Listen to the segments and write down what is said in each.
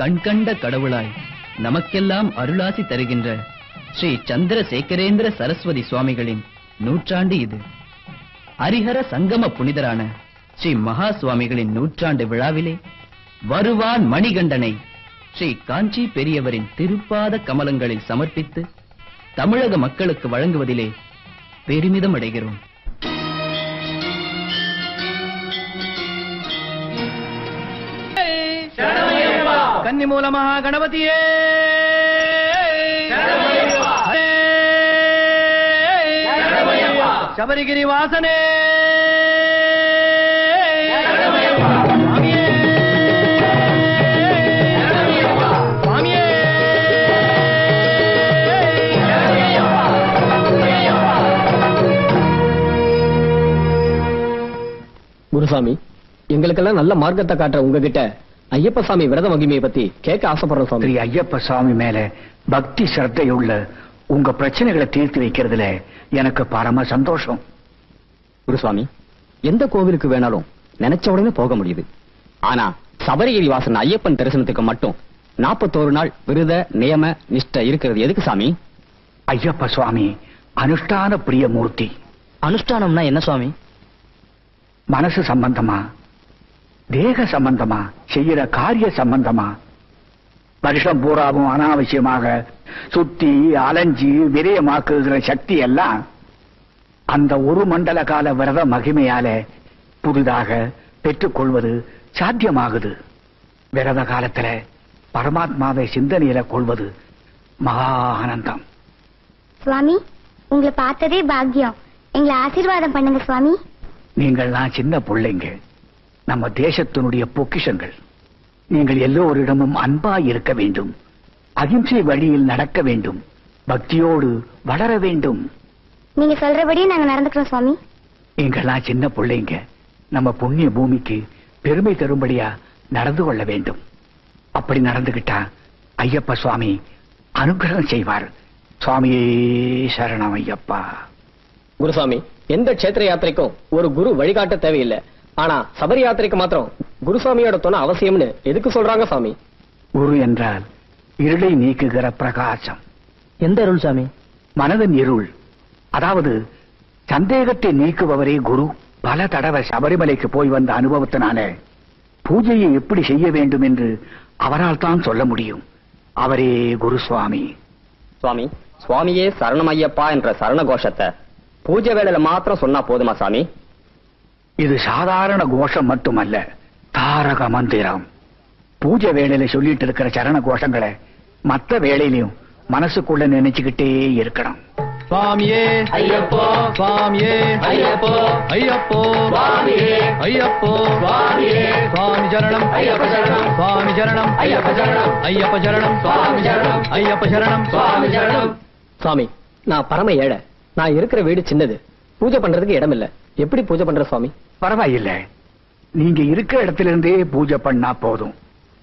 கண்கண்ட கடவுளாய் நமக்கெல்லாம் அருளாசி தருகின்ற ஸ்ரீ சந்திரசேகரேந்திர சரஸ்வதி சுவாமிகளின் நூற்றாண்டு இது ஹரிஹர சங்கம புனிதரான ஸ்ரீ மகா சுவாமிகளின் நூற்றாண்டு விழாவிலே வருவான் மணிகண்டனை ஸ்ரீ காஞ்சி பெரியவரின் திருப்பாத கமலங்களில் சமர்ப்பித்து தமிழக மக்களுக்கு வழங்குவதிலே பெருமிதம் அடைகிறோம் கன்னி மூலமாக கணபதியே சபரிகிரி வாசனே சுவாமியே. சுவாமியே. குருசாமி எங்களுக்கெல்லாம் நல்ல மார்க்கத்தை காட்டுற உங்ககிட்ட ஐயப்ப சாமி விரத மகிமையை பத்தி கேட்க ஆசைப்படுறோம் ஸ்ரீ சுவாமி ஐயப்ப சுவாமி மேல பக்தி சிரத்தையுள்ள உங்க பிரச்சனைகளை தீர்த்து வைக்கிறதுல எனக்கு பரம சந்தோஷம் குருசுவாமி எந்த கோவிலுக்கு வேணாலும் நினைச்ச உடனே போக முடியுது ஆனா சபரிகிரி வாசன் ஐயப்பன் தரிசனத்துக்கு மட்டும் நாற்பத்தோரு நாள் விருத நியம நிஷ்ட இருக்கிறது எதுக்கு சாமி ஐயப்ப சுவாமி அனுஷ்டான பிரியமூர்த்தி அனுஷ்டானம்னா என்ன சுவாமி மனசு சம்பந்தமா தேக சம்பந்தமா செய்யற காரிய சம்பந்தமா வருஷம் பூராவும் அனாவசியமாக சுத்தி அலைஞ்சி விரயமாக்குகிற சக்தி எல்லாம் அந்த ஒரு மண்டல கால விரத மகிமையால புதிதாக பெற்றுக்கொள்வது சாத்தியமாகுது விரத காலத்துல பரமாத்மாவை சிந்தனையில கொள்வது மகா ஆனந்தம் சுவாமி உங்களை பார்த்ததே பாக்கியம் எங்களை ஆசீர்வாதம் பண்ணுங்க சுவாமி நீங்கள்லாம் சின்ன பிள்ளைங்க நம்ம தேசத்தினுடைய பொக்கிஷங்கள் நீங்கள் எல்லோரிடமும் அன்பா இருக்க வேண்டும் அகிம்சை வழியில் நடக்க வேண்டும் பக்தியோடு வளர வேண்டும் நீங்க சொல்றபடியே நாங்க நடந்துக்கிறோம் சுவாமி நீங்கள்லாம் சின்ன பிள்ளைங்க நம்ம புண்ணிய பூமிக்கு பெருமை தரும்படியா நடந்து கொள்ள வேண்டும் அப்படி நடந்துகிட்டா ஐயப்ப சுவாமி அனுகிரகம் செய்வார் சுவாமியே சரணம் ஐயப்பா குருசாமி எந்த க்ஷேத்திர யாத்திரைக்கும் ஒரு குரு வழிகாட்ட தேவையில்லை ஆனா சபரி யாத்திரைக்கு மாத்திரம் குருசாமியோட துணை அவசியம்னு எதுக்கு சொல்றாங்க சாமி குரு என்றால் இருளை நீக்குகிற பிரகாசம் எந்த அருள் சாமி மனதின் இருள் அதாவது சந்தேகத்தை நீக்குபவரே குரு பல தடவை சபரிமலைக்கு போய் வந்த அனுபவத்தினால பூஜையை எப்படி செய்ய வேண்டும் என்று அவரால் தான் சொல்ல முடியும் அவரே குரு சுவாமி சுவாமி சுவாமியே சரணம் ஐயப்பா என்ற சரண கோஷத்தை பூஜை வேளையில மாத்திரம் சொன்னா போதுமா சாமி இது சாதாரண கோஷம் மட்டுமல்ல தாரக மந்திரம் பூஜை வேளையில சொல்லிட்டு இருக்கிற சரண கோஷங்களை மத்த வேளையிலையும் மனசுக்குள்ள நினைச்சுக்கிட்டே இருக்கணும் சுவாமியே ஐயப்போ சுவாமியே ஐயப்போ ஐயப்போ சுவாமியே ஐயப்போ சுவாமியே சுவாமி சரணம் ஐயப்ப சரணம் சுவாமி சரணம் ஐயப்ப சரணம் ஐயப்ப சரணம் சுவாமி சரணம் ஐயப்ப சரணம் சுவாமி சரணம் சுவாமி நான் பரம ஏழை நான் இருக்கிற வீடு சின்னது பூஜை பண்றதுக்கு இடம் இல்ல எப்படி பூஜை பண்ற சுவாமி பரவாயில்ல நீங்க இருக்கிற இடத்துல இருந்தே பூஜை பண்ணா போதும்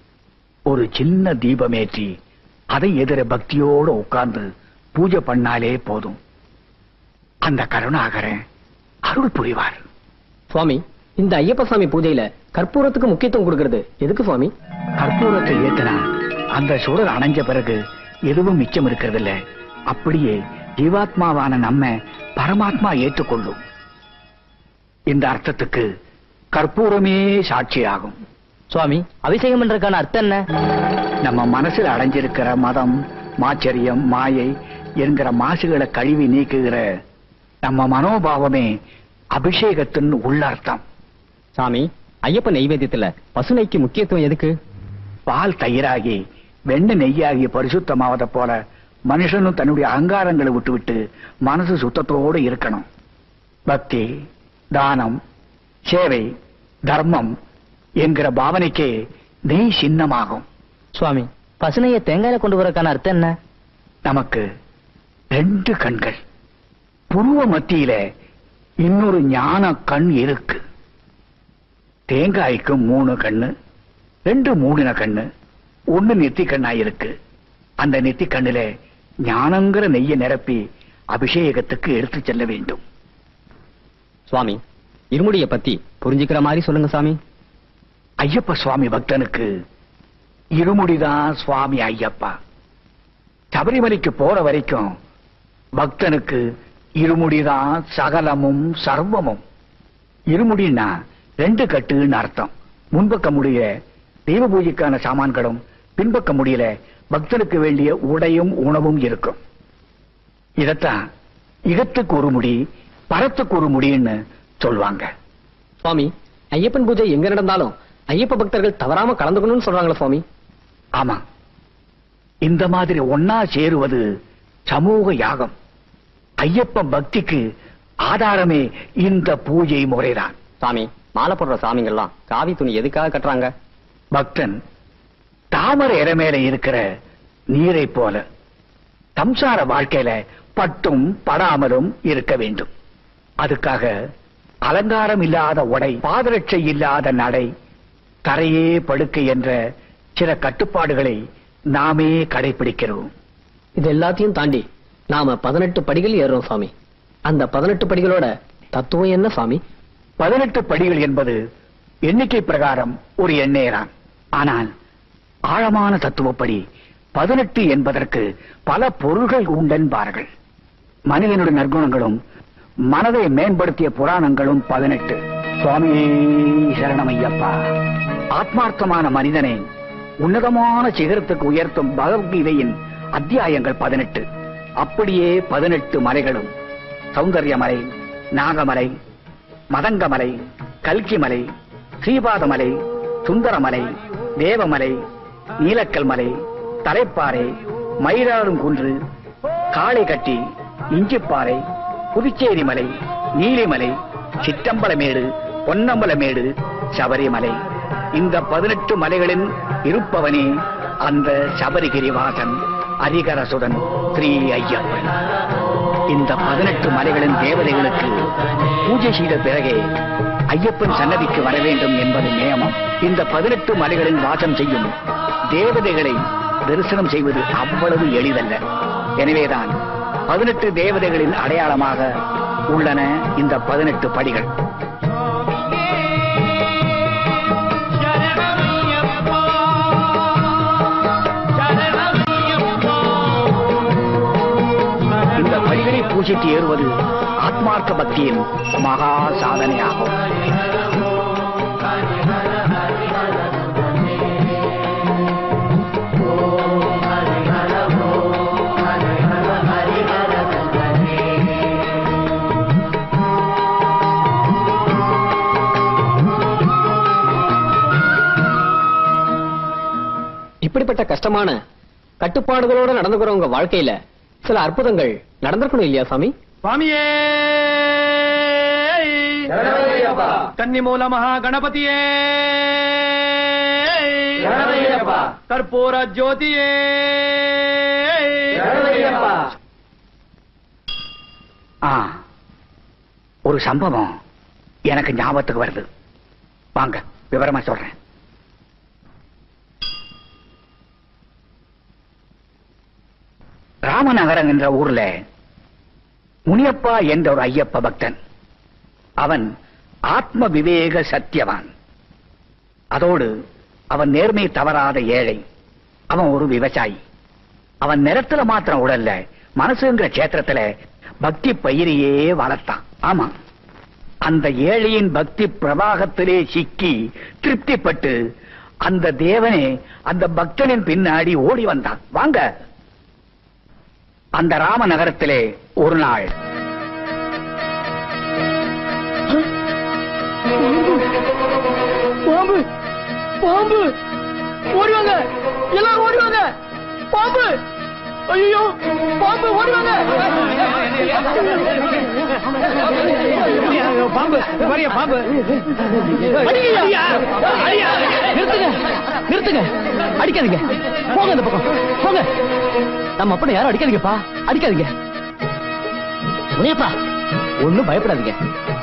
ஒரு சின்ன தீபமேற்றி அதை எதிர பக்தியோட உட்கார்ந்து பூஜை பண்ணாலே போதும் அந்த கருணாகரன் அருள் புரிவார் சுவாமி இந்த ஐயப்ப சாமி பூஜையில கற்பூரத்துக்கு முக்கியத்துவம் கொடுக்கறது எதுக்கு சுவாமி கற்பூரத்தை ஏத்தினா அந்த சுடர் அணைஞ்ச பிறகு எதுவும் மிச்சம் இருக்கிறதில்ல அப்படியே ஜீவாத்மாவான நம்ம பரமாத்மா ஏற்றுக்கொள்ளும் இந்த அர்த்தத்துக்கு கற்பூரமே சாட்சியாகும் சுவாமி அபிஷேகம் பண்றதுக்கான அர்த்தம் என்ன நம்ம மனசுல அடைஞ்சிருக்கிற மதம் மாச்சரியம் மாயை என்கிற மாசுகளை கழுவி நீக்குகிற நம்ம மனோபாவமே அபிஷேகத்தின் உள்ளர்த்தம் சாமி ஐயப்ப நெய்வேத்தியத்துல பசுனைக்கு முக்கியத்துவம் எதுக்கு பால் தயிராகி வெண்ணெய் நெய்யாகி பரிசுத்தமாவதை போல மனுஷனும் தன்னுடைய அகங்காரங்களை விட்டுவிட்டு மனசு சுத்தத்தோடு இருக்கணும் பக்தி தானம் சேவை தர்மம் என்கிற பாவனைக்கே நெய் சின்னமாகும் சுவாமி பசுனைய தேங்காயில கொண்டு வரக்கான அர்த்தம் என்ன நமக்கு ரெண்டு கண்கள் புருவ மத்தியில இன்னொரு ஞான கண் இருக்கு தேங்காய்க்கு மூணு கண்ணு ரெண்டு மூடின கண்ணு ஒண்ணு நெத்தி கண்ணா இருக்கு அந்த நெத்தி கண்ணுல ஞானங்கிற நெய்யை நிரப்பி அபிஷேகத்துக்கு எடுத்து செல்ல வேண்டும் சுவாமி இருமுடிய பத்தி புரிஞ்சுக்கிற மாதிரி சொல்லுங்க சாமி ஐயப்ப சுவாமி பக்தனுக்கு இருமுடிதான் சுவாமி ஐயப்பா சபரிமலைக்கு போற வரைக்கும் பக்தனுக்கு இருமுடிதான் சகலமும் சர்வமும் இருமுடின்னா ரெண்டு கட்டுன்னு அர்த்தம் முன்பக்க முடிய தெய்வ பூஜைக்கான சாமான்களும் பின்பக்க முடியல பக்தனுக்கு வேண்டிய உடையும் உணவும் இருக்கும் இதத்தான் இகத்துக்கு ஒரு முடி பரத்துக்கு ஒரு முடின்னு சொல்லுவாங்க சுவாமி ஐயப்பன் பூஜை எங்க நடந்தாலும் ஐயப்ப பக்தர்கள் தவறாம கலந்துக்கணும்னு சொல்றாங்களா சுவாமி ஆமா இந்த மாதிரி ஒன்னா சேருவது சமூக யாகம் ஐயப்ப பக்திக்கு ஆதாரமே இந்த பூஜை முறைதான் சாமி மாலை போடுற சாமிங்கெல்லாம் காவி துணி எதுக்காக கட்டுறாங்க பக்தன் தாமரை இலை மேல இருக்கிற நீரை போல சம்சார வாழ்க்கையில பட்டும் படாமலும் இருக்க வேண்டும் அதுக்காக அலங்காரம் இல்லாத உடை பாதரட்சை இல்லாத நடை தரையே படுக்கை என்ற சில கட்டுப்பாடுகளை நாமே கடைபிடிக்கிறோம் இது எல்லாத்தையும் தாண்டி நாம பதினெட்டு படிகள் ஏறுறோம் சாமி அந்த பதினெட்டு படிகளோட தத்துவம் என்ன சாமி பதினெட்டு படிகள் என்பது எண்ணிக்கை பிரகாரம் ஒரு எண்ணேதான் ஆனால் ஆழமான தத்துவப்படி பதினெட்டு என்பதற்கு பல பொருள்கள் உண்டென்பார்கள் மனிதனுடைய நற்குணங்களும் மனதை மேம்படுத்திய புராணங்களும் பதினெட்டு சுவாமியே சரணமையப்பா ஆத்மார்த்தமான மனிதனை உன்னதமான சிகரத்துக்கு உயர்த்தும் பகவத்கீதையின் அத்தியாயங்கள் பதினெட்டு அப்படியே பதினெட்டு மலைகளும் சௌந்தர்யமலை நாகமலை மதங்கமலை கல்கிமலை ஸ்ரீபாதமலை சுந்தரமலை தேவமலை நீலக்கல் மலை தலைப்பாறை மயிலாடும் குன்று காளைகட்டி இஞ்சிப்பாறை புதுச்சேரி மலை நீலிமலை சிற்றம்பலமேடு பொன்னம்பலமேடு சபரிமலை இந்த பதினெட்டு மலைகளில் இருப்பவனே அந்த சபரிகிரிவாசன் அரிகரசுடன் ஸ்ரீ ஐயப்பன் இந்த பதினெட்டு மலைகளின் தேவதைகளுக்கு பூஜை செய்த பிறகே ஐயப்பன் சன்னதிக்கு வர வேண்டும் என்பது நியமம் இந்த பதினெட்டு மலைகளில் வாசம் செய்யும் தேவதைகளை தரிசனம் செய்வது அவ்வளவு எளிதல்ல எனவேதான் பதினெட்டு தேவதைகளின் அடையாளமாக உள்ளன இந்த பதினெட்டு படிகள் இந்த படிகளை பூஜித்து ஏறுவது ஆத்மார்த்த பக்தியின் மகா சாதனையாகும் இப்படிப்பட்ட கஷ்டமான கட்டுப்பாடுகளோட நடந்துக்கிற உங்க வாழ்க்கையில சில அற்புதங்கள் நடந்திருக்கணும் இல்லையா சாமி சுவாமியே கன்னிமூல மகா கணபதியே கற்பூர ஜோதியே ஆ ஒரு சம்பவம் எனக்கு ஞாபகத்துக்கு வருது வாங்க விவரமா சொல்றேன் ராமநகரம் என்ற ஊர்ல முனியப்பா என்ற ஒரு ஐயப்ப பக்தன் அவன் ஆத்ம விவேக சத்தியவான் அதோடு அவன் நேர்மை தவறாத ஏழை அவன் ஒரு விவசாயி அவன் நிறத்துல மாத்திரம் உடல்ல மனசுங்கிற கஷேத்திரத்துல பக்தி பயிரையே வளர்த்தான் ஆமா அந்த ஏழையின் பக்தி பிரவாகத்திலே சிக்கி திருப்திப்பட்டு அந்த தேவனே அந்த பக்தனின் பின்னாடி ஓடி வந்தான் வாங்க அந்த ராம நகரத்திலே ஒரு நாள் பாம்பு பாம்பு ஓடிவாங்க எல்லாரும் ஓடிவாங்க பாம்பு ஐயோ பாம்பு ஓடிவாங்க பாம்பு வரைய பாம்பு நிறுத்துங்க நிறுத்துங்க அடிக்காதீங்க போங்க இந்த பக்கம் போங்க நம்ம அப்பனை யாரும் அடிக்காதீங்கப்பா அடிக்காதீங்க முனியப்பா ஒண்ணும் பயப்படாதீங்க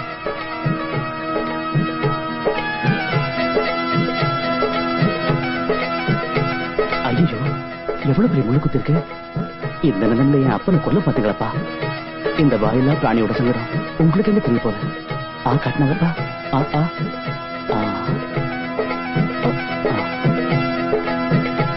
ஐயோ எவ்வளவு பெரிய முள்ளு குத்து இருக்கு இந்த நிலைமையில என் அப்பனை கொல்ல பாத்தீங்களப்பா இந்த வாயிலா பிராணியோட சங்கடம் உங்களுக்கு என்ன தெரிய போகுது ஆ கட்டினவப்பா ஆ ஆ ஆ. ஆ, ஆ.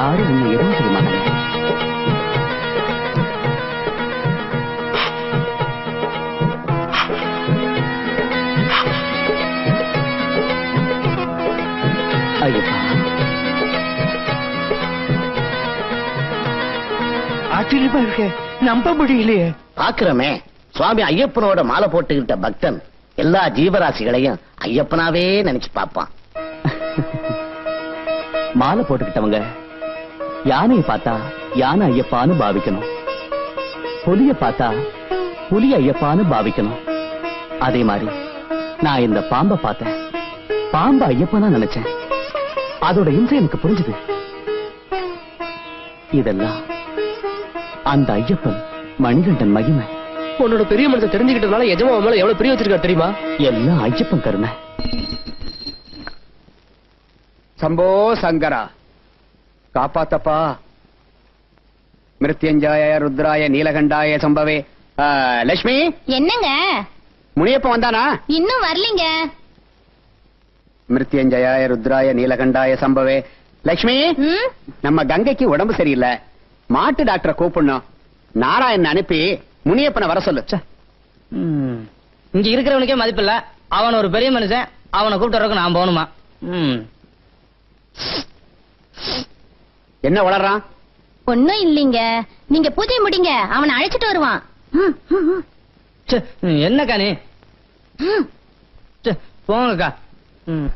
யாரும் உன்னை எதுவும் செய்ய மாட்டாங்க ஐயப்பா ஆச்சரியமா இருக்கே நம்ப முடியலையே பாக்குறமே சுவாமி ஐயப்பனோட மாலை போட்டுக்கிட்ட பக்தன் எல்லா ஜீவராசிகளையும் ஐயப்பனாவே நினைச்சு பார்ப்பான் மாலை போட்டுக்கிட்டவங்க யானையை பார்த்தா யானை ஐயப்பான்னு பாவிக்கணும் புலிய பார்த்தா புலி ஐயப்பான்னு பாவிக்கணும் அதே மாதிரி நான் இந்த பாம்பை பார்த்தேன் பாம்பை ஐயப்பனா நினைச்சேன் அதோட இம்சை எனக்கு புரிஞ்சுது இதெல்லாம் அந்த ஐயப்பன் மணிகண்டன் மகிமை உன்னோட பெரிய மனசை தெரிஞ்சுக்கிட்டதுனால எஜமா உன் மேல எவ்வளவு பிரிய வச்சிருக்காரு தெரியுமா எல்லாம் ஐயப்பன் கருணை சம்போ சங்கரா காப்பாத்தப்பா மிருத்யஞ்சாய ருத்ராய நீலகண்டாய சம்பவே ஆ, லட்சுமி என்னங்க முனியப்பன் வந்தானா இன்னும் வரலீங்க மிருத்யஞ்சயாய ருத்ராய நீலகண்டாய சம்பவே லட்சுமி ம் நம்ம கங்கைக்கு உடம்பு சரியில்லை மாட்டு டாக்டரை கூப்பிடணும் நாராயணன் அனுப்பி முனியப்பனை வர சொல்லு ச்சே. ம். இங்க இருக்கிறவனுக்கே மதிப்பில்ல அவன் ஒரு பெரிய மனுஷன் அவனை கூப்பிட்டு வரக்கு நான் போகணுமா ம். என்ன வளர்றான் ஒண்ணும் இல்லீங்க நீங்க பூஜை முடிங்க அவனை அழைச்சிட்டு வருவான் ம், ம், ம், ச்சே, ம், என்னக்கா நீ ம். ச்சே, போங்கக்கா ம்.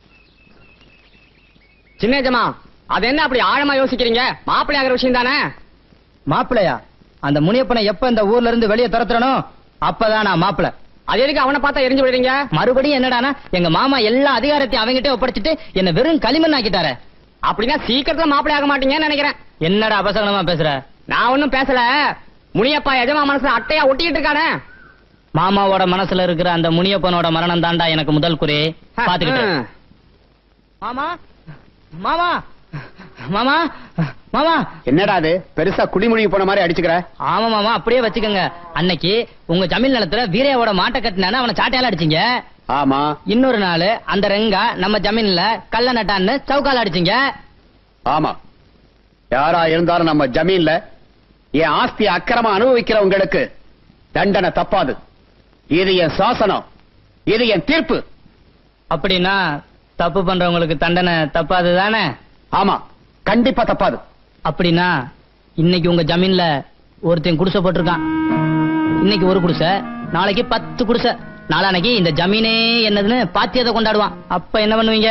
சின்னேஜமா அது என்ன அப்படி ஆழமா யோசிக்கிறீங்க மாப்பிள்ளை ஆகிற விஷயம் தானே மாப்பிள்ளையா அந்த முனியப்பனை எப்ப இந்த ஊர்ல இருந்து வெளியே துரத்துறனோ அப்பதான் நான் மாப்பிள்ளை அது எதுக்கு அவனை பார்த்தா எரிஞ்சு விடுறீங்க மறுபடியும் என்னடானா எங்க மாமா எல்லா அதிகாரத்தையும் அவங்கிட்டே ஒப்படைச்சிட்டு என்ன வெறும் களிமண் ஆக்கிட்டாரு அப்படின்னா சீக்கிரத்துல மாப்பிள்ளை ஆக மாட்டீங்கன்னு நினைக்கிறேன் என்னடா அபசகனமா பேசுற நான் ஒண்ணும் பேசல முனியப்பா எஜமா மனசுல அட்டையா ஒட்டிக்கிட்டு இருக்கானே மாமாவோட மனசுல இருக்கிற அந்த முனியப்பனோட மரணம் தாண்டா எனக்கு முதல் குறி பாத்துக்கிட்டு ம். மாமா மாமா மாமா மாமா என்னடா அது பெருசா குடிமொழி போன மாதிரி அடிச்சுக்கிற ஆமா மாமா அப்படியே வச்சுக்கோங்க அன்னைக்கு உங்க ஜமீன் நிலத்துல வீரையோட மாட்டை கட்டினானு அவனை சாட்டையால அடிச்சீங்க ஆமா இன்னொரு நாள் அந்த ரெங்கா நம்ம ஜமீன்ல கள்ள நட்டான்னு சவுக்கால அடிச்சீங்க ஆமா யாரா இருந்தாலும் நம்ம ஜமீன்ல என் ஆஸ்தி அக்கிரமா அனுபவிக்கிறவங்களுக்கு தண்டனை தப்பாது இது என் சாசனம் இது என் தீர்ப்பு அப்படின்னா தப்பு பண்றவங்களுக்கு தண்டனை தப்பாது தானே ஆமா கண்டிப்பா தப்பாது அப்படின்னா இன்னைக்கு உங்க ஜமீன்ல ஒருத்தன் குடிசை போட்டிருக்கான் இன்னைக்கு ஒரு குடிசை நாளைக்கு பத்து குடிசை நாளானைக்கு இந்த ஜமீனே என்னதுன்னு பாத்தியத்தை கொண்டாடுவான் அப்ப என்ன பண்ணுவீங்க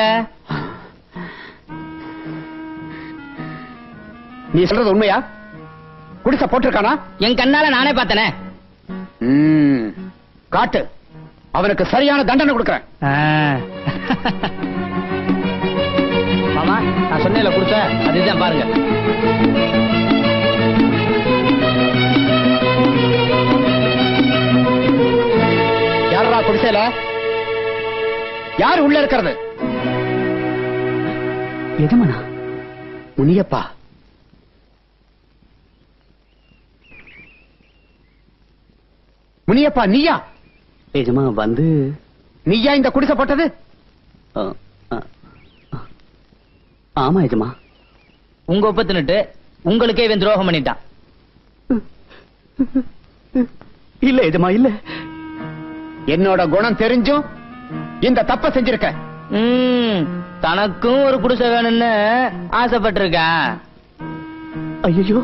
நீ சொல்றது உண்மையா குடிசை போட்டிருக்கானா என் கண்ணால நானே பார்த்தனே ம், காட்டு அவனுக்கு சரியான தண்டனை கொடுக்கறேன் மாமா நான் சொன்னேன்ல குடிசை அதுதான் பாருங்க யாரா குடிசையில யார் உள்ள இருக்கிறது எஜமானா முனியப்பா முனியப்பா நீயா எஜமா வந்து நீயா இந்த குடிசை போட்டது அ, அ, அ. ஆமா எஜமா உங்க ஒப்ப தின்னுட்டு உங்களுக்கே இவன் துரோகம் பண்ணிட்டான் இல்ல எஜமா இல்ல என்னோட குணம் தெரிஞ்சும் இந்த தப்ப செஞ்சிருக்க ம், தனக்கும் ஒரு குடிசை வேணும்னு ஆசைப்பட்டிருக்கான் ஐயோ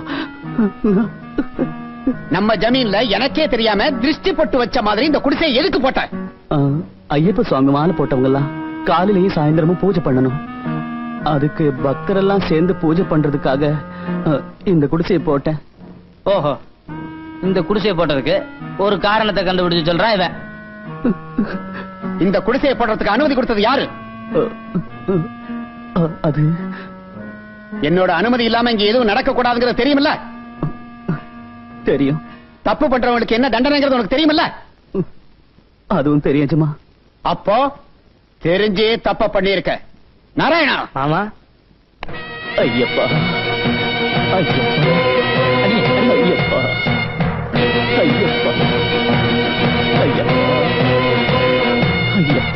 நம்ம ஜமீன்ல எனக்கே தெரியாம திருஷ்டி பொட்டு வச்ச மாதிரி இந்த குடிசையை எதுக்கு போட்ட ஐயப்ப சுவாமி மாலை போட்டவங்க எல்லாம் காலையிலயும் சாயந்தரமும் பூஜை பண்ணணும் அதுக்கு பக்தரெல்லாம் சேர்ந்து பூஜை பண்றதுக்காக அ, இந்த குடிசையை போட்டேன் ஓஹோ இந்த குடிசையை போட்டதுக்கு ஒரு காரணத்தை கண்டுபிடிச்சு சொல்றான் இவன் இந்த குடிசையை போடுறதுக்கு அனுமதி கொடுத்தது யாரு அ, அ, அ, அது என்னோட அனுமதி இல்லாம இங்க எதுவும் நடக்க கூடாதுங்கிறது தெரியுமில்ல தெரியும் தப்பு பண்றவங்களுக்கு என்ன தண்டனைங்கிறது உனக்கு தெரியுமில்ல அதுவும் தெரியும் எஜமா அப்போ தெரிஞ்சே தப்ப பண்ணிருக்க நாராயணா மாமா ஐயப்பா ஐயப்பா ஐயப்பா ஐயப்பா ஐயப்பா ஐயப்பா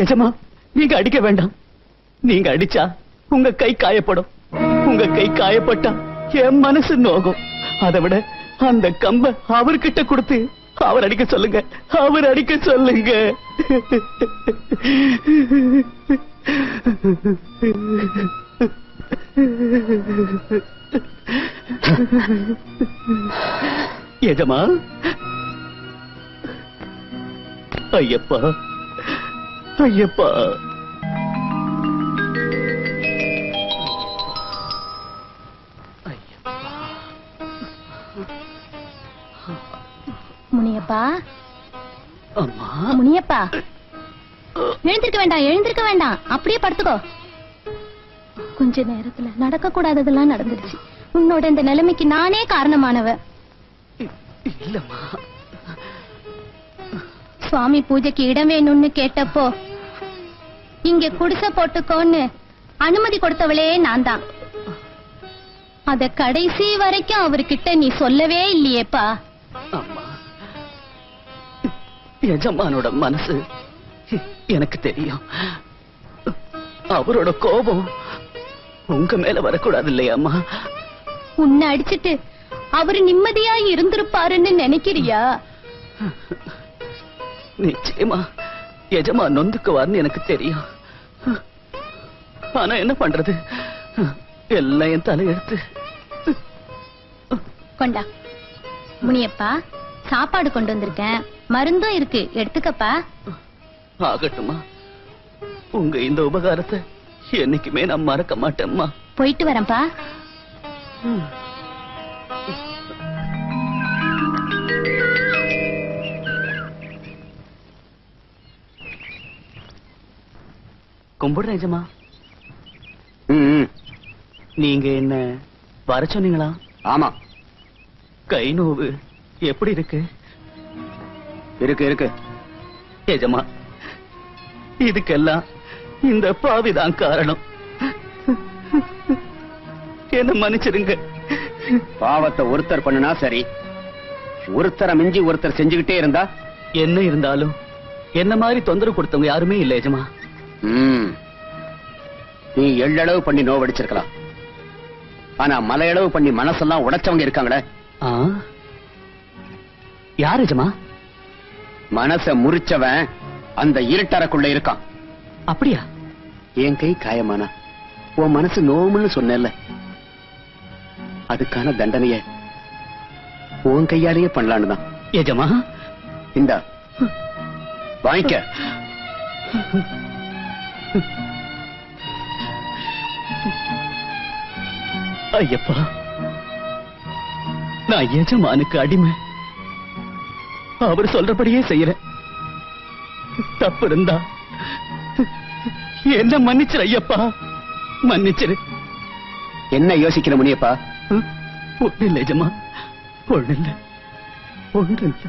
எஜமா நீங்க அடிக்க வேண்டாம் நீங்க அடிச்சா உங்க கை காயப்படும் உங்க கை காயப்பட்டா என் மனசு நோகும் அதை விட அந்த கம்ப அவர்கிட்ட கொடுத்து அவர் அடிக்க சொல்லுங்க அவர் அடிக்க சொல்லுங்க எஜமா ஐயப்பா ஐயப்பா முனியப்பா அம்மா முனியப்பா எழுந்திருக்க வேண்டாம் எழுந்திருக்க வேண்டாம் அப்படியே படுத்துக்கோ கொஞ்ச நேரத்துல நடக்க கூடாததெல்லாம் நடந்துருச்சு உன்னோட இந்த நிலைமைக்கு நானே காரணமானவ இல்லம்மா சுவாமி பூஜைக்கு இடம் வேணும்னு கேட்டப்போ இங்க குடிசை போட்டுக்கோன்னு அனுமதி கொடுத்தவளே நான் தான் அத கடைசி வரைக்கும் அவர்கிட்ட நீ சொல்லவே இல்லையேப்பா அம்மா எஜமானோட மனசு எனக்கு தெரியும் அவரோட கோபம் உங்க மேல வரக்கூடாது இல்லையாம்மா உன்னை அடிச்சிட்டு அவரு நிம்மதியா இருந்திருப்பாருன்னு நினைக்கிறியா நிச்சயமா எஜமா நொந்துக்குவார்னு எனக்கு தெரியும் ஆனா என்ன பண்றது எல்லாம் என் தலையெழுத்து கொண்டா முனியப்பா சாப்பாடு கொண்டு வந்திருக்கேன் மருந்தும் இருக்கு எடுத்துக்கப்பா ஆகட்டுமா உங்க இந்த உபகாரத்தை என்னைக்குமே நான் மறக்க மாட்டேம்மா போயிட்டு வரேன்ப்பா கும்பிடுறேன் எஜமா ம், ம். நீங்க என்ன வர சொன்னீங்களா ஆமா கை நோவு எப்படி இருக்கு இருக்கு இருக்கு எஜமா இதுக்கெல்லாம் இந்த பாவிதான் காரணம் என்ன மன்னிச்சிருங்க பாவத்தை ஒருத்தர் பண்ணுனா சரி ஒருத்தரை மிஞ்சி ஒருத்தர் செஞ்சுக்கிட்டே இருந்தா என்ன இருந்தாலும் என்ன மாதிரி தொந்தரவு கொடுத்தவங்க யாருமே இல்ல எஜமா ம். நீ எள்ளளவு பண்ணி நோவடிச்சிருக்கலாம் ஆனா மலையளவு பண்ணி மனசெல்லாம் உடைச்சவங்க இருக்காங்களே ஆ? யார் எஜமா மனச முறிச்சவன் அந்த இருட்டறைக்குள்ள இருக்கான் அப்படியா என் கை காயமானா உன் மனசு நோமுன்னு சொன்னேல்ல அதுக்கான தண்டனைய உன் கையாலேயே பண்ணலான்னு தான் எஜமா இந்த வாங்கிக்க ஐயப்பா நான் எஜமானுக்கு அடிமை அவர் சொல்றபடியே செய்யறேன் தப்பு இருந்தா என்ன மன்னிச்சிரு ஐயப்பா மன்னிச்சிரு என்ன யோசிக்கிற முனியப்பா ஒண்ணு இல்லை எஜமா ஒண்ணு இல்லை ஒண்ணு இல்லை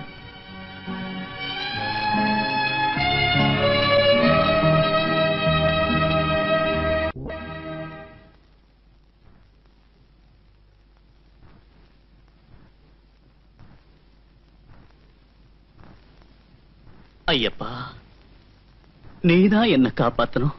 ஐயப்பா நீதான் என்ன காப்பாத்தணும்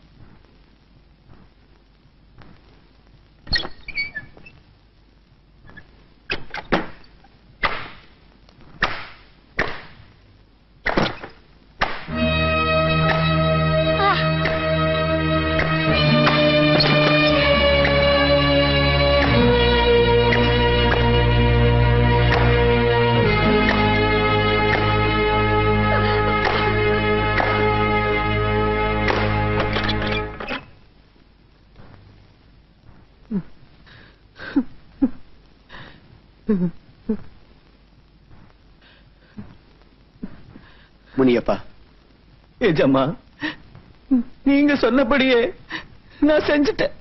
முனியப்பா எஜமா நீங்க சொன்னபடியே நான் செஞ்சுட்டேன்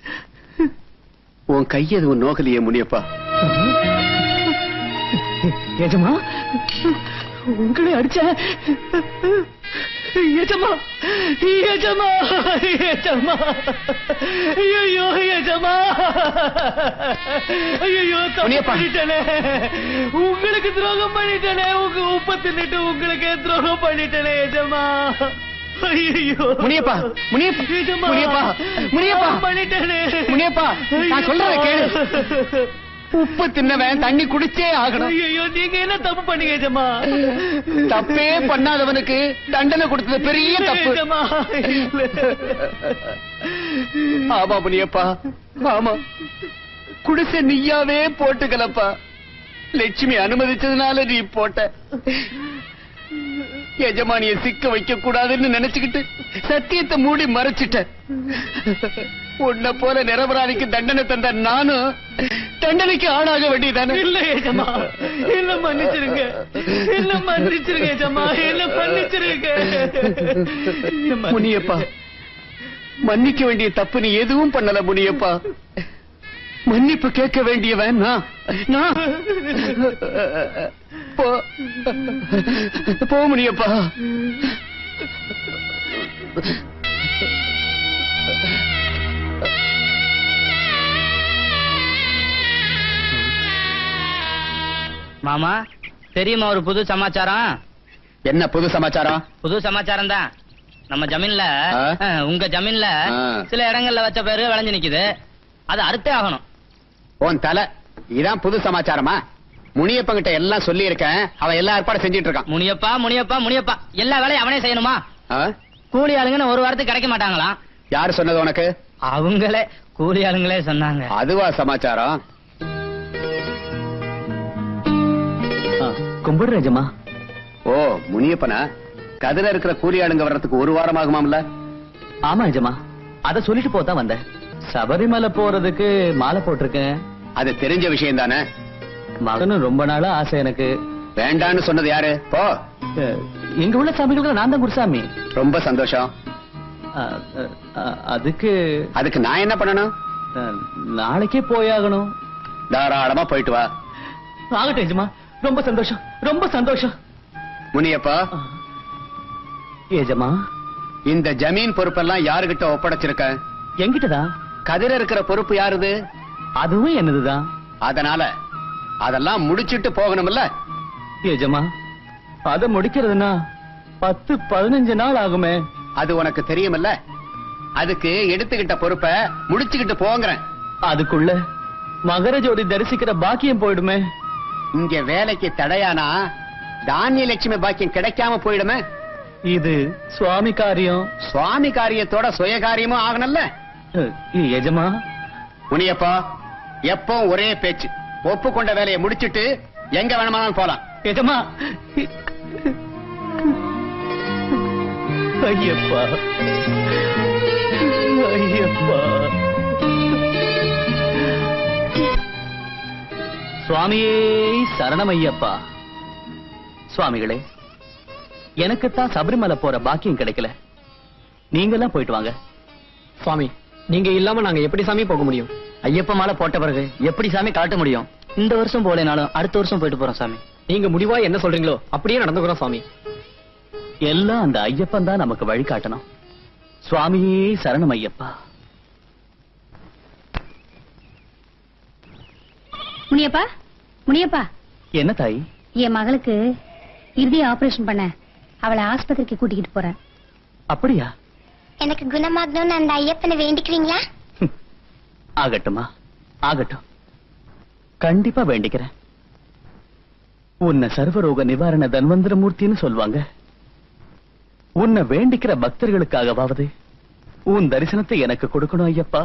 உன் கை எதுவும் நோகலையே முனியப்பா எஜமா உங்களை அடிச்ச எஜமா எஜமா எஜமா ஐயோ எஜமா ஐயோ தப்பு முனியப்பா. பண்ணிட்டேனே உங்களுக்கு துரோகம் பண்ணிட்டேனே உங்க உப்ப தின்னுட்டு உங்களுக்கு துரோகம் பண்ணிட்டேனே எஜமா ஐயோ முனியப்பா முனியப்பா முனியப்பா முனியப்பா பண்ணிட்டேனே முனியப்பா நான் சொல்றத கேளு உப்பு தின்னவன் தண்ணி குடிச்சே ஆகணும் ஐயோ நீங்க என்ன தப்பு பண்ணீங்க ஜமா தப்பே பண்ணாதவனுக்கு தண்டனை கொடுத்தது பெரிய தப்பு ஜமா ஆமா முனியப்பா ஆமா குடிசை நீயாவே போட்டுக்கலப்பா லட்சுமி அனுமதிச்சதுனால நீ போட்ட எஜமானிய சிக்க வைக்க கூடாதுன்னு நினைச்சுக்கிட்டு சத்தியத்தை மூடி மறைச்சிட்ட உன்னை போல நிரபராதிக்கு தண்டனை தந்த நானும் தண்டனைக்கு ஆளாக வேண்டியதானே இல்ல ஏஜமா என்ன மன்னிச்சிருங்க என்ன மன்னிச்சிருங்க ஏஜமா என்ன மன்னிச்சிருங்க முனியப்பா மன்னிக்க வேண்டிய தப்பு நீ எதுவும் பண்ணல முனியப்பா மன்னிப்பு கேட்க வேண்டியவன் நான் நான். போ போ முனியப்பா மாமா தெரியுமா ஒரு புது சமாச்சாரம் என்ன புது சமாச்சாரம் புது சமாச்சாரம் தான் நம்ம ஜமீன்ல ஆ? அஹ், உங்க ஜமீன்ல ஆ. சில இடங்கள்ல வச்ச பேரு விளைஞ்சு நிக்குது அது அறுத்தே ஆகணும் உன் தலை இதான் புது சமாச்சாரமா முனியப்பங்கிட்ட எல்லாம் சொல்லி இருக்கேன் அவன் எல்லா ஏற்பாடும் செஞ்சிட்டு இருக்கான் முனியப்பா முனியப்பா முனியப்பா எல்லா வேலையும் அவனே செய்யணுமா ஆ? கூலி ஆளுங்கன்னு ஒரு வாரத்துக்கு கிடைக்க மாட்டாங்களாம் யாரு சொன்னது உனக்கு அவங்களே கூலி ஆளுங்களே சொன்னாங்க அதுவா சமாச்சாரம் கும்பிடுறேன் எஜமா ஓ முனியப்பனா கதிர இருக்கிற கூலியாளுங்க வர்றதுக்கு ஒரு வாரம் ஆகுமாம்ல ஆமா எஜமா அத சொல்லிட்டு போதான் வந்தேன் சபரிமலை போறதுக்கு மாலை போட்டிருக்கேன் அது தெரிஞ்ச விஷயம் தானே மகனும் ரொம்ப நாளா ஆசை எனக்கு வேண்டான்னு சொன்னது யாரு போ அஹ், இங்க உள்ள சாமிகளுக்கு நான் தான் குருசாமி ரொம்ப சந்தோஷம் அஹ், அஹ், அஹ், அதுக்கு அதுக்கு நான் என்ன பண்ணணும் அஹ், நாளைக்கே போயாகணும் தாராளமா போயிட்டு வா ஆகட்டும் எஜமா ரொம்ப சந்தோஷம் ரொம்ப சந்தோஷம் முனியப்பா ஏஜமா இந்த ஜமீன் பொறுப்பெல்லாம் யாருகிட்ட ஒப்படைச்சிருக்க என்கிட்டதான் கதிர இருக்கிற பொறுப்பு யாருது அதுவும் என்னதுதான் அதனால அதெல்லாம் முடிச்சிட்டு போகணும்ல ஏஜமா அத முடிக்கிறதுனா பத்து பதினஞ்சு நாள் ஆகுமே அது உனக்கு தெரியுமில்ல அதுக்கு எடுத்துக்கிட்ட பொறுப்பை முடிச்சுக்கிட்டு போங்கறேன் அதுக்குள்ள மகர ஜோதி தரிசிக்கிற பாக்கியம் போயிடுமே இங்க வேலைக்கு தடையானா தானிய லட்சுமி பாக்கியம் கிடைக்காம போயிடுமே இது சுவாமி காரியம் சுவாமி காரியத்தோட சுய காரியமும் ஆகணும்ல அஹ், எஜமா முனியப்பா எப்பவும் ஒரே பேச்சு ஒப்புக்கொண்ட வேலையை முடிச்சிட்டு எங்க வேணுமானாலும் போலாம் எஜமா ஐயப்பா ஐயப்பா சுவாமியே சரணம் ஐயப்பா சுவாமிகளே எனக்குத்தான் சபரிமலை போற பாக்கியம் கிடைக்கல நீங்கெல்லாம் போயிட்டு வாங்க சுவாமி நீங்க இல்லாம நாங்க எப்படி சாமி போக முடியும் ஐயப்ப மாலை போட்ட பிறகு எப்படி சாமி காட்ட முடியும் இந்த வருஷம் போலேனாலும் அடுத்த வருஷம் போயிட்டு போறோம் சாமி நீங்க முடிவா என்ன சொல்றீங்களோ அப்படியே நடந்துக்கிறோம் சுவாமி எல்லாம் அந்த ஐயப்பன் தான் நமக்கு வழி காட்டணும் சுவாமியே சரணம் ஐயப்பா முனியப்பா முனியப்பா என்ன தாய் என் மகளுக்கு இறுதி ஆபரேஷன் பண்ண அவளை ஆஸ்பத்திரிக்கு கூட்டிக்கிட்டு போறேன் அப்படியா எனக்கு குணமாகணும்னு அந்த ஐயப்பனை வேண்டிக்கிறீங்களா ஹம். ஆகட்டுமா ஆகட்டும் கண்டிப்பா வேண்டிக்கிறேன் உன்னை சர்வரோக நிவாரண தன்வந்திர மூர்த்தின்னு சொல்லுவாங்க உன்னை வேண்டிக்கிற பக்தர்களுக்காகவாவது உன் தரிசனத்தை எனக்கு கொடுக்கணும் ஐயப்பா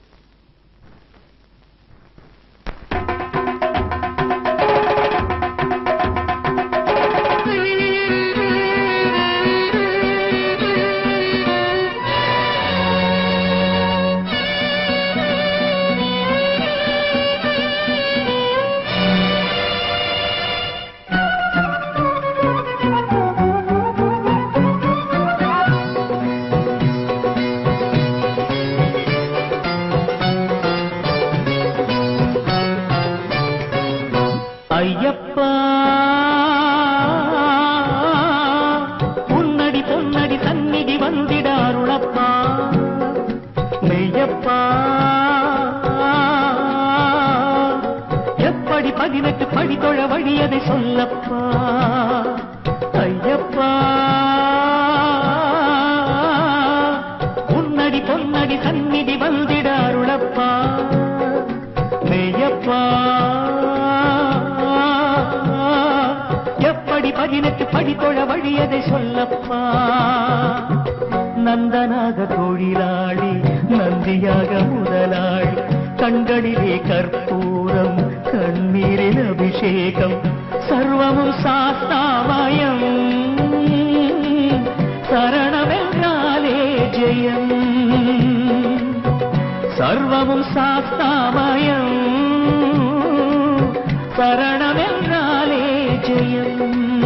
ஐயப்பா உன்னடி பொன்னடி சந்நிதி வந்திட அருளப்பா மெய்யப்பா எப்படி பதினெட்டு படி தொழ வழியதை சொல்லப்பா ஐயப்பா பொன்னடி சந்நிதி வந்திட அருளப்பா மெய்யப்பா எப்படி பதினெட்டு படித்தொழ வழியதை சொல்லப்பா நந்தனாக தொழிலாளி நந்தியாக முதலாளி கண்களிலே கற்பூரம் கண்ணீரில் அபிஷேகம் சர்வமும் சாஸ்தாமயம் சரணமென்றாலே ஜெயம் சர்வமும் சாஸ்தாமயம் சரணமென்றாலே ஜெயம்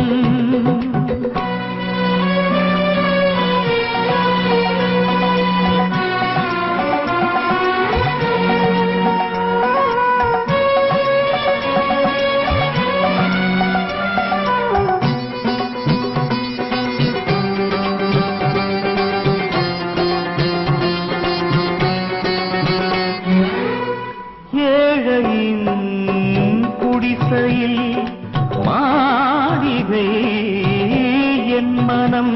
ஏழையின் குடிசையில் மாளிகை என் மனம்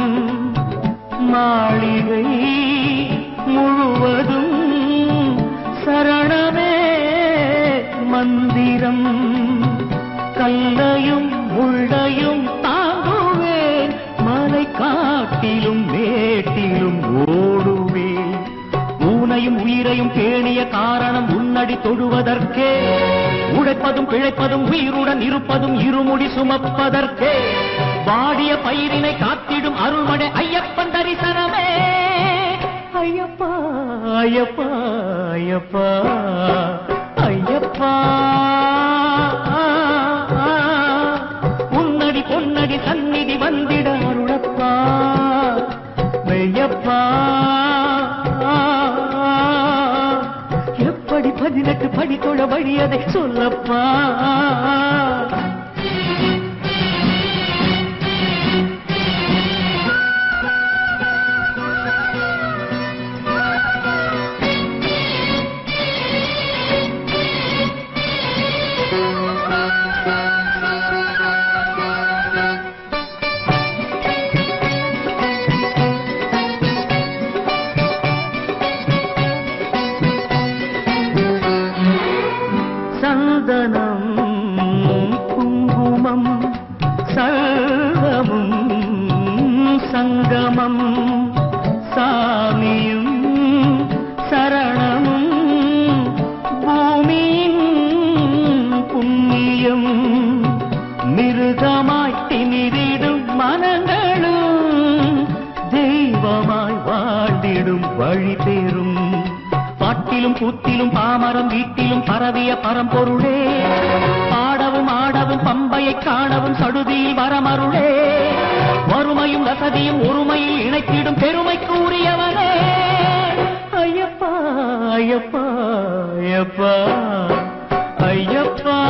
மாளிகை முழுவதும் சரணமே மந்திரம் கல்லையும் முள்ளையும் தாங்குவேன் மலை காட்டிலும் மேட்டிலும் ஓடுவேன் ஊனையும் உயிரையும் பேணிய காரணம் உன்னடி தொழுவதற்கே உழைப்பதும் பிழைப்பதும் உயிருடன் இருப்பதும் இருமுடி சுமப்பதற்கே வாடிய பயிரினை காத்திடும் அருள்மடை ஐயப்பன் தரிசனமே ஐயப்பா ஐயப்பா ஐயப்பா ஐயப்பா உன்னடி பொன்னடி சந்நிதி வந்திட அருளப்பா மெய்யப்பா எப்படி பதினெட்டு படித்தொழ வழி அதை சொல்லப்பா சந்தனம் குங்குமம் சர்வமும் சங்கமம் சாமியும் சரணமும் பூமியின் புண்ணியம் மிருகமாய் திமிரிடும் மனங்களும் தெய்வமாய் வாழ்ந்திடும் வழி பெறும் பாட்டிலும் கூத்திலும் பாமரம் வீட்டிலும் பரவிய பரம்பொருளே பாடவும் ஆடவும் பம்பையை காணவும் சடுதியில் வரமருளே வறுமையும் வசதியும் ஒருமையில் இணைத்திடும் பெருமை கூறியவனே ஐயப்பா ஐயப்பா ஐயப்பா ஐயப்பா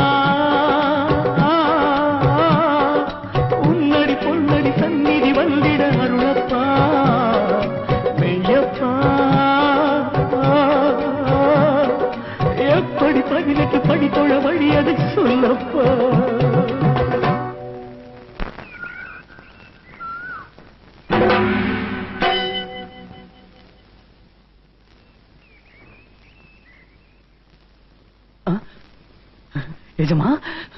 உன்னடி பொன்னடி சந்நிதி வந்திட அருளப்பா மெய்யப்பா எப்படி பதினெட்டு படித்தொழ வழி அதை சொல்லப்பா எஜமா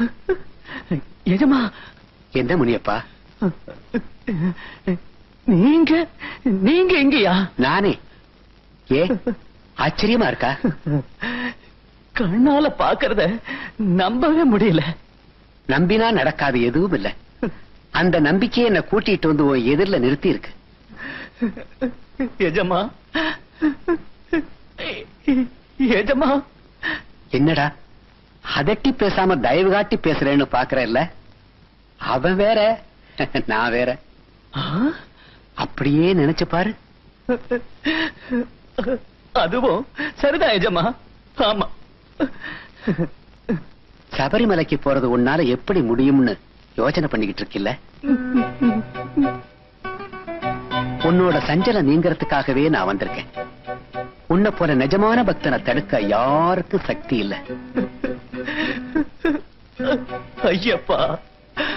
எஜமா என்ன முனியப்பா நீங்க நீங்க எங்கயா நானே ஏ ஆச்சரியமா இருக்கா கண்ணால பாக்குறத நம்பவே முடியல நம்பினா நடக்காது எதுவும் இல்ல அந்த நம்பிக்கையை என்ன கூட்டிட்டு வந்து உன் எதிரில நிறுத்தி இருக்கு எஜமா எஜமா என்னடா அதட்டி பேசாம தயவு காட்டி பேசுறேன்னு பாக்குறல்ல அவன் வேற நான் வேற ஆ? அப்படியே நினைச்சு பாரு அதுவும் சரிதான் எஜமா ஆமா சபரிமலைக்கு போறது உன்னால எப்படி முடியும்னு யோசனை பண்ணிக்கிட்டு இருக்கில்ல உன்னோட சஞ்சலம் நீங்கிறதுக்காகவே நான் வந்திருக்கேன் உன்னை போல நிஜமான பக்தனை தடுக்க யாருக்கும் சக்தி இல்ல ஐயப்பா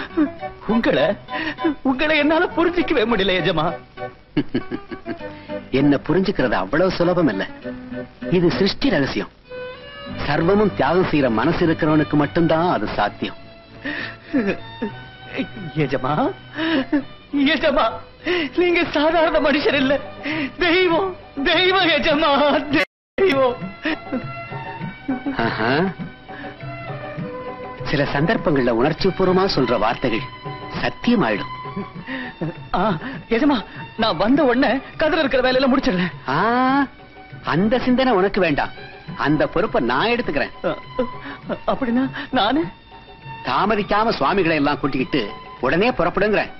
உங்களை உங்களை என்னால புரிஞ்சிக்கவே முடியல எஜமா என்ன புரிஞ்சுக்கிறது அவ்வளவு சுலபம் இல்ல இது சிருஷ்டி ரகசியம் சர்வமும் தியாகம் செய்யற மனசு இருக்கிறவனுக்கு மட்டும்தான் அது சாத்தியம் எஜமா எஜமா நீங்க சாதாரண மனுஷர் இல்ல தெய்வம் தெய்வம் எஜமா தெய்வம் ஆஹா. சில சந்தர்ப்பங்கள்ல உணர்ச்சி பூர்வமா சொல்ற வார்த்தைகள் சத்தியமாயிடும் ஆ, எஜமா நான் வந்த உடனே கதிர இருக்கிற வேலையில முடிச்சிடுறேன் ஆ, அந்த சிந்தனை உனக்கு வேண்டாம் அந்த பொறுப்பை நான் எடுத்துக்கிறேன் அ, அப்படின்னா நானு தாமதிக்காம சுவாமிகளை எல்லாம் கூட்டிக்கிட்டு உடனே புறப்படுங்கிறேன்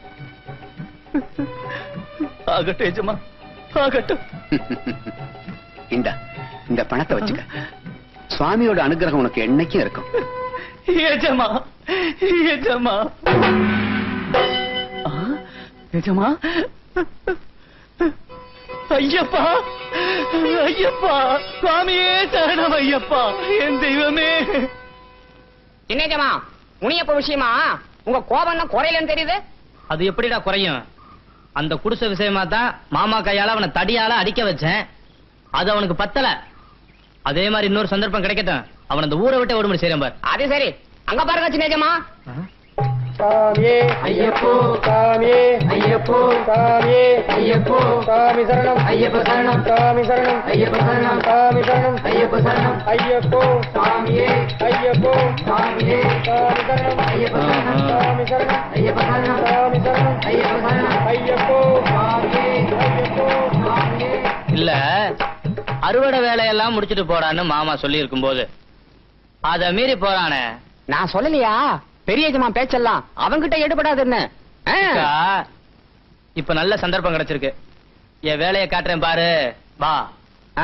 ஆகட்டும் எஜமா ஆகட்டும் இந்த இந்த பணத்தை வச்சுக்க சுவாமியோட அனுகிரகம் உனக்கு என்னைக்கும் இருக்கும் எஜமா எஜமா ஆ, எஜமா ஐயப்பா ஐயப்பா சுவாமியே சரணம் ஐயப்பா என் தெய்வமே என்னஜமா முனியப்ப விஷயமா உங்க கோபம் தான் குறையலன்னு தெரியுது அது எப்படிடா குறையும் அந்த குடிசை விஷயமா தான் மாமா கையால அவனை தடியால அடிக்க வச்சேன் அது அவனுக்கு பத்தல அதே மாதிரி இன்னொரு சந்தர்ப்பம் கிடைக்கட்டும் அவன் அந்த ஊரை விட்டு ஓடுமுடி செய்யறேன் பார் அது சரி அங்க பாருங்க சின்னஜமா சாமியே ஐயப்போ சாமியே ஐயப்போ சாமியே ஐயப்போ சாமி சரணம் ஐயப்ப சரணம் சாமி சரணம் ஐயப்ப சரணம் சாமி சரணம் ஐயப்ப சரணம் ஐயப்போ சாமியே ஐயப்போ சாமியே சாமி சரணம் ஐயப்ப சரணம் சாமி சரணம் ஐயப்ப சரணம் சாமி சரணம் ஐயப்ப சரணம் ஐயப்போ சாமியே ஐயப்போ சாமியே இல்ல அறுவடை வேலையெல்லாம் முடிச்சிட்டு போடான்னு மாமா சொல்லி இருக்கும்போது அத மீறி போறானே நான் சொல்லலையா பெரிய ஜமா பேச்செல்லாம் அவங்கிட்ட எடுபடாதுன்னு ஆ. அக்கா, இப்ப நல்ல சந்தர்ப்பம் கிடைச்சிருக்கு என் வேலையை காட்டுறேன் பாரு வா ஆ.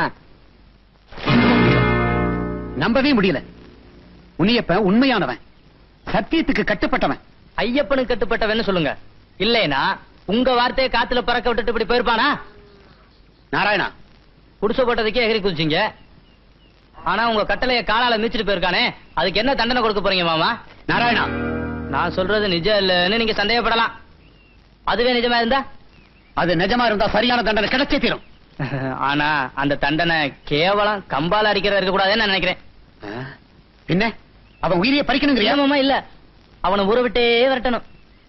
நம்பவே முடியல முனியப்ப உண்மையானவன் சத்தியத்துக்கு கட்டுப்பட்டவன் ஐயப்பனுக்கு கட்டுப்பட்டவன்னு சொல்லுங்க இல்லைனா உங்க வார்த்தையை காத்துல பறக்க விட்டுட்டு இப்படி போயிருப்பானா நாராயணா குடிசை போட்டதுக்கே எகிரி குதிச்சீங்க ஆனா உங்க கட்டளைய காலால மீச்சிட்டு போயிருக்கானே அதுக்கு என்ன தண்டனை கொடுக்க போறீங்க மாமா நாராயணா நான் சொல்றது நிஜம் இல்லைன்னு நீங்க சந்தேகப்படலாம் அதுவே நிஜமா இருந்தா அது நிஜமா இருந்தா சரியான தண்டனை கிடைச்சே தீரும் ஆனா அந்த தண்டனை கேவலம் கம்பால அடிக்கிறதா இருக்க கூடாதுன்னு நான் நினைக்கிறேன் ஆ? என்ன அவன் உயிரியை பறிக்கணுங்கிறியா ஏமாமா இல்ல அவனை ஊற விட்டே விரட்டணும்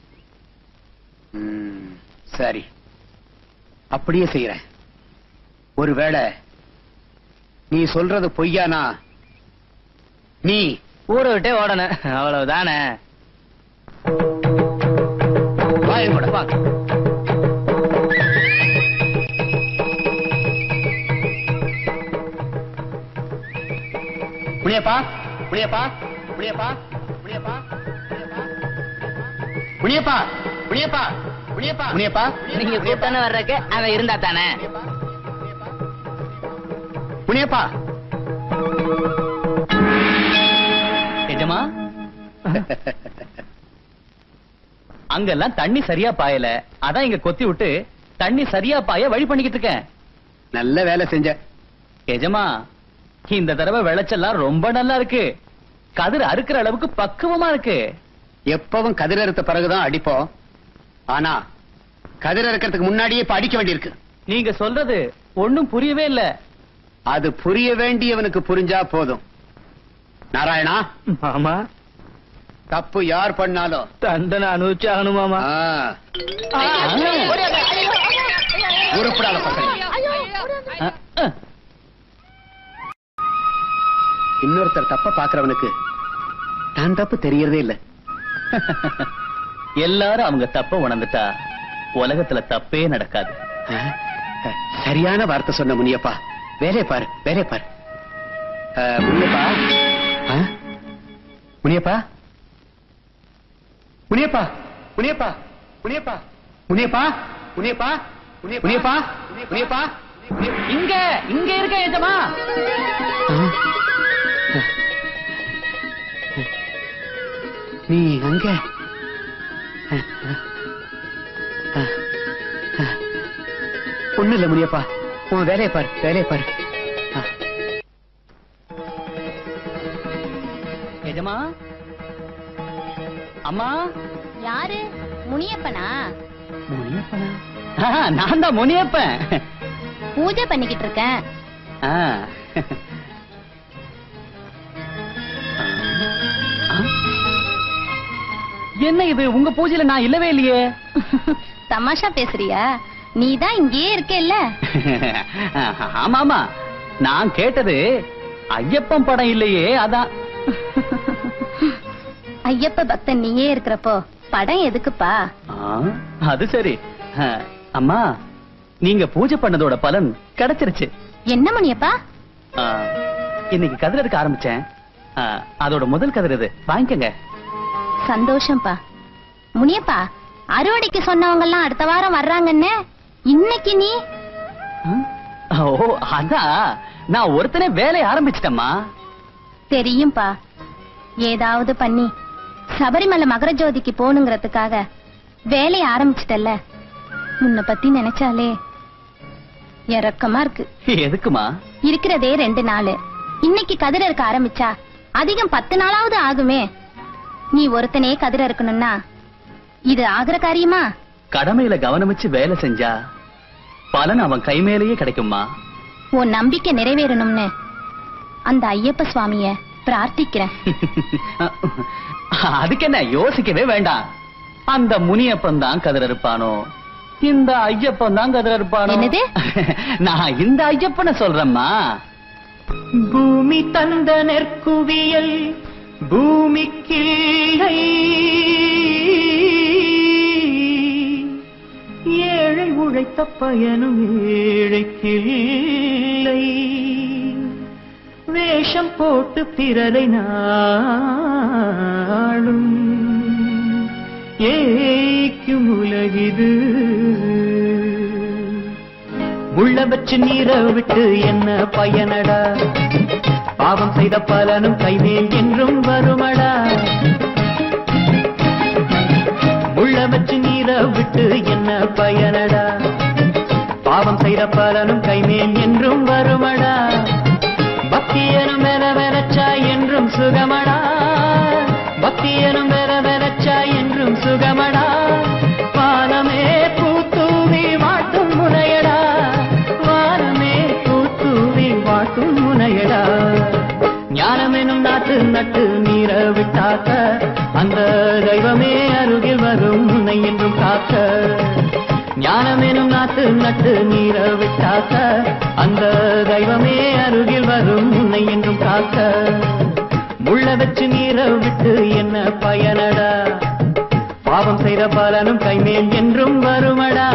ம், சரி அப்படியே செய்யறேன் ஒருவேளை நீ சொல்றது பொய்யானா நீ ஊற விட்டே ஓடணும் அவ்வளவுதானே வா என் கூட. வாங்க முனியப்பா முனியப்பா முனியப்பா முனியப்பா முனியப்பா முனியப்பா முனியப்பா முனியப்பா நீங்க கூட்டன்னு வர்றதுக்கு அவன் இருந்தா தானே முனியப்பா எஜமா அங்கெல்லாம் தண்ணி சரியா பாயல அதான் இங்க கொத்தி விட்டு தண்ணி சரியா பாய வழி பண்ணிக்கிட்டு இருக்கேன் நல்ல வேலை செஞ்ச எஜமா இந்த தடவை விளைச்செல்லாம் ரொம்ப நல்லா இருக்கு கதிர் அறுக்கிற அளவுக்கு பக்குவமா இருக்கு எப்பவும் கதிர் அறுத்த பிறகுதான் அடிப்போம் ஆனா கதிர் அறுக்கிறதுக்கு முன்னாடியே இப்ப அடிக்க வேண்டியிருக்கு நீங்க சொல்றது ஒண்ணும் புரியவே இல்ல அது புரிய வேண்டியவனுக்கு புரிஞ்சா போதும் நாராயணா மாமா தப்பு யார் பண்ணாலும் தண்டனை அனுபவிச்சாகணும் மாமா ஆ, உருப்படாத பசங்க அஹ், அஹ். இன்னொருத்தர் தப்ப பாக்குறவனுக்கு தான் தப்பு தெரியறதே இல்ல எல்லாரும் அவங்க தப்ப உணர்ந்துட்டா உலகத்துல தப்பே நடக்காது ஆ, சரியான வார்த்தை சொன்ன முனியப்பா வேலைய பாரு வேலைய பாரு ஆ, முனியப்பா ஆ? முனியப்பா முனியப்பா முனியப்பா முனியப்பா முனியப்பா முனியப்பா முனியப்பா முனியப்பா இங்க இங்க இருக்க எஜமா நீ அங்க ஒண்ணு இல்ல முனியப்பா உன் வேலையை பாரு வேலையை பாரு ஆ. எஜமா அம்மா யாரு முனியப்பனா முனியப்பனா ஆ, நான் தான் முனியப்பன் பூஜை பண்ணிக்கிட்டு இருக்கேன் ஆ. ஆ? என்ன இது உங்க பூஜையில நான் இல்லவே இல்லையே தமாஷா பேசுறியா நீ தான் இங்கேயே இருக்கேல்ல ஆமா ஆமா நான் கேட்டது ஐயப்பன் படம் இல்லையே அதான் ஐயப்ப பக்தன் நீயே இருக்கிறப்போ படம் எதுக்குப்பா ஆ, அது சரி ஆ, அம்மா நீங்க பூஜை பண்ணதோட பலன் கிடைச்சிருச்சு என்ன மணியப்பா ஆ, இன்னைக்கு கதிர் எடுக்க ஆரம்பிச்சேன் ஆ, அதோட முதல் கதிர் இது வாங்கிக்கங்க சந்தோஷம்ப்பா முனியப்பா அறுவடைக்கு சொன்னவங்க எல்லாம் அடுத்த வாரம் வர்றாங்கன்னு இன்னைக்கு நீ ஆ? ஓ அதான் நான் ஒருத்தனே வேலையை ஆரம்பிச்சிட்டேம்மா தெரியும்பா ஏதாவது பண்ணி சபரிமலை மகர ஜோதிக்கு போகணுங்கிறதுக்காக வேலைய ஆரம்பிச்சிட்டல்ல உன்னை பத்தி நினைச்சாலே இறக்கமா இருக்கு எதுக்குமா இருக்கிறதே ரெண்டு நாள் இன்னைக்கு கதிர இருக்க ஆரம்பிச்சா அதிகம் பத்து நாளாவது ஆகுமே நீ ஒருத்தனே கதிர இருக்கணும்னா இது ஆகுற காரியமா கடமையில கவனம் வச்சு வேலை செஞ்சா பலன் அவன் கை மேலேயே கிடைக்குமா உன் நம்பிக்கை நிறைவேறணும்னு அந்த ஐயப்ப சுவாமிய பிரார்த்திக்கிறேன் அதுக்கு என்ன யோசிக்கவே வேண்டாம் அந்த முனியப்பன் தான் கதிர இருப்பானோ இந்த ஐயப்பன் தான் கதிர இருப்பானோ என்னது? நான் இந்த ஐயப்பனை சொல்றேம்மா பூமி தந்த நெற்குவியல் பூமிக்கில்லை ஏழை உழைத்த பயனும் ஏழைக்கில்லை வேஷம் போட்டு பிறரை நாளும் ஏய்க்கும் உலகிது உள்ள வச்சு நீர விட்டு என்ன பயனடா பாவம் செய்த பலனும் கைமேல் என்றும் வருமடா உள்ள வச்சு நீர விட்டு என்ன பயனடா பாவம் செய்த பலனும் கைமேல் என்றும் வருமடா பக்தியனும் வெற வெறச்சா என்றும் சுகமடா பக்தியனும் வெற வெறச்சா என்றும் சுகமடா வானமே பூத்தூவி வாட்டும் முனையடா வானமே பூத்தூவி வாட்டும் முனையடா ஞானமெனும் நாட்டு நட்டு நீர விட்டாக்க அந்த தெய்வமே அருகில் வரும் உன்னை என்றும் காக்க ஞானமெனும் நாட்டு நட்டு நீர விட்டாக்க அந்த தெய்வமே அருகில் வரும் உன்னை என்றும் காக்க முள்ள வச்சு நீர விட்டு என்ன பயனடா பாவம் செய்த பலனும் கைமேல் என்றும் வருமடா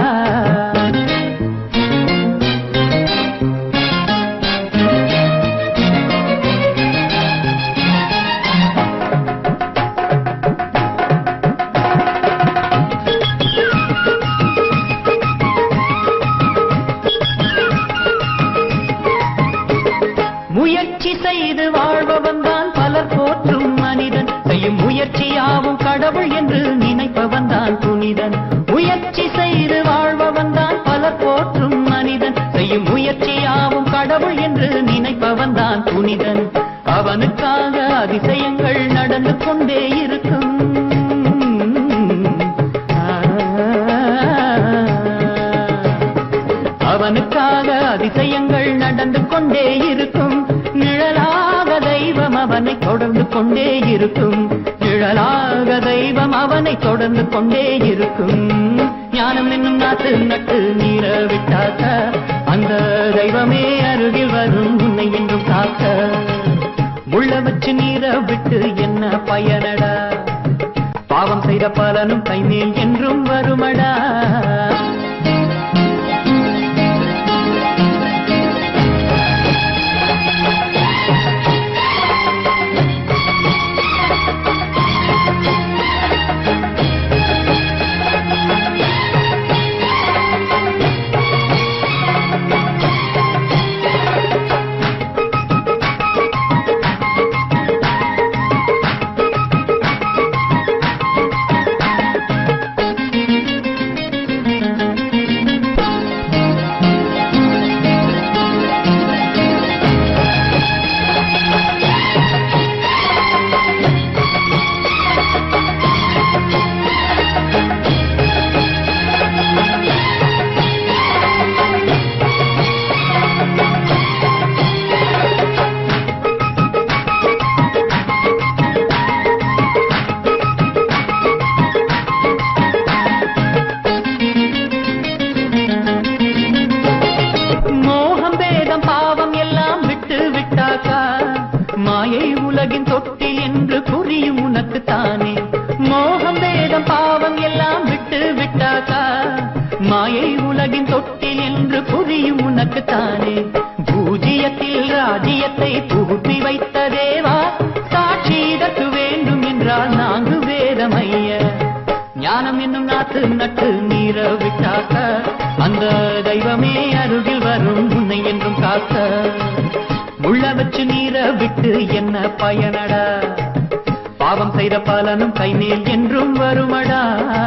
முயற்சி செய்து வாழ்பவன் தான் பலர் போற்றும் மனிதன் செய்யும் முயற்சியாவும் கடவுள் என்று நினைப்பவன் தான் புனிதன் முயற்சி செய்து வாழ்பவன் தான் பலர் போற்றும் மனிதன் செய்யும் முயற்சியாவும் கடவுள் என்று நினைப்பவன் தான் புனிதன் அவனுக்காக அதிசயங்கள் நடந்து கொண்டே இருக்கும் அவனுக்காக அதிசயங்கள் நடந்து கொண்டே இருக்கும் நிழலாக தெய்வம் அவனை தொடர்ந்து கொண்டே இருக்கும் நிழலாக தெய்வம் அவனை தொடர்ந்து கொண்டே இருக்கும் ஞானம் என்னும் நாட்டு நட்டு நீர விட்டாக்க அந்த தெய்வமே அருகில் வரும் உன்னை என்றும் காக்க முள்ள வச்சு நீர விட்டு என்ன பயனடா பாவம் செய்த பலனும் கைமேல் என்றும் வருமடா மாயை உலகின் தொட்டில் என்று புரியும் உனக்கு தானே மோகம் வேதம் பாவம் எல்லாம் விட்டு விட்டாக்கா மாயை உலகின் தொட்டில் என்று புரியும் உனக்கு தானே பூஜ்ஜியத்தில் ராஜ்யத்தை புகுத்தி வைத்த தேவா சாட்சி இதற்கு வேண்டும் என்றால் நான்கு வேதமைய ஞானம் என்னும் நாட்டு நட்டு நீர விட்டாக்க அந்த தெய்வமே அருகில் வரும் உன்னை என்றும் காக்க முள்ள வச்சு நீர விட்டு என்ன பயனடா பாவம் செய்த பலனும் கைமேல் என்றும் வருமடா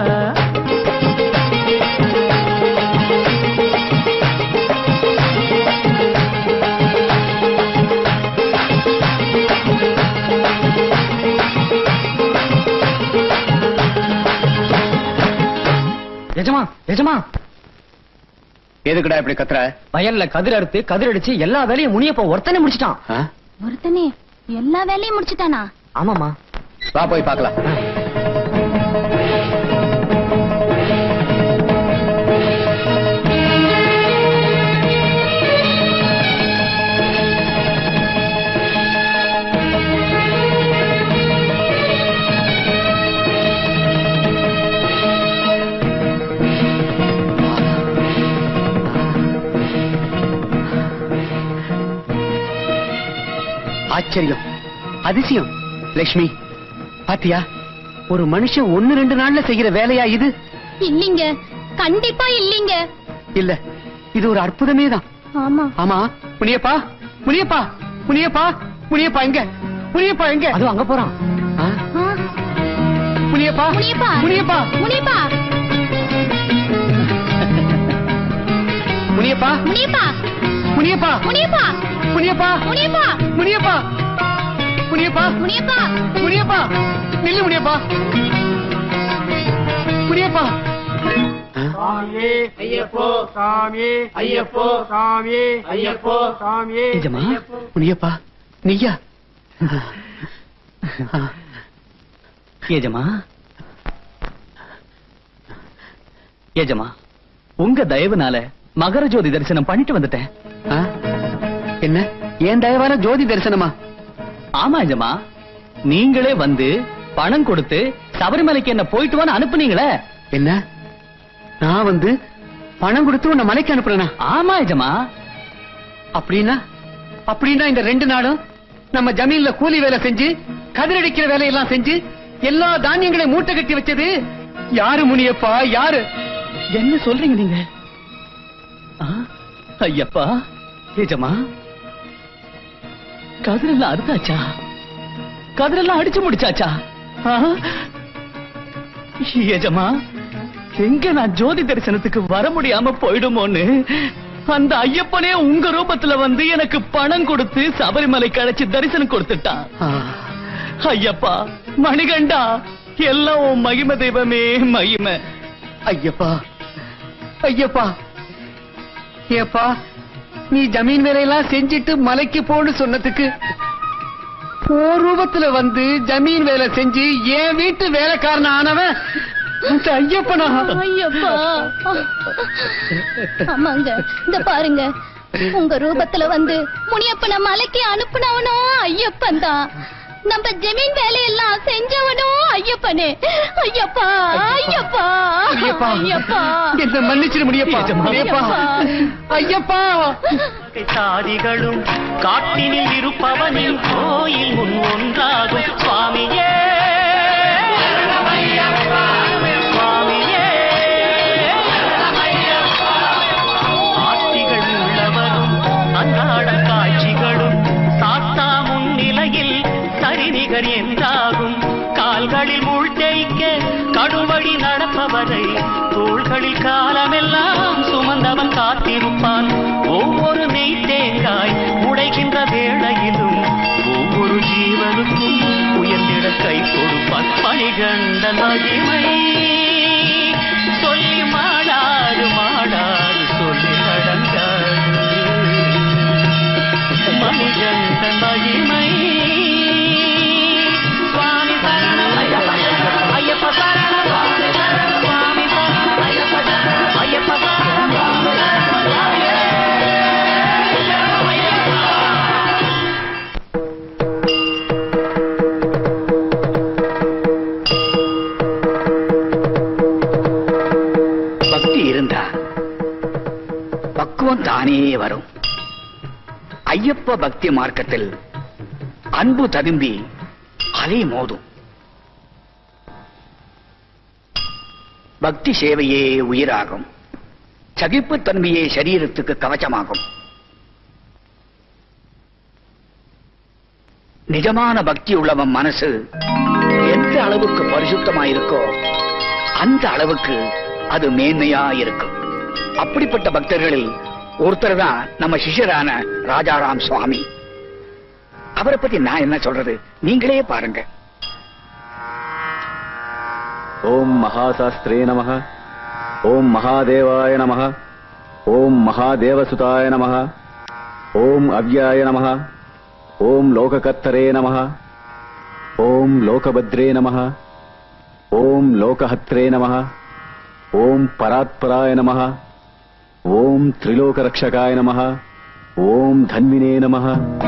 எஜமா எஜமா எதுக்குடா இப்படி கத்துற வயல்ல கதிர் அறுத்து கதிர் அடிச்சு எல்லா வேலையும் முனியப்ப ஒருத்தனே முடிச்சிட்டான் ஆ? ஒருத்தனே எல்லா வேலையும் முடிச்சுட்டானா ஆமாமா வா போய் பார்க்கலாம் ஆச்சரியம் அதிசயம் லட்சுமி பாத்தியா ஒரு மனுஷன் ஒன்னு ரெண்டு நாள்ல செய்யற வேலையா இது இல்லீங்க கண்டிப்பா இல்லீங்க இல்ல இது ஒரு அற்புதமே தான் ஆமா ஆமா முனியப்பா முனியப்பா முனியப்பா முனியப்பா எங்க முனியப்பா எங்க அதுவும் அங்க போறான் ஆ? ஆ, முனியப்பா முனியப்பா முனியப்பா முனியப்பா முனியப்பா முனியப்பா முனியப்பா முனியப்பா முனியப்பா முனியப்பா முனியப்பா முனியப்பா முனியப்பா முனியப்பா நில்லு முனியப்பா முனியப்பா எஜமா முனியப்பா நீயா ஏஜமா ஏஜமா உங்க தயவுனால மகர ஜோதி தரிசனம் பண்ணிட்டு வந்துட்டேன் ஆ? என்ன ஏன் தயவான ஜோதி தரிசனமா ஆமா ஏஜமா நீங்களே வந்து பணம் கொடுத்து சபரிமலைக்கு என்ன போயிட்டு வான்னு அனுப்புனீங்களே என்ன நான் வந்து பணம் கொடுத்து உன்னை மலைக்கு அனுப்புறேனா ஆமா ஏஜமா அப்படின்னா அப்படின்னா இந்த ரெண்டு நாளும் நம்ம ஜமீன்ல கூலி வேலை செஞ்சு கதிரடிக்கிற வேலையெல்லாம் செஞ்சு எல்லா தானியங்களையும் மூட்டை கட்டி வச்சது யாரு முனியப்பா யாரு என்ன சொல்றீங்க நீங்க ஆ, ஐயப்பா ஏஜமா கதிரெல்லாம் அறுத்தாச்சா கதிரெல்லாம் அடிச்சு முடிச்சாச்சா ஆ? ஏஜமா எங்க நான் ஜோதி தரிசனத்துக்கு வர முடியாம போயிடுமோன்னு அந்த ஐயப்பனே உங்க ரூபத்துல வந்து எனக்கு பணம் கொடுத்து சபரிமலை கழைச்சு தரிசனம் கொடுத்துட்டான் ஆ, ஐயப்பா மணிகண்டா எல்லாம் உன் மகிமை தெய்வமே மகிமை ஐயப்பா ஐயப்பா ஏப்பா நீ ஜமீன் வேலையெல்லாம் செஞ்சிட்டு மலைக்கு போன்னு சொன்னதுக்கு உன் ரூபத்துல வந்து ஜமீன் வேலை செஞ்சு என் வீட்டு வேலைக்காரன் ஆனவன் அந்த ஐயப்பனா ஐயப்பா ஆமாங்க இந்த பாருங்க உங்க ரூபத்துல வந்து முனியப்பன மலைக்கு அனுப்புனவனும் ஐயப்பன் தான் நம்ம ஜமீன் வேலையெல்லாம் செஞ்சவனும் ஐயப்பனே ஐயப்பா ஐயப்பா ஐயப்பா ஐயப்பா என்ன மன்னிச்சிட முடியப்பா ஐயப்பா ஐயப்பா சாதிகளும் காட்டினில் இருப்பவனின் கோயில் முன் ஒன்றாகும் சுவாமியே சுவாமியே ஆட்சிகள் உள்ளவரும் அன்றாட காட்சிகளும் சாத்தா முன்னிலையில் சரிநிகர் என்றாகும் கால்களில் முள் தேய்க்க கடுவழி நடப்பவரை தோள்களில் காலமெல்லாம் சுமந்தவன் காத்திருப்பான் ஒவ்வொரு நெய் தேங்காய் உடைகின்ற வேளையிலும் ஒவ்வொரு ஜீவனுக்கும் உயர்ந்திட கை கொடுப்பான் பணிகண்ட மகிமை சொல்லி மாடாது மாடாது சொல்லி நடந்தாது மணிகண்ட மகிமை சுவாமி சரணம் ஐயப்ப சரணம் சுவாமி சரணம் ஐயப்ப சரணம் தானே வரும் ஐயப்ப பக்தி மார்க்கத்தில் அன்பு ததும்பி அலை மோதும் பக்தி சேவையே உயிராகும் சகிப்புத்தன்மையே சரீரத்துக்கு கவச்சமாகும் நிஜமான பக்தி உள்ளவன் மனசு எந்த அளவுக்கு பரிசுத்தமாயிருக்கோ அந்த அளவுக்கு அது மேன்மையா இருக்கும் அப்படிப்பட்ட பக்தர்களில் ஒருத்தர் தான் நம்ம சிஷ்யரான ராஜாராம் சுவாமி அவரை பத்தி நான் என்ன சொல்றது நீங்களே பாருங்க ஓம் மகாசாஸ்திரே நம ஓம் மகாதேவாய நம ஓம் மகாதேவசுதாய நம ஓம் அவ்யாய நம ஓம் லோககத்தரே நம ஓம் லோகபத்ரே நம ஓம் லோகஹத்ரே நம ஓம் பராத்பராய நம ஓம் திரிலோகரக்ஷகாய நம ஓம் தன்வினே நம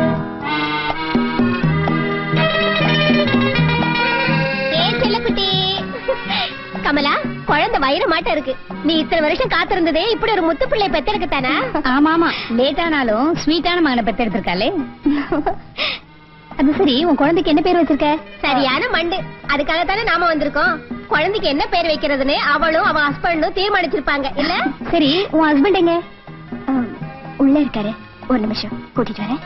ஏன் செல்லக்குட்டி கமலா குழந்தை வயிறு மாட்ட இருக்கு நீ இத்தனை வருஷம் காத்திருந்ததே இப்படி ஒரு முத்து பிள்ளை பெத்தெடுக்கத்தானா ஆமா ஆமா லேட்டானாலும் ஸ்வீட்டான மகனை பெத்தெடுத்திருக்காளே அது சரி உன் குழந்தைக்கு என்ன பேர் வச்சிருக்க சரியான மண்டு அதுக்காக தானே நாம வந்திருக்கோம் குழந்தைக்கு என்ன பேர் வைக்கிறதுன்னு அவளும் அவ ஹஸ்பண்டும் தீர்மானிச்சிருப்பாங்க இல்ல சரி உன் ஹஸ்பண்ட் எங்க உள்ள இருக்காரு ஒரு நிமிஷம் கூட்டிட்டு வரேன்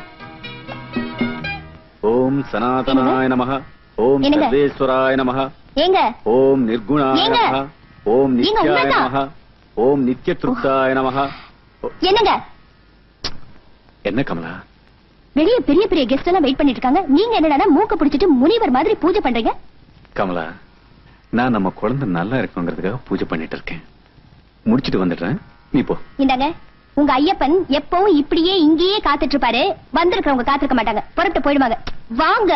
ஓம் சனாதனாய நம ஓம் என்னங்க? சர்வேஸ்வராய நம ஏங்க ஓம் நிர்குணாய ஏங்க? நம ஓம் ஏங்க, நித்யாய உண்மைதான். நம ஓம் நித்யத்ருப்தாய நம என்னங்க என்ன கமலா வெளிய பெரிய பெரிய கெஸ்ட் எல்லாம் வெயிட் பண்ணிட்டு இருக்காங்க நீங்க என்னடா மூக்க பிடிச்சிட்டு முனிவர் மாதிரி பூஜை பண்றீங்க கமலா நான் நம்ம குழந்தை நல்லா இருக்கணுங்கிறதுக்காக பூஜை பண்ணிட்டு இருக்கேன் முடிச்சிட்டு வந்துடுறேன் நீ போ இந்தாங்க உங்க ஐயப்பன் எப்பவும் இப்படியே இங்கேயே காத்துட்டு இருப்பாரு வந்திருக்கிறவங்க காத்திருக்க மாட்டாங்க புறப்பட்டு போயிடுவாங்க வாங்க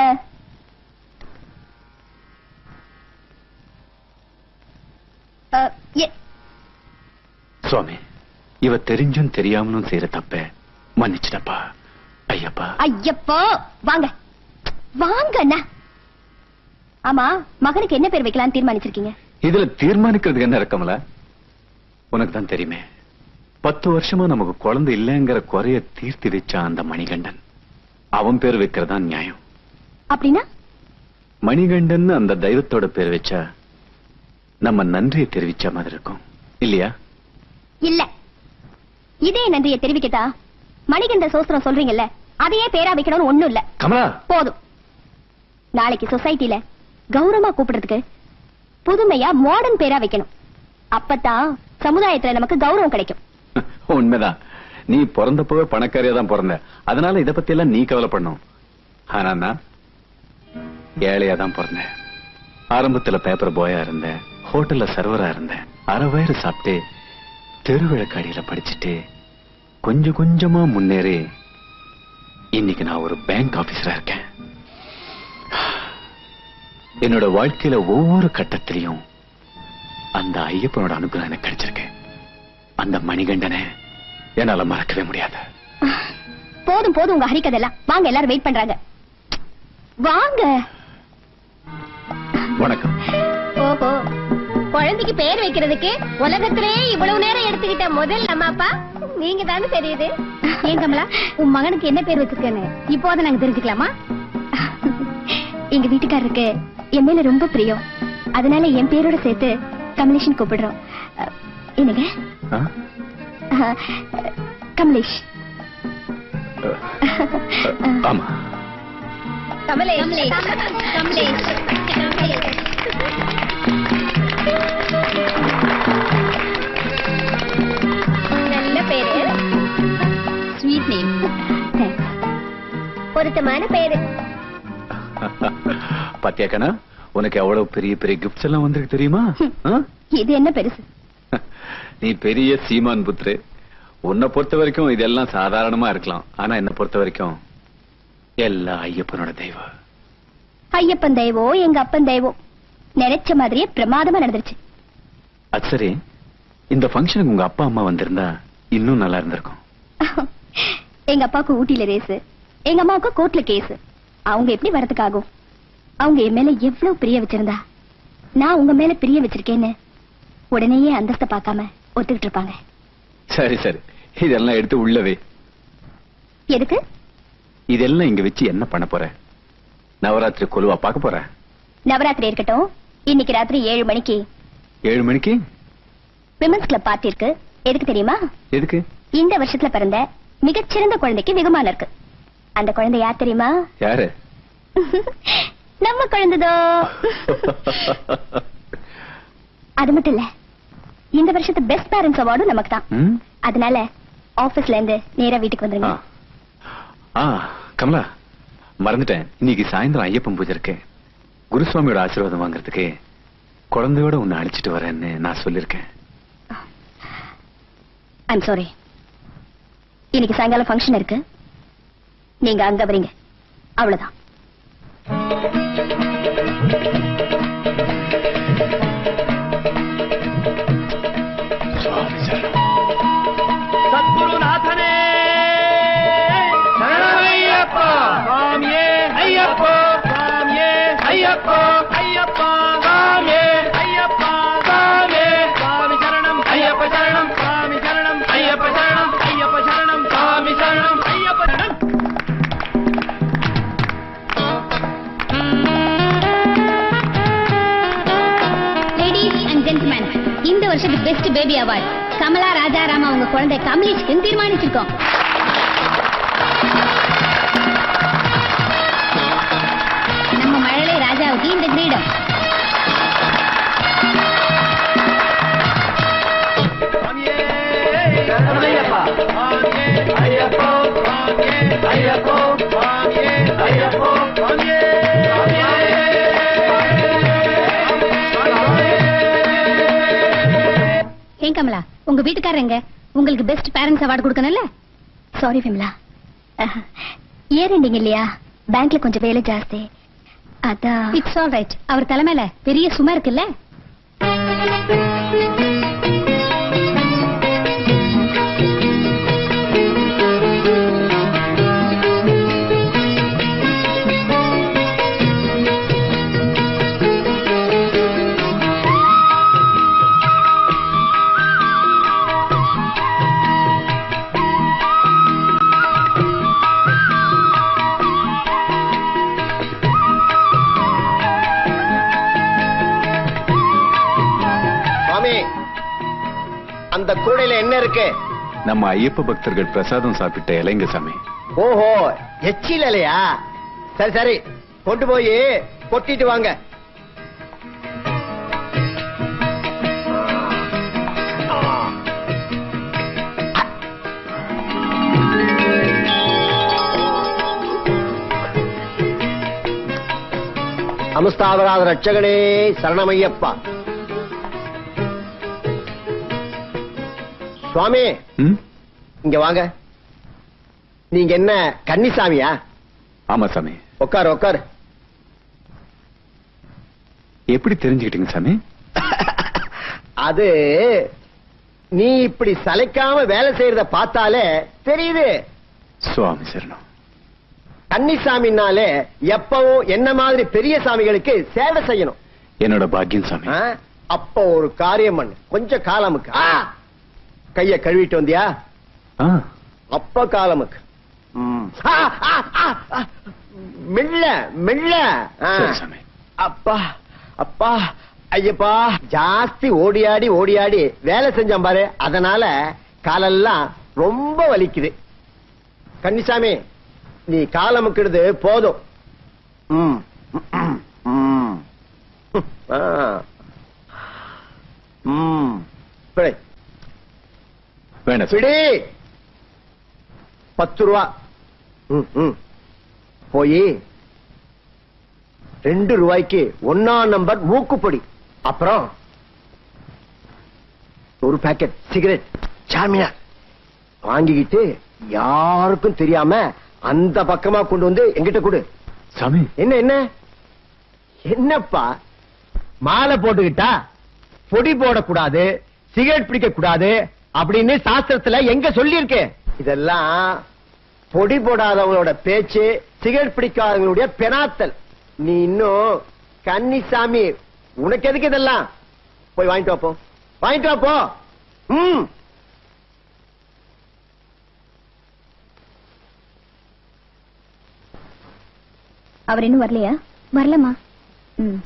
அ, எ- சுவாமி இவ தெரிஞ்சும் தெரியாமலும் செய்யற தப்ப மன்னிச்சிடப்பா ஐயப்பா ஐயப்போ வாங்க வாங்க அண்ணா ஆமா மகனுக்கு என்ன பேர் வைக்கலாம்னு தீர்மானிச்சிருக்கீங்க இதுல தீர்மானிக்கிறதுக்கு என்ன இருக்கமல உனக்கு தான் தெரியுமே பத்து வருஷமா நமக்கு குழந்தை இல்லைங்கிற குறைய தீர்த்தி வச்ச அந்த மணிகண்டன் அவன் பேர் வைக்கிறதா நியாயம் அப்படின்னா மணிகண்டன் அந்த தெய்வத்தோட பேர் வச்சா நம்ம நன்றியை தெரிவிச்ச மாதிரி இருக்கும் இல்லையா இல்ல இதே நன்றியை தெரிவிக்கதா மணிகண்ட சோஸ்திரம் சொல்றீங்கல்ல அதையே பேரா வைக்கணும்னு ஒண்ணும் இல்ல கமலா போதும் நாளைக்கு சொசைட்டில கௌரவமா கூப்பிடுறதுக்கு புதுமையா மாடர்ன் பேரா வைக்கணும் அப்பதான் சமுதாயத்துல நமக்கு கௌரவம் கிடைக்கும் உண்மைதான் நீ பிறந்தப்பவே பணக்காரியா தான் பிறந்த அதனால இத பத்தி எல்லாம் நீ கவலைப்படணும் ஆனா நான் ஏழையா தான் பிறந்தேன் ஆரம்பத்துல பேப்பர் பாயா இருந்தேன் ஹோட்டல்ல சர்வரா இருந்தேன் அரை வயிறு சாப்பிட்டு தெருவிளக்காடியில படிச்சுட்டு கொஞ்சம் கொஞ்சமா முன்னேறி இன்னைக்கு நான் ஒரு பேங்க் ஆபீசரா இருக்கேன் என்னோட வாழ்க்கையில ஒவ்வொரு கட்டத்திலையும் அந்த ஐயப்பனோட அனுகிரகம் எனக்கு கிடைச்சிருக்கு அந்த மணிகண்டனை என்னால மறக்கவே முடியாது போதும் போதும் உங்க ஹரிக்கதெல்லாம் வாங்க எல்லாரும் வெயிட் பண்றாங்க வாங்க வணக்கம் ஓஹோ குழந்தைக்கு பேர் வைக்கிறதுக்கு உலகத்திலே இவ்வளவு நேரம் எடுத்துக்கிட்ட முதல் நம்ம அப்பா நீங்க தானே தெரியுது ஏன் கமலா உன் மகனுக்கு என்ன பேர் வச்சிருக்கேன்னு இப்போத நாங்க தெரிஞ்சுக்கலாமா எங்க வீட்டுக்காரருக்கு என் மேல ரொம்ப பிரியம் அதனால என் பேரோட சேர்த்து கமலேஷன் கூப்பிடுறோம் அஹ், என்னங்க ஆ? அஹ், கமலேஷ் ஆமா கமலேஷ் கமலேஷ் நல்ல பேரு ஸ்வீட் நேம் பொருத்தமான பேரு பாத்தியா கண்ணா உனக்கு எவ்வளவு பெரிய பெரிய கிஃப்ட்ஸ் எல்லாம் வந்திருக்கு தெரியுமா ஆ? இது என்ன பெருசு நீ பெரிய சீமான் புத்ரு உன்னை பொறுத்த வரைக்கும் இதெல்லாம் சாதாரணமா இருக்கலாம் ஆனா என்ன பொறுத்த வரைக்கும் எல்லாம் ஐயப்பனோட தெய்வம் ஐயப்பன் தெய்வம் எங்க அப்பன் தெய்வம் நினைச்ச மாதிரியே பிரமாதமா நடந்துருச்சு அது சரி இந்த ஃபங்க்ஷனுக்கு உங்க அப்பா அம்மா வந்திருந்தா இன்னும் நல்லா இருந்திருக்கும் எங்க அப்பாவுக்கு ஊட்டியில ரேஸ் எங்க அம்மாவுக்கு கோர்ட்ல கேஸ் அவங்க எப்படி வரதுக்காகும் அவங்க என் மேல எவ்வளவு பிரிய வச்சிருந்தா நான் உங்க மேல பிரிய வச்சிருக்கேன்னு உடனேயே அந்தஸ்த பார்க்காம ஒத்துக்கிட்டு இருப்பாங்க சரி சரி இதெல்லாம் எடுத்து உள்ளவே எதுக்கு இதெல்லாம் இங்க வச்சு என்ன பண்ண போற நவராத்திரி கொலுவா பார்க்க போற நவராத்திரி இருக்கட்டும் இன்னைக்கு ராத்திரி ஏழு மணிக்கு ஏழு மணிக்கு விமன்ஸ் கிளப் பார்ட்டி இருக்கு எதுக்கு தெரியுமா எதுக்கு இந்த வருஷத்துல பிறந்த மிகச்சிறந்த குழந்தைக்கு வெகுமானம் இருக்கு அந்த குழந்தை யார் தெரியுமா யாரு நம்ம குழந்தைதோ அது மட்டும் இல்ல இந்த வருஷத்து பெஸ்ட் பேரண்ட்ஸ் அவார்டும் நமக்கு தான் ம்? அதனால ஆபீஸ்ல இருந்து நேரா வீட்டுக்கு ஆ. வந்துருங்க ஆ கமலா மறந்துட்டேன் இன்னைக்கு சாயந்தரம் ஐயப்பன் பூஜை இருக்கு குருசுவாமியோட ஆசீர்வாதம் வாங்குறதுக்கு குழந்தையோட உன்னை அழைச்சிட்டு வரேன்னு நான் சொல்லிருக்கேன் ஐம் சாரி இன்னைக்கு சாயங்காலம் ஃபங்க்ஷன் இருக்கு நீங்க அங்க வரீங்க அவ்வளவுதான் சத்குருநாதனே சரணமையப்பா சுவாமியே ஐயப்பா சுவாமியே ஐயப்பா ஐயப்பா சுவாமியே ஐயப்பா சுவாமியே சுவாமி சரணம் ஐயப்ப சரணம் சுவாமி சரணம் ஐயப்ப சரணம் ஐயப்ப சரணம் சுவாமி சரணம் ஐயப்ப சரணம் லேடிஸ் அண்ட் ஜென்டில்மேன் இந்த வருஷத்து best baby award Kamala Rajaram அவங்க குழந்தை கமலேஷ்க்கு தீர்மானிச்சிருக்கோம் நம்ம மழலை ராஜாவுக்கு இந்த கிரீடம் சரணமையப்பா சுவாமியே ஐயப்பா சுவாமியே ஐயப்பா சுவாமியே ஐயப்பா சுவாமியே ஏன் கமலா உங்க வீட்டுக்காரங்க உங்களுக்கு பெஸ்ட் பேரண்ட்ஸ் அவார்டு கொடுக்கணும்ல சாரி விமலா இயர் எண்டிங் இல்லையா பேங்க்ல கொஞ்சம் வேலை ஜாஸ்தி அதான் இட்ஸ் ஆல் ரைட் அவர் தலைமையில பெரிய சுமை இருக்குல்ல சுவாமி அந்த கூடையில என்ன இருக்கு நம்ம ஐயப்ப பக்தர்கள் பிரசாதம் சாப்பிட்ட இலைங்க சாமி ஓஹோ எச்சில் இல்லையா சரி சரி கொண்டு போய் கொட்டிட்டு வாங்க அமுஸ்தாவராத ரட்சகனே சரணமையப்பா சுவாமி ம்? இங்க வாங்க நீங்க என்ன கன்னிசாமியா ஆமா சாமி உட்காரு உட்காரு எப்படி தெரிஞ்சுக்கிட்டீங்க சாமி அது நீ இப்படி சளைக்காம வேலை செய்யறத பார்த்தாலே தெரியுது சுவாமி சரணம் கன்னிசாமினாலே எப்பவும் என்ன மாதிரி பெரிய சாமிகளுக்கு சேவை செய்யணும் என்னோட பாக்கியம் சாமி ஆ? அப்ப ஒரு காரியம் பண்ணு கொஞ்சம் காலமுக்கு ஆ! கைய கழுவிட்டு வந்தியா ஆ, அப்ப காலமுக்கு ம். ஆ, ஆ, ஆ, ஆ. மெல்ல மெல்ல ஆ. சரி சாமி அப்பா அப்பா ஐயப்பா ஜாஸ்தி ஓடியாடி ஓடியாடி வேலை செஞ்சான் பாரு அதனால காலெல்லாம் ரொம்ப வலிக்குது கன்னிசாமி நீ காலமுக்கிடுது போதும் ம். ம். ஆ. ம். பிழை. வேண்டாம் சாமி. பிடி பத்து ரூபா ம், ம். போய் ரெண்டு ரூபாய்க்கு ஒன்னா நம்பர் மூக்குப்பொடி அப்புறம் ஒரு பாக்கெட் சிகரெட் சாமியார் வாங்கிக்கிட்டு யாருக்கும் தெரியாம அந்த பக்கமா கொண்டு வந்து எங்கிட்ட கொடு சாமி என்ன என்ன என்னப்பா மாலை போட்டுக்கிட்டா பொடி போடக்கூடாது சிகரெட் பிடிக்க கூடாது அப்படின்னு சாஸ்திரத்துல எங்க சொல்லியிருக்கு இதெல்லாம் பொடி போடாதவங்களோட பேச்சு சிகரெட் பிடிக்காதவங்களுடைய பெனாத்தல் நீ இன்னும் கன்னிசாமி உனக்கு எதுக்கு இதெல்லாம் போய் வாங்கிட்டு வா போ வாங்கிட்டு வா போ ம் அவர் இன்னும் வரலையா வரலமா ம்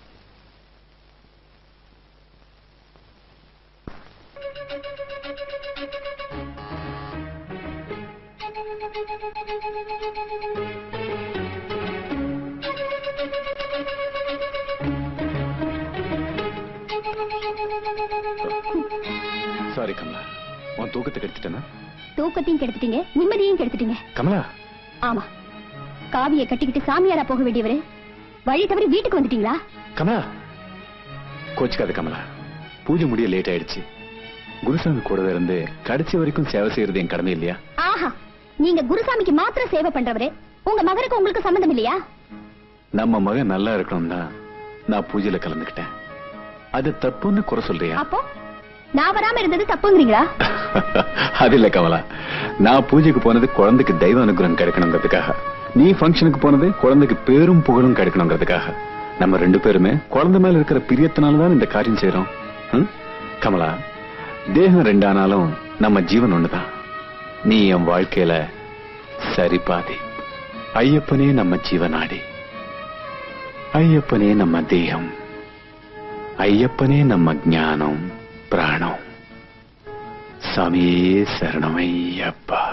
சாரி கமலா உன் தூக்கத்தை கெடுத்துட்டேனா தூக்கத்தையும் கெடுத்துட்டீங்க நிம்மதியையும் கெடுத்துட்டீங்க கமலா ஆமா காவியை கட்டிக்கிட்டு சாமியாரா போக வேண்டியவரு வழி தவறி வீட்டுக்கு வந்துட்டீங்களா கமலா கோச்சுக்காத கமலா பூஜை முடிய லேட் ஆயிடுச்சு குருசாமி கூடவே இருந்து கடைசி வரைக்கும் சேவை செய்யறது என் கடமை இல்லையா ஆஹா நீங்க குருசாமிக்கு மாத்திரம் சேவை பண்றவரு உங்க மகனுக்கு உங்களுக்கு சம்மந்தம் இல்லையா நம்ம மகன் நல்லா இருக்கணும் தான் நான் பூஜையில கலந்துக்கிட்டேன் அது தப்புன்னு குறை சொல்றியா அப்போ நான் வராம இருந்தது தப்புங்கிறீங்களா அது இல்ல கமலா நான் பூஜைக்கு போனது குழந்தைக்கு தெய்வ அனுகிரகம் கிடைக்கணுங்கிறதுக்காக நீ ஃபங்க்ஷனுக்கு போனது குழந்தைக்கு பேரும் புகழும் கிடைக்கணுங்கிறதுக்காக நம்ம ரெண்டு பேருமே குழந்தை மேல இருக்கிற பிரியத்தினால தான் இந்த காரியம் செய்யறோம் ம்? கமலா தேகம் ரெண்டானாலும் நம்ம ஜீவன் ஒண்ணுதான் நீ என் வாழ்க்கையில சரி பாதி ஐயப்பனே நம்ம ஜீவனாடி ஐயப்பனே நம்ம தேகம் ஐயப்பனே நம்ம ஞானம் பிராணம் சாமியே சரணமையப்பா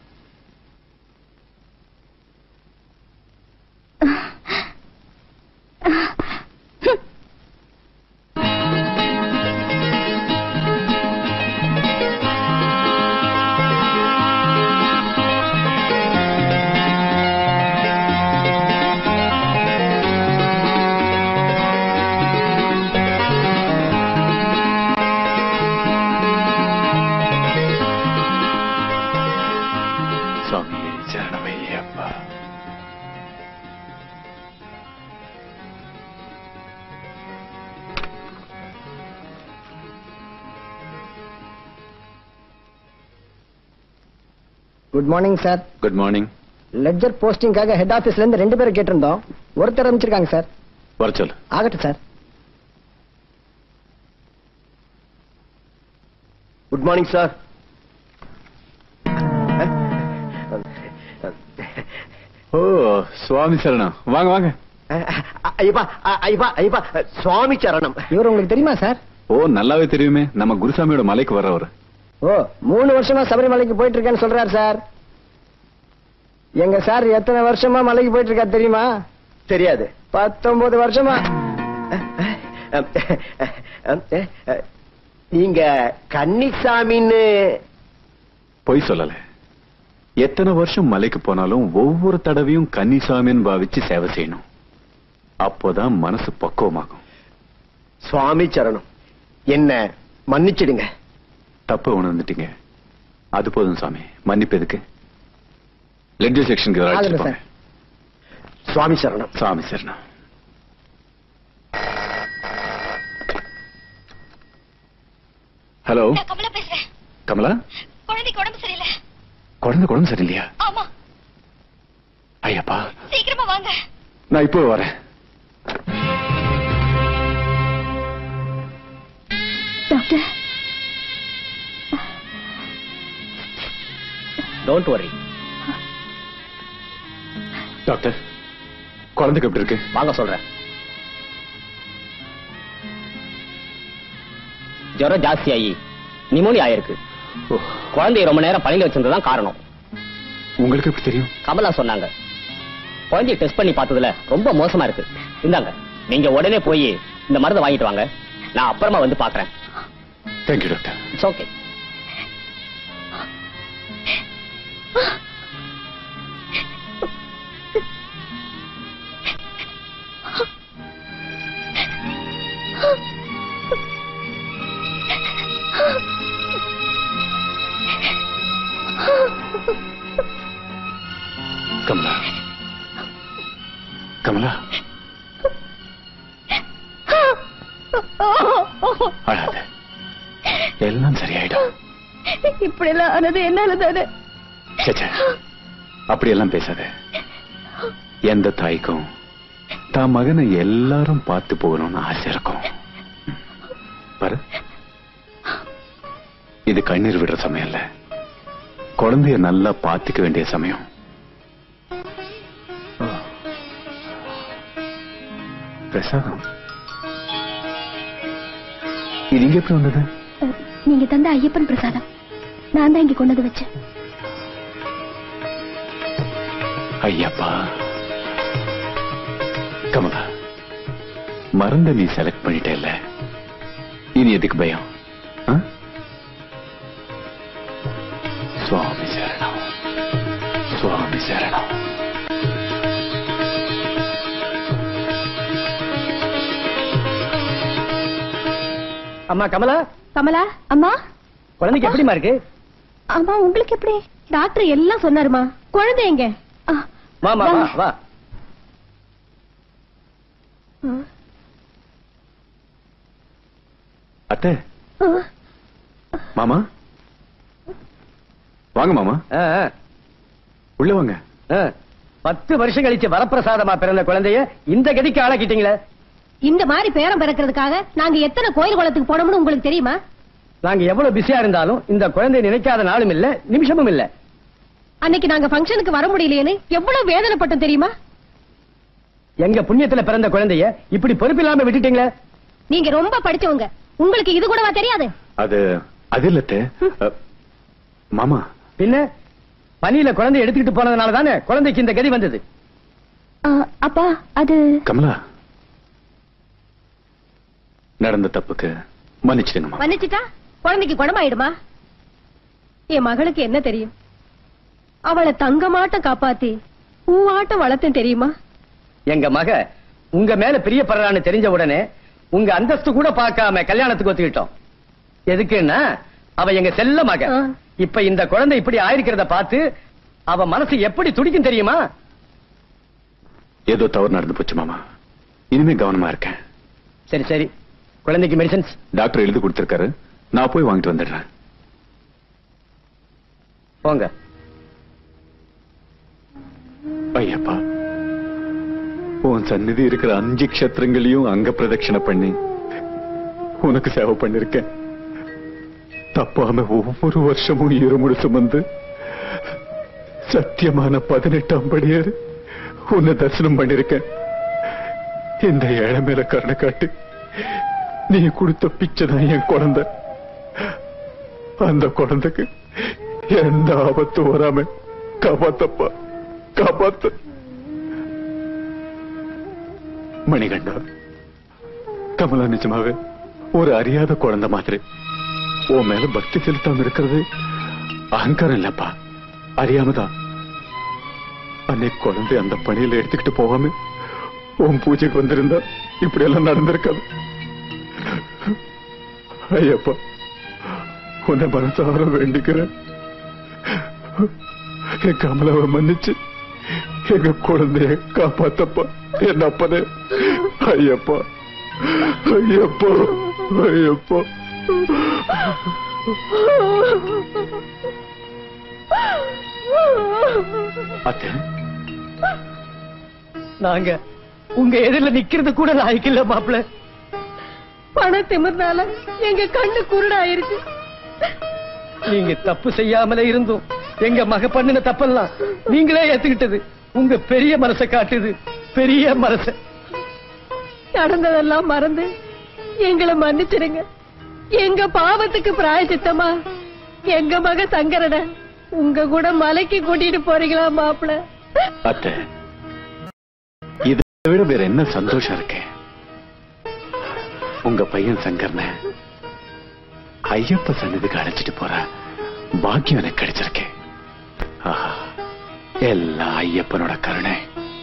சுவாமியே சரணமையப்பா good morning sir good morning ledger போஸ்டிங்காக ஹெட் ஆபீஸ்ல இருந்து ரெண்டு பேரை கேட்டிருந்தோம் ஒருத்தர் அமைச்சிருக்காங்க சார் வர சொல்லு ஆகட்டும் சார் குட் மார்னிங் சார் ஓ சுவாமி சரணம் வாங்க வாங்க ஐயப்பா ஐயப்பா ஐயப்பா சுவாமி சரணம் இவர் உங்களுக்கு தெரியுமா சார் ஓ நல்லாவே தெரியுமே நம்ம குருசாமியோட மலைக்கு வர்றவர் ஓ மூணு வருஷமா சபரிமலைக்கு போயிட்டு இருக்கேன்னு சொல்றாரு சார் எங்க சார் எத்தனை வருஷமா மலைக்கு போயிட்டு இருக்காரு தெரியுமா தெரியாது பத்தொன்பது வருஷமா நீங்க கன்னிசாமின்னு பொய் சொல்லல எத்தனை வருஷம் மலைக்கு போனாலும் ஒவ்வொரு தடவையும் கன்னிசாமின்னு பாவிச்சு சேவை செய்யணும் அப்போதான் மனசு பக்குவமாகும் சுவாமி சரணம் என்ன மன்னிச்சிடுங்க தப்பு உணர்ந்துட்டீங்க அது போதும் சாமி மன்னிப்பு எதுக்கு லெட்ஜர் செக்ஷனுக்கு ஆகட்டும் அழைச்சிட்டு சார். போங்க சுவாமி சரணம் சாமி சரணம் ஹலோ நான் கமலா பேசுறேன் கமலா குழந்தைக்கு உடம்பு சரியில்லை குழந்தை குழந்தை சரியில்லையா ஆமா ஐயப்பா சீக்கிரமா வாங்க நான் இப்போ வரேன் டாக்டர் டோன்ட் வரி டாக்டர் குழந்தைக்கு எப்படி இருக்கு வாங்க சொல்றேன் ஜுரம் ஜாஸ்தியாகி நிமோனியா ஆயிருக்கு குழந்தைய ரொம்ப நேரம் பணியில வச்சிருந்ததுதான் காரணம் உங்களுக்கு எப்படி தெரியும் கமலா சொன்னாங்க குழந்தைய டெஸ்ட் பண்ணி பார்த்ததுல ரொம்ப மோசமா இருக்கு இந்தாங்க நீங்க உடனே போய் இந்த மருந்தை வாங்கிட்டு வாங்க நான் அப்புறமா வந்து பாக்குறேன் thank you doctor it's okay Kamala Kamala அழாத எல்லாம் சரியாயிடும் இப்படி எல்லாம் ஆனது என்னால தானே சேச்சே அப்படியெல்லாம் பேசாத எந்த தாய்க்கும் தான் மகனை எல்லாரும் பார்த்து போகணும்னு ஆசை இருக்கும் பாரு இது கண்ணீர் விடுற சமயம் இல்ல குழந்தைய நல்லா பார்த்துக்க வேண்டிய சமயம் பிரசாதம் இது இங்க எப்படி வந்தது அஹ், நீங்க தந்த ஐயப்பன் பிரசாதம் நான் தான் இங்க கொண்டு வந்து வச்சேன் ஐயப்பா கமலா மருந்த நீ செலக்ட் பண்ணிட்டேல்ல இனி எதுக்கு பயம் ஆ? சுவாமி சரணம் சுவாமி சரணம் அம்மா கமலா கமலா அம்மா குழந்தைக்கு எப்படிமா இருக்கு அம்மா உங்களுக்கு எப்படி டாக்டர் எல்லாம் சொன்னாருமா குழந்தை எங்க ஆ, வாமா வா வாங்க. வா ஆ, அத்தை ஆ. மாமா வாங்க மாமா ஆ, ஆ, உள்ள வாங்க ஆ. பத்து வருஷம் கழிச்சு வரப்பிரசாதமா பிறந்த குழந்தைய இந்த கதிக்கு ஆளாக்கிட்டீங்களே இந்த மாதிரி பேரம் பிறக்கிறதுக்காக நாங்க எத்தனை கோயில் குளத்துக்கு போனோம்னு உங்களுக்கு தெரியுமா நாங்க எவ்வளவு பிஸியா இருந்தாலும் இந்த குழந்தைய நினைக்காத நாளும் இல்ல நிமிஷமும் இல்ல அன்னைக்கு நாங்க ஃபங்க்ஷனுக்கு வர முடியலையேன்னு எவ்வளவு வேதனைப்பட்டோம் தெரியுமா எங்க புண்ணியத்துல பிறந்த குழந்தைய இப்படி பொறுப்பில்லாம விட்டுட்டீங்களே நீங்க ரொம்ப படிச்சவங்க உங்களுக்கு இது கூடவா தெரியாது அது அது இல்ல அத்தை. அ, மாமா பின்ன பனியில குழந்தை எடுத்துக்கிட்டு போனதுனால தானே குழந்தைக்கு இந்த கதி வந்தது ஆ, அப்பா அது கமலா நடந்த தப்புக்கு மன்னிச்சிடுங்கம்மா மன்னிச்சிட்டா குழந்தைக்கு குணமாயிடுமா என் மகளுக்கு என்ன தெரியும் அவளை தங்கமாட்டம் காப்பாத்தி பூவாட்டம் வளர்த்தேன் தெரியுமா எங்க மக உங்க மேல பிரியப்படுறான்னு தெரிஞ்ச உடனே உங்க அந்தஸ்து கூட பார்க்காம கல்யாணத்துக்கு ஒத்துக்கிட்டோம் எதுக்குன்னா அவ எங்க செல்ல மக ஆ. இப்ப இந்த குழந்தை இப்படி ஆயிருக்கிறத பார்த்து அவ மனசு எப்படி துடிக்கும் தெரியுமா ஏதோ தவறு நடந்து போச்சு மாமா இனிமே கவனமா இருக்கேன் சரி சரி குழந்தைக்கு மெடிசன்ஸ் டாக்டர் எழுதி கொடுத்திருக்காரு நான் போய் வாங்கிட்டு வந்துடுறேன் போங்க ஐயப்பா உன் சந்நிதி இருக்கிற அஞ்சு க்ஷத்திரங்களையும் அங்க பிரதட்சணை பண்ணி உனக்கு சேவை பண்ணிருக்கேன் தப்பாம ஒவ்வொரு வருஷமும் இருமுடி சுமந்து சத்தியமான பதினெட்டாம் படியாரு உன்னை தரிசனம் பண்ணிருக்கேன் இந்த ஏழை மேல கருணை காட்டு நீ கொடுத்த பிச்சை தான் என் குழந்தை அந்த குழந்தைக்கு எந்த ஆபத்தும் வராம காப்பாத்தப்பா காப்பாத்து மணிகண்டா கமலா நிஜமாவே ஒரு அறியாத குழந்தை மாதிரி உன் மேல பக்தி செலுத்தாம இருக்கிறது அகங்காரம் இல்லப்பா அறியாமதான் அன்னைக்கு குழந்தை அந்த பணியில எடுத்துக்கிட்டு போகாம உன் பூஜைக்கு வந்திருந்தா இப்படி எல்லாம் நடந்திருக்காது ஐயப்பா உன்னை மனசார வேண்டிக்கிறேன் என் கமலாவை மன்னிச்சு எங்க குழந்தைய காப்பாத்தப்பா என் அப்பனே ஐயப்பா ஐயப்பா ஐயப்பா அத்தை நாங்க உங்க எதிரில நிக்கிறது கூட லாய்க்கில்ல மாப்பிள்ள பண திமிர்னால எங்க கண்ணு குருடாயிருச்சு நீங்க தப்பு செய்யாமலே இருந்தும் எங்க மக பண்ணின தப்பெல்லாம் நீங்களே ஏத்துக்கிட்டது உங்க பெரிய மனசை காட்டுது பெரிய மனச நடந்ததெல்லாம் மறந்து எங்களை மன்னிச்சிடுங்க எங்க பாவத்துக்கு பிராயச்சித்தமா எங்க மக சங்கரன உங்க கூட மலைக்கு கூட்டிட்டு போறீங்களா மாப்பிள அத்தை இதை விட வேற என்ன சந்தோஷம் இருக்கு உங்க பையன் சங்கர்ன ஐயப்ப சன்னதிக்கு அழைச்சிட்டு போற பாக்கியம் எனக்கு கிடைச்சிருக்கு ஆஹா, எல்லாம் ஐயப்பனோட கருணை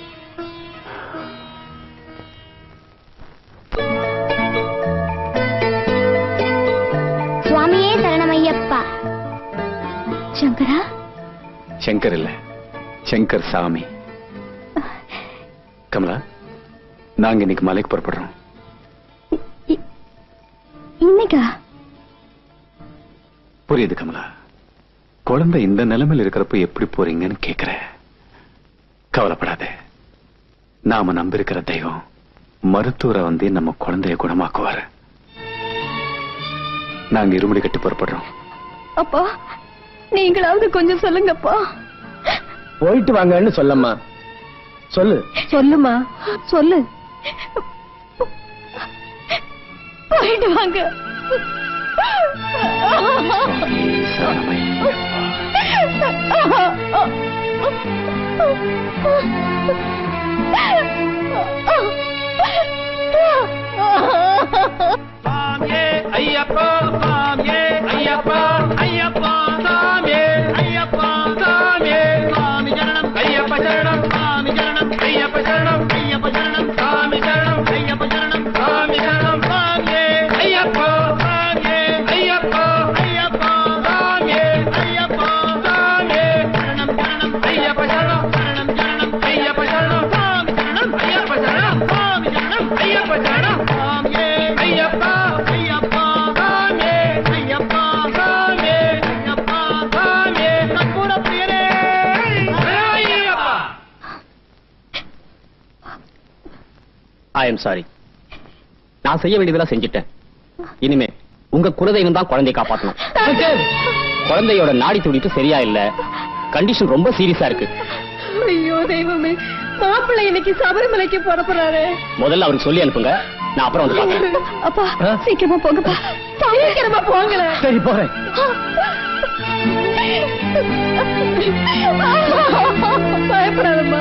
சுவாமியே சரணமையப்பா சங்கரா சங்கர் இல்ல சங்கர் சாமி கமலா நாங்க இன்னைக்கு மலைக்கு புறப்படுறோம் இ- இன்னைக்கா புரியுது கமலா குழந்தை இந்த நிலைமையில இருக்கிறப்ப எப்படி போறீங்கன்னு கேக்குற கவலைப்படாத நாம நம்பியிருக்கிற தெய்வம் மருத்துவரை வந்து நம்ம குழந்தைய குணமாக்குவாரு நாங்க இருமுடி கட்டி புறப்படுறோம் அப்பா நீங்களாவது கொஞ்சம் சொல்லுங்கப்பா போயிட்டு வாங்கன்னு சொல்லம்மா சொல்லு சொல்லுமா சொல்லு போயிட்டு வாங்க ஐயப்பா சாமியே ஐயப்பா ஐயப்பா சாமியே ஐயப்பா சாமியே சாமி சரணம் ஐயப்ப சரணம் சாமி சரணம் ஐயப்ப சரணம் ஐயப்ப சரணம் சாமி சரணம் ஐயப்ப சரணம் சாமி சரணம் சாமியே ஐயப்பா சாமியே ஐயப்பா ஐயப்பா சாமியே ஐயப்பா சாமியே சரணம் சரணம் ஐயப்ப சரணம் சரணம் சரணம் ஐயப்ப சரணம் சாமி சரணம் ஐயப்ப சரணம் சாமி சரணம் ஐயப்ப சரணம் சாமியே ஐயப்பா ஐயப்பா சாமியே ஐயப்பா சாமியே ஐயப்பா சாமியே நக்குட பிரியரே ஐயப்பா ஐ எம் சாரி நான் செய்ய வேண்டியதெல்லாம் செஞ்சுட்டேன் இனிமே உங்க குலதெய்வம் தான் குழந்தையை காப்பாத்தணும் குழந்தையோட நாடி துடிப்பு சரியா இல்ல கண்டிஷன் ரொம்ப சீரியஸா இருக்கு ஐயோ தெய்வமே மாப்பிள்ளை இன்னைக்கு சபரிமலைக்கு புறப்படுறாரு முதல்ல அவருக்கு சொல்லி அனுப்புங்க நான் அப்புறம் வந்து பாக்கிறேன் அப்பா சீக்கிரமா போங்கப்பா சீக்கிரமா போங்களேன் சரி போறேன் பயப்படாதம்மா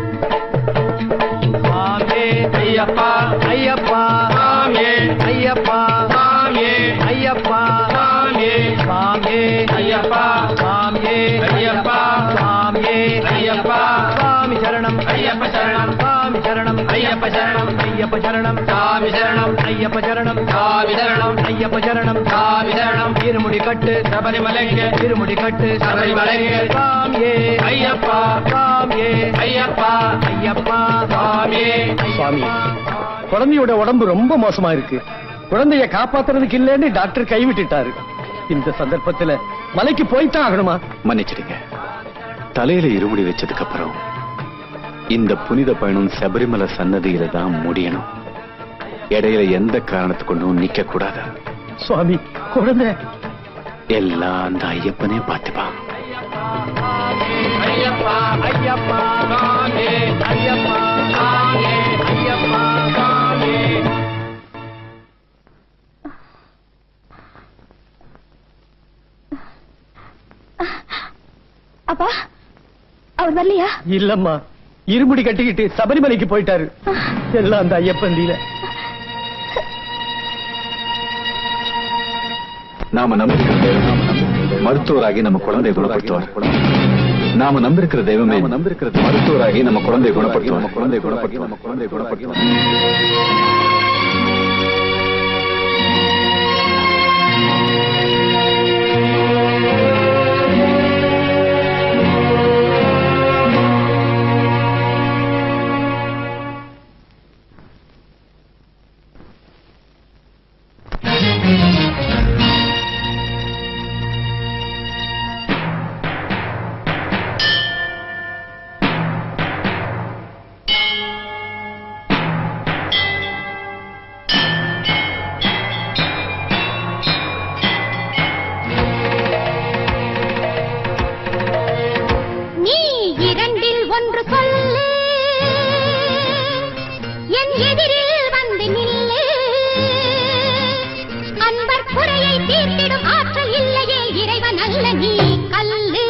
சாமியே ஐயப்பா ஐயப்பா சாமியே ஐயப்பா சாமியே ஐயப்பா சாமியே சாமியே ஐயப்பா சாமியே ஐயப்பா சாமியே ஐயப்பா சாமி சரணம் ஐயப்ப சரணம் சாமி சரணம் ஐயப்ப சரணம் ஐயப்ப சரணம் சாமி சரணம் ஐயப்ப சரணம் சாமி சரணம் ஐயப்ப சரணம் சாமி சரணம் இருமுடி கட்டு சபரிமலைக்கு இருமுடி கட்டு சபரிமலைக்கு சாமியே ஐயப்பா சாமியே ஐயப்பா ஐயப்பா சாமியே சுவாமி குழந்தையோட உடம்பு ரொம்ப மோசமா இருக்கு குழந்தைய காப்பாத்துறதுக்கு இல்லைன்னு டாக்டர் கைவிட்டுட்டாரு இந்த சந்தர்ப்பத்துல மலைக்கு போய்தான் ஆகணுமா மன்னிச்சிடுங்க தலையில இருமுடி வச்சதுக்கு அப்புறம் இந்த புனித பயணம் சபரிமலை சன்னதியில தான் முடியணும் இடையில எந்த காரணத்து கொண்டும் நிக்க கூடாது சுவாமி குழந்தை எல்லாம் அந்த ஐயப்பனே பார்த்துப்பான் ஐயப்பா ஐயப்பா சாமியே ஐயப்பா சாமியே ஐயப்பா சாமியே அப்பா அவர் வரலையா இல்லம்மா இருமுடி கட்டிக்கிட்டு சபரிமலைக்கு போயிட்டாரு எல்லாம் அந்த ஐயப்பன் லீலை நாம நம்பியிருக்கிற தெய்வம் மருத்துவராகி நம்ம குழந்தையை குணப்படுத்துவார் நாம நம்பியிருக்கிற தெய்வமே நம்பியிருக்கிற மருத்துவராகி நம்ம குழந்தையை குணப்படுத்துவார் குழந்தையை குணப்படுத்துவார் நம்ம குழந்தையை குணப்படுத்துவார் நீ இரண்டில் ஒன்று சொல்லு என் எதிரில் வந்து நில்லு அன்பர் குறையை தீர்த்திடும் ஆற்றல் இல்லையே இறைவன் அல்ல நீ கல்லு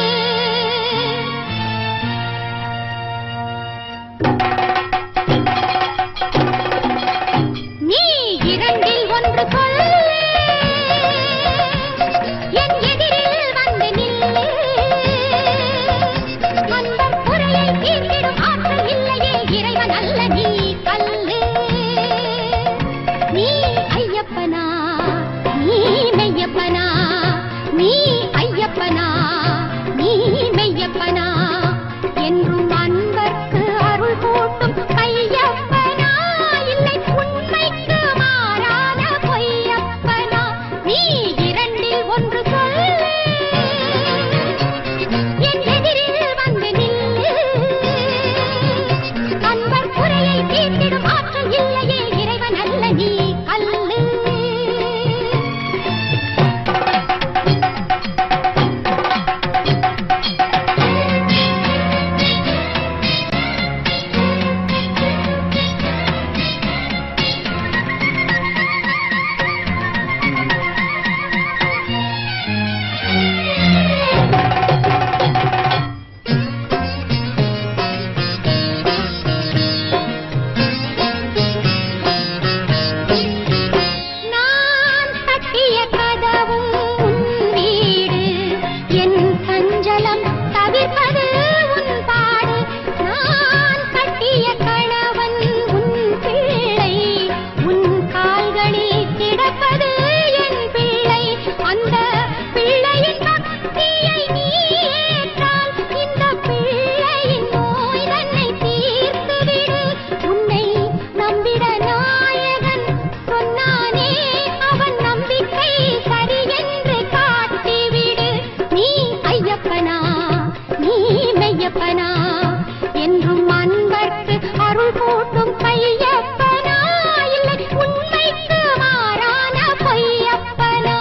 நீ இரண்டில் ஒன்று சொல்லு என் எதிரில் வந்து நில்லு அன்பர் குறையை தீர்த்திடும் ஆற்றல் இல்லையே இறைவன் அல்ல நீ கல்லு நீ ஐயப்பனா நீ மெய்யப்பனா நீ ஐயப்பனா கையப்பனா இல்லை உண்மைக்கு மாறான பொய்யப்பனா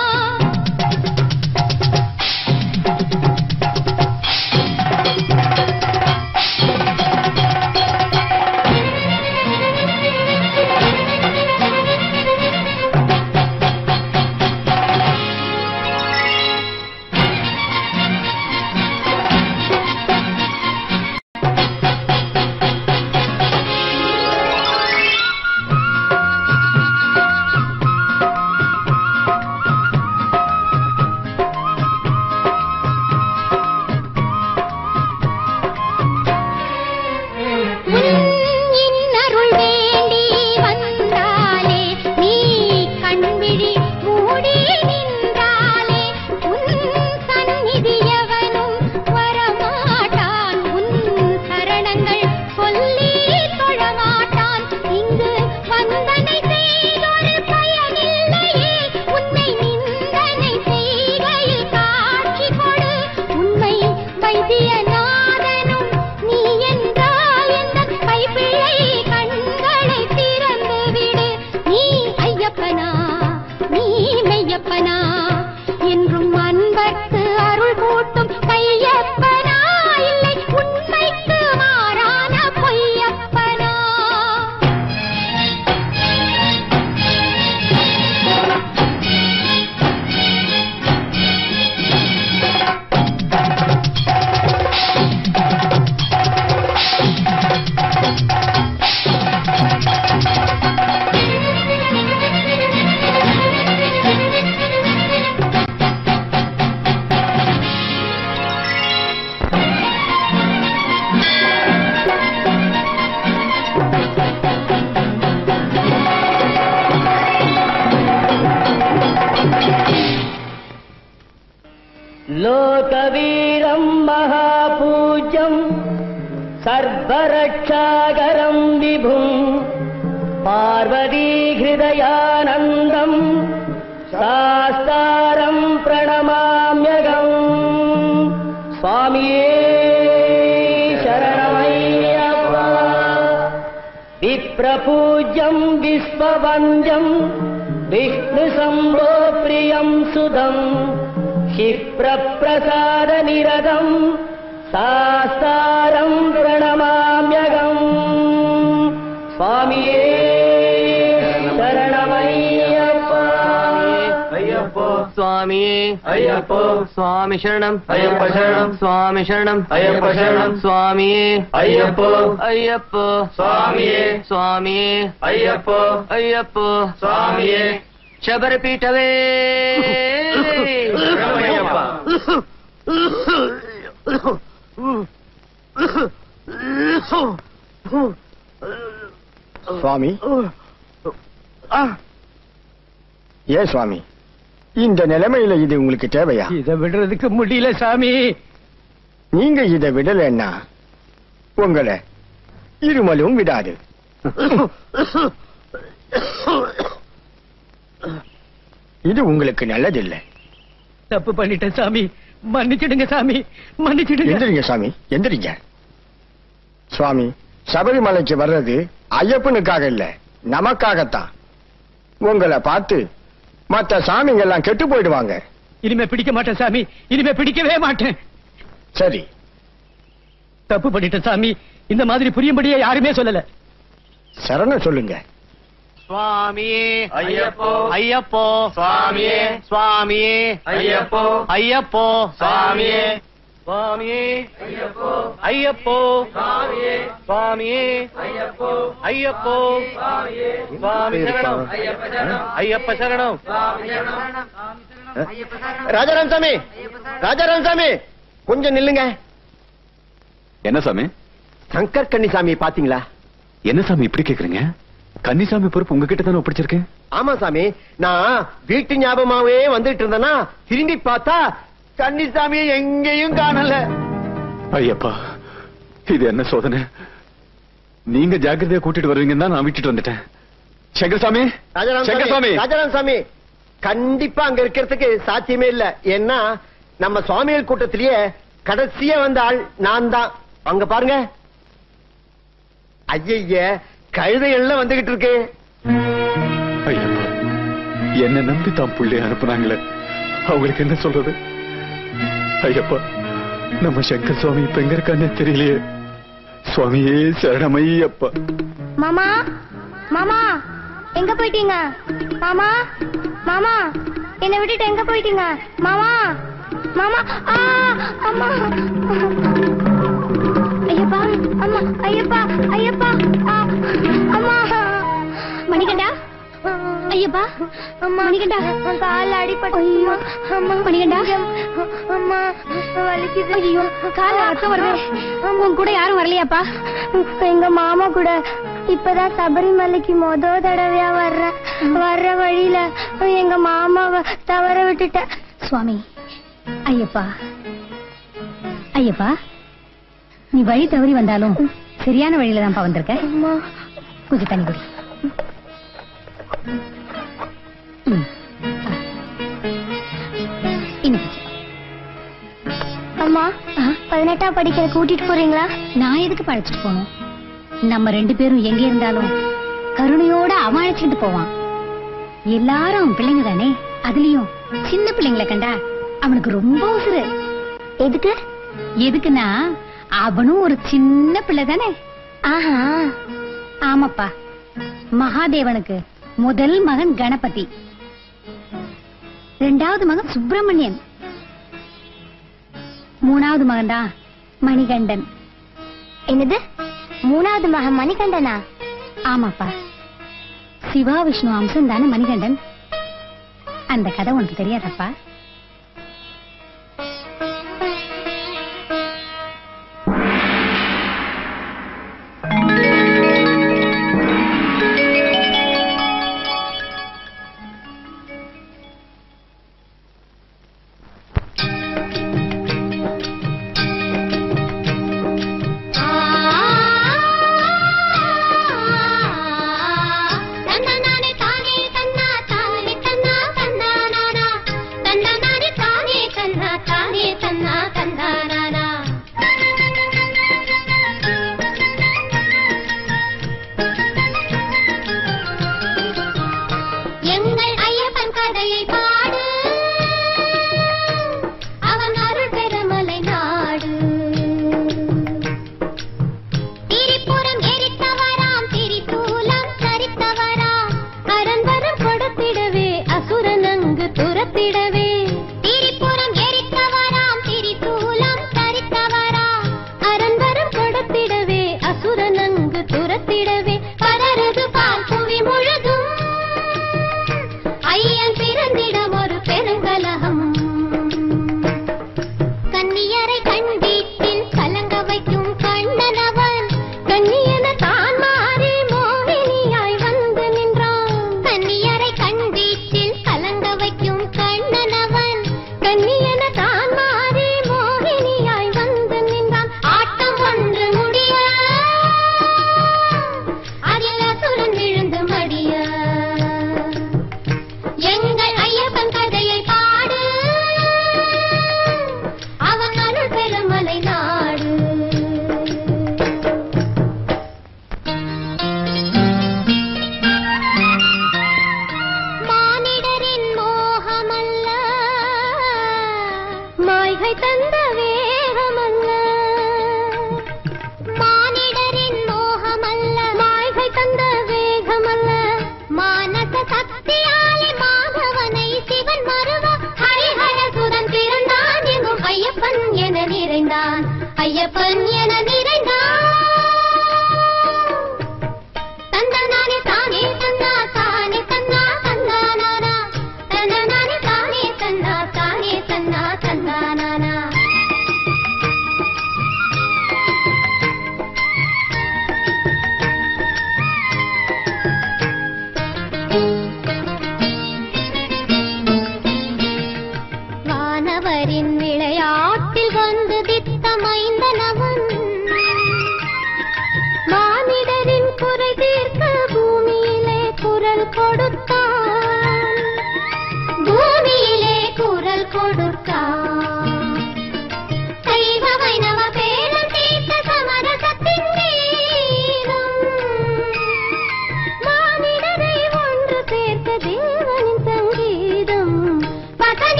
இன்னருள் வேண்டி வந்தாலே நீ கண்விழி மூடி நின்றாலே உன் சந்நிதியவனும் வரமாட்டான் உன் சரணங்கள் சொல்லி தொழமாட்டான் இங்கு வந்தனை செய்தொரு பயனில்லையே உன்னை நிந்தனை செய்கையில் காட்சி கொடு உண்மை வைத்தியநாதனும் நீ என்றால் எந்த கைப்பிள்ளை கண்களை திறந்து விடு நீ ஐயப்பனா நீ மெய்யப்பனா என்றும் அன்பர்க்கு அருள் கூட்டும் கையப்பனா இல்லை உண்மைக்கு மாறான பொய்யப்பனா लोकवीरम् महापूज्यम् सर्वरक्षाकरम् विभुम् पार्वतीहृदयानन्दम् शास्तारम् प्रणमाम्यगम् स्वामिये शरणमय्यप्पा विप्रपूज्यम् विश्ववन्द्यम् विष्णुशम्भो प्रियम् सुदम् क्षिप्रप्रसादनिरतम् शास्तारम् प्रणमाम्यगम् स्वामिये शरणमय्यप्पा అయ్యప్పో స్వామి అయ్యప్పో స్వామి శరణం అయ్యప్ప శరణం స్వామి శరణం అయ్యప్ప శరణం స్వామి అయ్యప్పో అయ్యప్పో స్వామి స్వామి అయ్యప్పో అయ్యప్పో స్వామి శబరిపీఠవే சுவாமி ஏன் சுவாமி இந்த நிலைமையில இது உங்களுக்கு தேவையா இதை விடுறதுக்கு முடியல சாமி நீங்க இதை விடலைன்னா உங்களை இருமலும் விடாது இது உங்களுக்கு நல்லதில்லை தப்பு பண்ணிட்டேன் சாமி மன்னிச்சிடுங்க சாமி மன்னிச்சிடுங்க எந்திரிங்க சாமி எந்திரிங்க சுவாமி சபரிமலைக்கு வர்றது ஐயப்பனுக்காக இல்ல நமக்காகத்தான் உங்களை பார்த்து மத்த சாமிங்க எல்லாம் கெட்டு போயிடுவாங்க இனிமே பிடிக்க மாட்டேன் சாமி இனிமே பிடிக்கவே மாட்டேன் சரி தப்பு பண்ணிட்டேன் சாமி இந்த மாதிரி புரியும்படியே யாருமே சொல்லல சரணம் சொல்லுங்க சுவாமியே ஐயப்போ ஐயப்போ சுவாமியே சுவாமியே ஐயப்போ ஐயப்போ சுவாமியே சுவாமியே ஐயப்போ ஐயப்போ சுவாமியே சுவாமியே ஐயப்போ ஐயப்போ சுவாமியே சுவாமி சரணம் ஐயப்ப சரணம் ராஜாராம் சாமி ராஜாராம் சாமி கொஞ்சம் நில்லுங்க என்ன சாமி சங்கர் கன்னிசாமி பாத்தீங்களா என்ன சாமி இப்படி கேக்குறீங்க கன்னிசாமி பொறுப்பு உங்ககிட்ட தானே ஒப்படைச்சிருக்கேன் ஆமா சாமி நான் வீட்டு ஞாபகமாவே வந்துட்டு இருந்தேனா திரும்பி பார்த்தா கன்னிசாமியை எங்கேயும் காணல ஐயப்பா இது என்ன சோதனை நீங்க ஜாக்கிரதையா கூட்டிட்டு வருவீங்கன்னு தான் நான் விட்டுட்டு வந்துட்டேன் சங்கர்சாமி ராஜாராம் சங்கர்சாமி சாமி ராஜாராம் சாமி கண்டிப்பா அங்க இருக்கிறதுக்கு சாத்தியமே இல்ல ஏன்னா நம்ம சுவாமிகள் கூட்டத்திலேயே கடைசியா வந்த ஆள் நான் தான் அங்க பாருங்க ஐய கழுதைகள்லாம் வந்துகிட்டு இருக்கு ஐயப்பா என்ன நம்பி தான் புள்ளி அனுப்புனாங்களே அவங்களுக்கு என்ன சொல்றது ஐயப்பா நம்ம சங்கர் சுவாமி இப்ப எங்க இருக்கான்னு தெரியலையே சுவாமியே சரணமையப்பா மாமா மாமா எங்க போயிட்டீங்க மாமா மாமா என்னை விட்டுட்டு எங்க போயிட்டீங்க மாமா மாமா ஆ அம்மா ஐயப்பா அம்மா ஐயப்பா ஐயப்பா ஆ, அம்மா மணிகண்டா ஐயப்பா மணிகண்டா கால் அடிபட்டு ஐயோ அம்மா மணிகண்டா அம்மா வலிக்குது ஐயோ கால ரத்தம் வருது உன் கூட யாரும் வரலையாப்பா எங்க மாமா கூட இப்பதான் சபரிமலைக்கு மொத தடவையா வர்ற வர்ற வழியில எங்க மாமாவை தவற விட்டுட்டேன் சுவாமி ஐயப்பா ஐயப்பா நீ வழி தவறி வந்தாலும் சரியான வழியில தான்ப்பா வந்திருக்க அம்மா கொஞ்சம் தண்ணி குடி ம். இன்னும் கொஞ்சம். அம்மா பதினெட்டாம் படிக்கிற கூட்டிட்டு போறீங்களா நான் எதுக்கு பழைச்சிட்டு போகணும் நம்ம ரெண்டு பேரும் எங்க இருந்தாலும் கருணையோட அவன் அழைச்சிட்டு போவான் எல்லாரும் அவன் பிள்ளைங்க தானே அதுலயும் சின்ன பிள்ளைங்களை கண்டா அவனுக்கு ரொம்ப உசுரு எதுக்கு எதுக்குன்னா அவனும் ஒரு சின்ன பிள்ளை தானே ஆஹா ஆமாப்பா மகாதேவனுக்கு முதல் மகன் கணபதி ரெண்டாவது மகன் சுப்பிரமணியன் மூணாவது மகன் தான் மணிகண்டன் என்னது மூணாவது மகன் மணிகண்டனா ஆமாப்பா சிவா விஷ்ணு அம்சம் தானே மணிகண்டன் அந்த கதை உனக்கு தெரியாதப்பா தன்னானே தானே தன்னா தானே தன்னா தன்னா நானா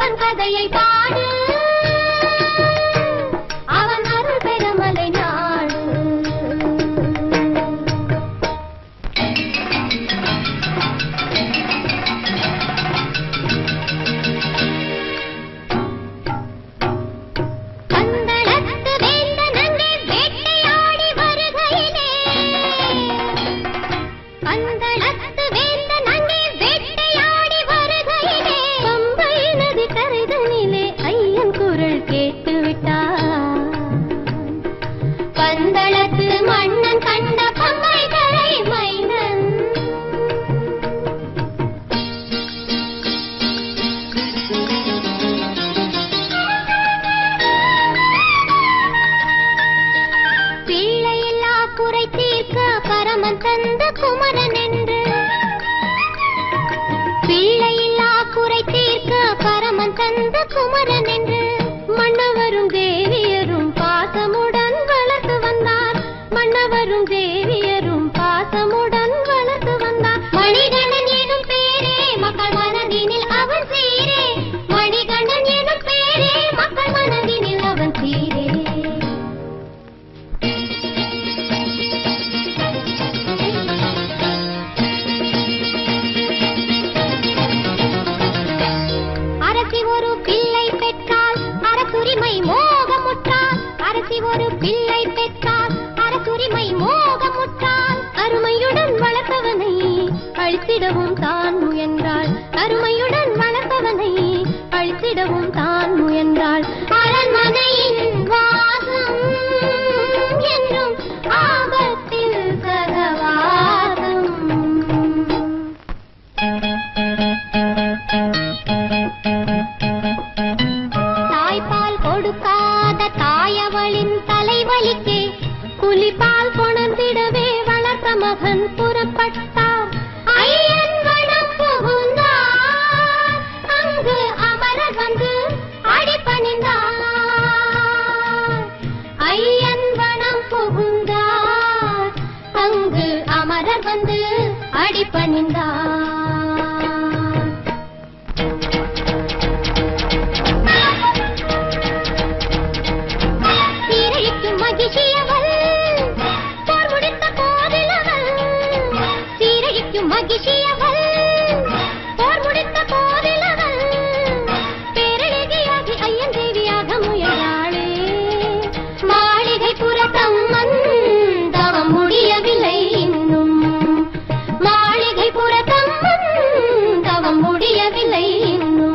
ஐயப்பன் கதையை பாடு அவன் அருள் பெருமலை நாடு பந்தளத்து வேந்தன் அங்கே வேட்டையாடி வருகையிலே பந்தளத்து வேந்தன் அங்கே வேட்டையாடி வருகையிலே பம்பை நதி கரைதனிலே ஐயன் குரல் கேட்டு விட்டார் பந்தளத்து மன்னன் கண்ட பம்பை கரை மைந்தன் பிள்ளையில்லா குறை தீர்க்க பரமன் தந்த குமரன் என்று பிள்ளையில்லா குறை தீர்க்க பரமன் தந்த குமரன் என்று மன்னவரும் தேவியரும் பாசமுடன் வளர்த்து வந்தார் மன்னவரும் தேவியரும் பாசமுடன் வளர்த்து வந்தார் மணிகண்டன் எனும் பேரே மக்கள் மனதினில் அவன் சீரே மணிகண்டன் எனும் பேரே மக்கள் மனதினில் அவன் சீரே அரசி ஒரு பிள்ளை பெற்றால் அரசுரிமை மோகமுற்றால் அரசி ஒரு பிள்ளை பெற்றால் அரசுரிமை மோகமுற்றால் அருமையுடன் வளர்த்தவனை அழித்திடவும் தான் முயன்றாள் அருமையுடன் வளர்த்தவனை அழித்திடவும் தான் முயன்றாள் அரண்மனையின் வாசம் என்றும் ஆபத்தில் சகவாசம் தாய்ப்பால் கொடுக்காத தாயவளின் தலைவலிக்கே புலிப்பால் கொணர்ந்திடவே வளர்த்த மகன் புறப்பட்டார் ஐயன் வனம் புகுந்தார் அங்கு அமரர் வந்து அடிபணிந்தார் ஐயன் வனம் புகுந்தார் அங்கு அமரர் வந்து அடிபணிந்தார் சீரழிக்கும் மகிழ்ச்சியவள் போர் முடித்த போதிலவள் சீரழிக்கும் மகிழ்ச்சியவள் போர் முடித்த போதிலவள் பேரழகியாகி ஐயன் தேவியாக முயலாளே மாளிகை புறத்தம்மன் தவம் முடியவில்லை இன்னும் மாளிகை புறத்தம்மன் தவம் முடியவில்லை இன்னும்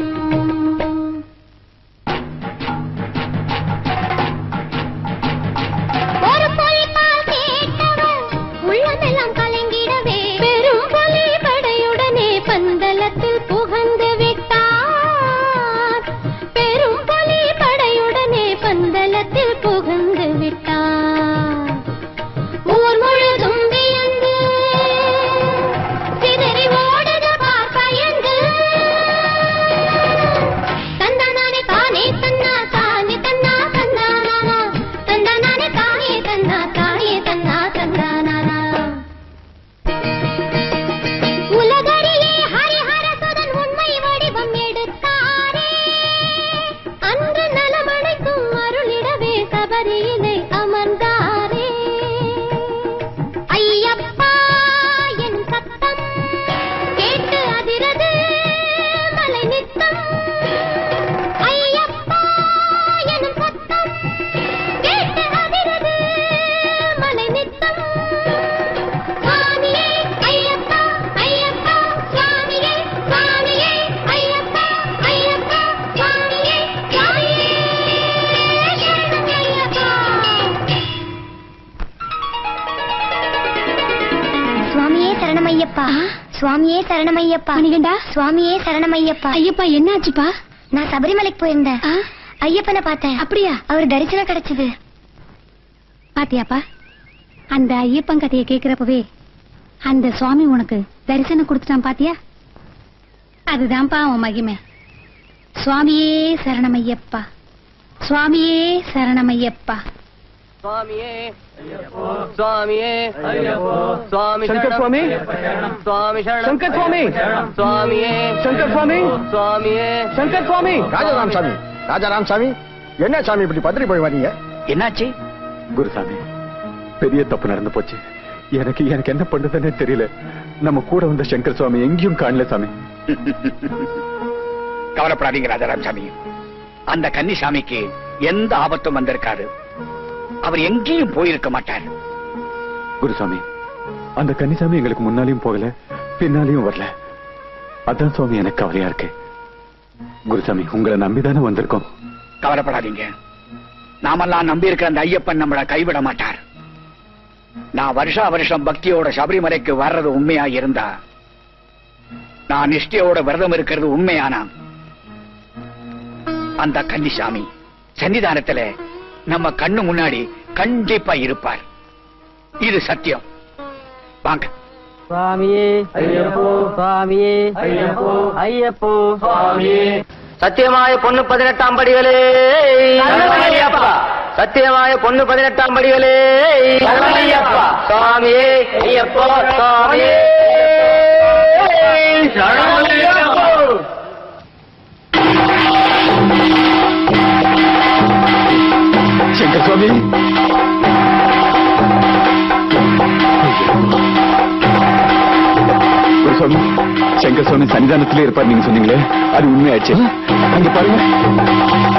ஒரு பொய்ப்பால் கேட்டவர் உள்ளமெல்லாம் கலங்கிடவே பெரும் புலி படையுடனே பந்தலத்தில் புகந்து விட்டார் பெரும் புலி படையுடனே பந்தலத்தில் புகுந்து விட்டார் ஊர் முழுதும் வியந்து சிதறி ஓடுத பார்ப்பயந்து தந்தனானே தானே தன்னா தானே தன்னா தந்தானா தந்தனானே தானே தன்னா தானே தன்னா தந்தானா உலகறியே ஹரிஹரசுதன் உண்மை வடிவம் எடுத்தாரே அன்று நலமடைக்கும் அருளிடவே சபரியிலே அமர்ந்தாரே ஐயப்பா என் சத்தம் கேட்டு அதிரது மலை நித்தம் ஐயப்பா எனும் சத்தம் கேட்டு அதிரது மலை நித்தம் சுவாமியே ஐயப்பா ஐயப்பா சுவாமியே சுவாமியே ஐயப்பா ஐயப்பா சுவாமியே சுவாமியே சரணம் ஐயப்பா சுவாமியே சரணமையப்பா சுவாமியே சரணமையப்பா மணிகண்டா சுவாமியே சரணமையப்பா ஐயப்பா என்னாச்சுப்பா நான் சபரிமலைக்கு போயிருந்தேன் ஐயப்பனை பார்த்தேன் அப்படியா அவர் தரிசனம் கிடைச்சது பாத்தியாப்பா அந்த ஐயப்பன் கதையை கேக்குறப்பவே அந்த சுவாமி உனக்கு தரிசனம் கொடுத்துட்டான் பாத்தியா அதுதான்ப்பா உன் மகிமை சுவாமியே சரணமையப்பா சுவாமியே சரணமையப்பா சுவாமியே சுவாமியே சுவாமி சங்கர் சரணம். சுவாமி சுவாமி சரணம் சங்கர் சுவாமி சுவாமியே சங்கர் சுவாமி சுவாமியே சங்கர் சுவாமி ராஜாராம் சாமி ராஜாராம் சாமி என்ன சாமி இப்படி பத்திரி போய் வரீங்க என்னாச்சு குருசாமி பெரிய தப்பு நடந்து போச்சு எனக்கு எனக்கு என்ன பண்றதுன்னே தெரியல நம்ம கூட வந்த சங்கர் சுவாமி எங்கேயும் காணல சாமி கவலைப்படாதீங்க ராஜாராம் சாமி அந்த கன்னிசாமிக்கு எந்த ஆபத்தும் வந்திருக்காது அவர் எங்கேயும் போயிருக்க மாட்டார் குருசாமி அந்த கன்னிசாமி எங்களுக்கு முன்னாலையும் போகல பின்னாலையும் வரல அதான் சுவாமி எனக்கு கவலையா இருக்கு குருசாமி உங்களை நம்பிதானே வந்திருக்கோம் கவலைப்படாதீங்க நாமெல்லாம் நம்பி இருக்கிற அந்த ஐயப்பன் நம்மளை கைவிட மாட்டார் நான் வருஷா வருஷம் பக்தியோட சபரிமலைக்கு வர்றது உண்மையா இருந்தா நான் நிஷ்டையோட விரதம் இருக்கிறது உண்மையானா அந்த கன்னிசாமி சன்னிதானத்துல நம்ம கண்ணு முன்னாடி கண்டிப்பா இருப்பார் இது சத்தியம் வாங்க சுவாமியே ஐயப்போ சுவாமியே ஐயப்போ ஐயப்போ சுவாமியே சத்தியமாய பொண்ணு பதினெட்டாம் படிகளே சரணமையப்பா. சத்தியமாய பொண்ணு பதினெட்டாம் படிகளே சரணமையப்பா. சுவாமியே ஐயப்போ சுவாமியே சரணமையப்பா. சங்கர் சுவாமி குருசாமி சங்கர் சுவாமி சன்னிதானத்திலே இருப்பார் நீங்க சொன்னீங்களே அது உண்மையாச்சு அங்க பாருங்க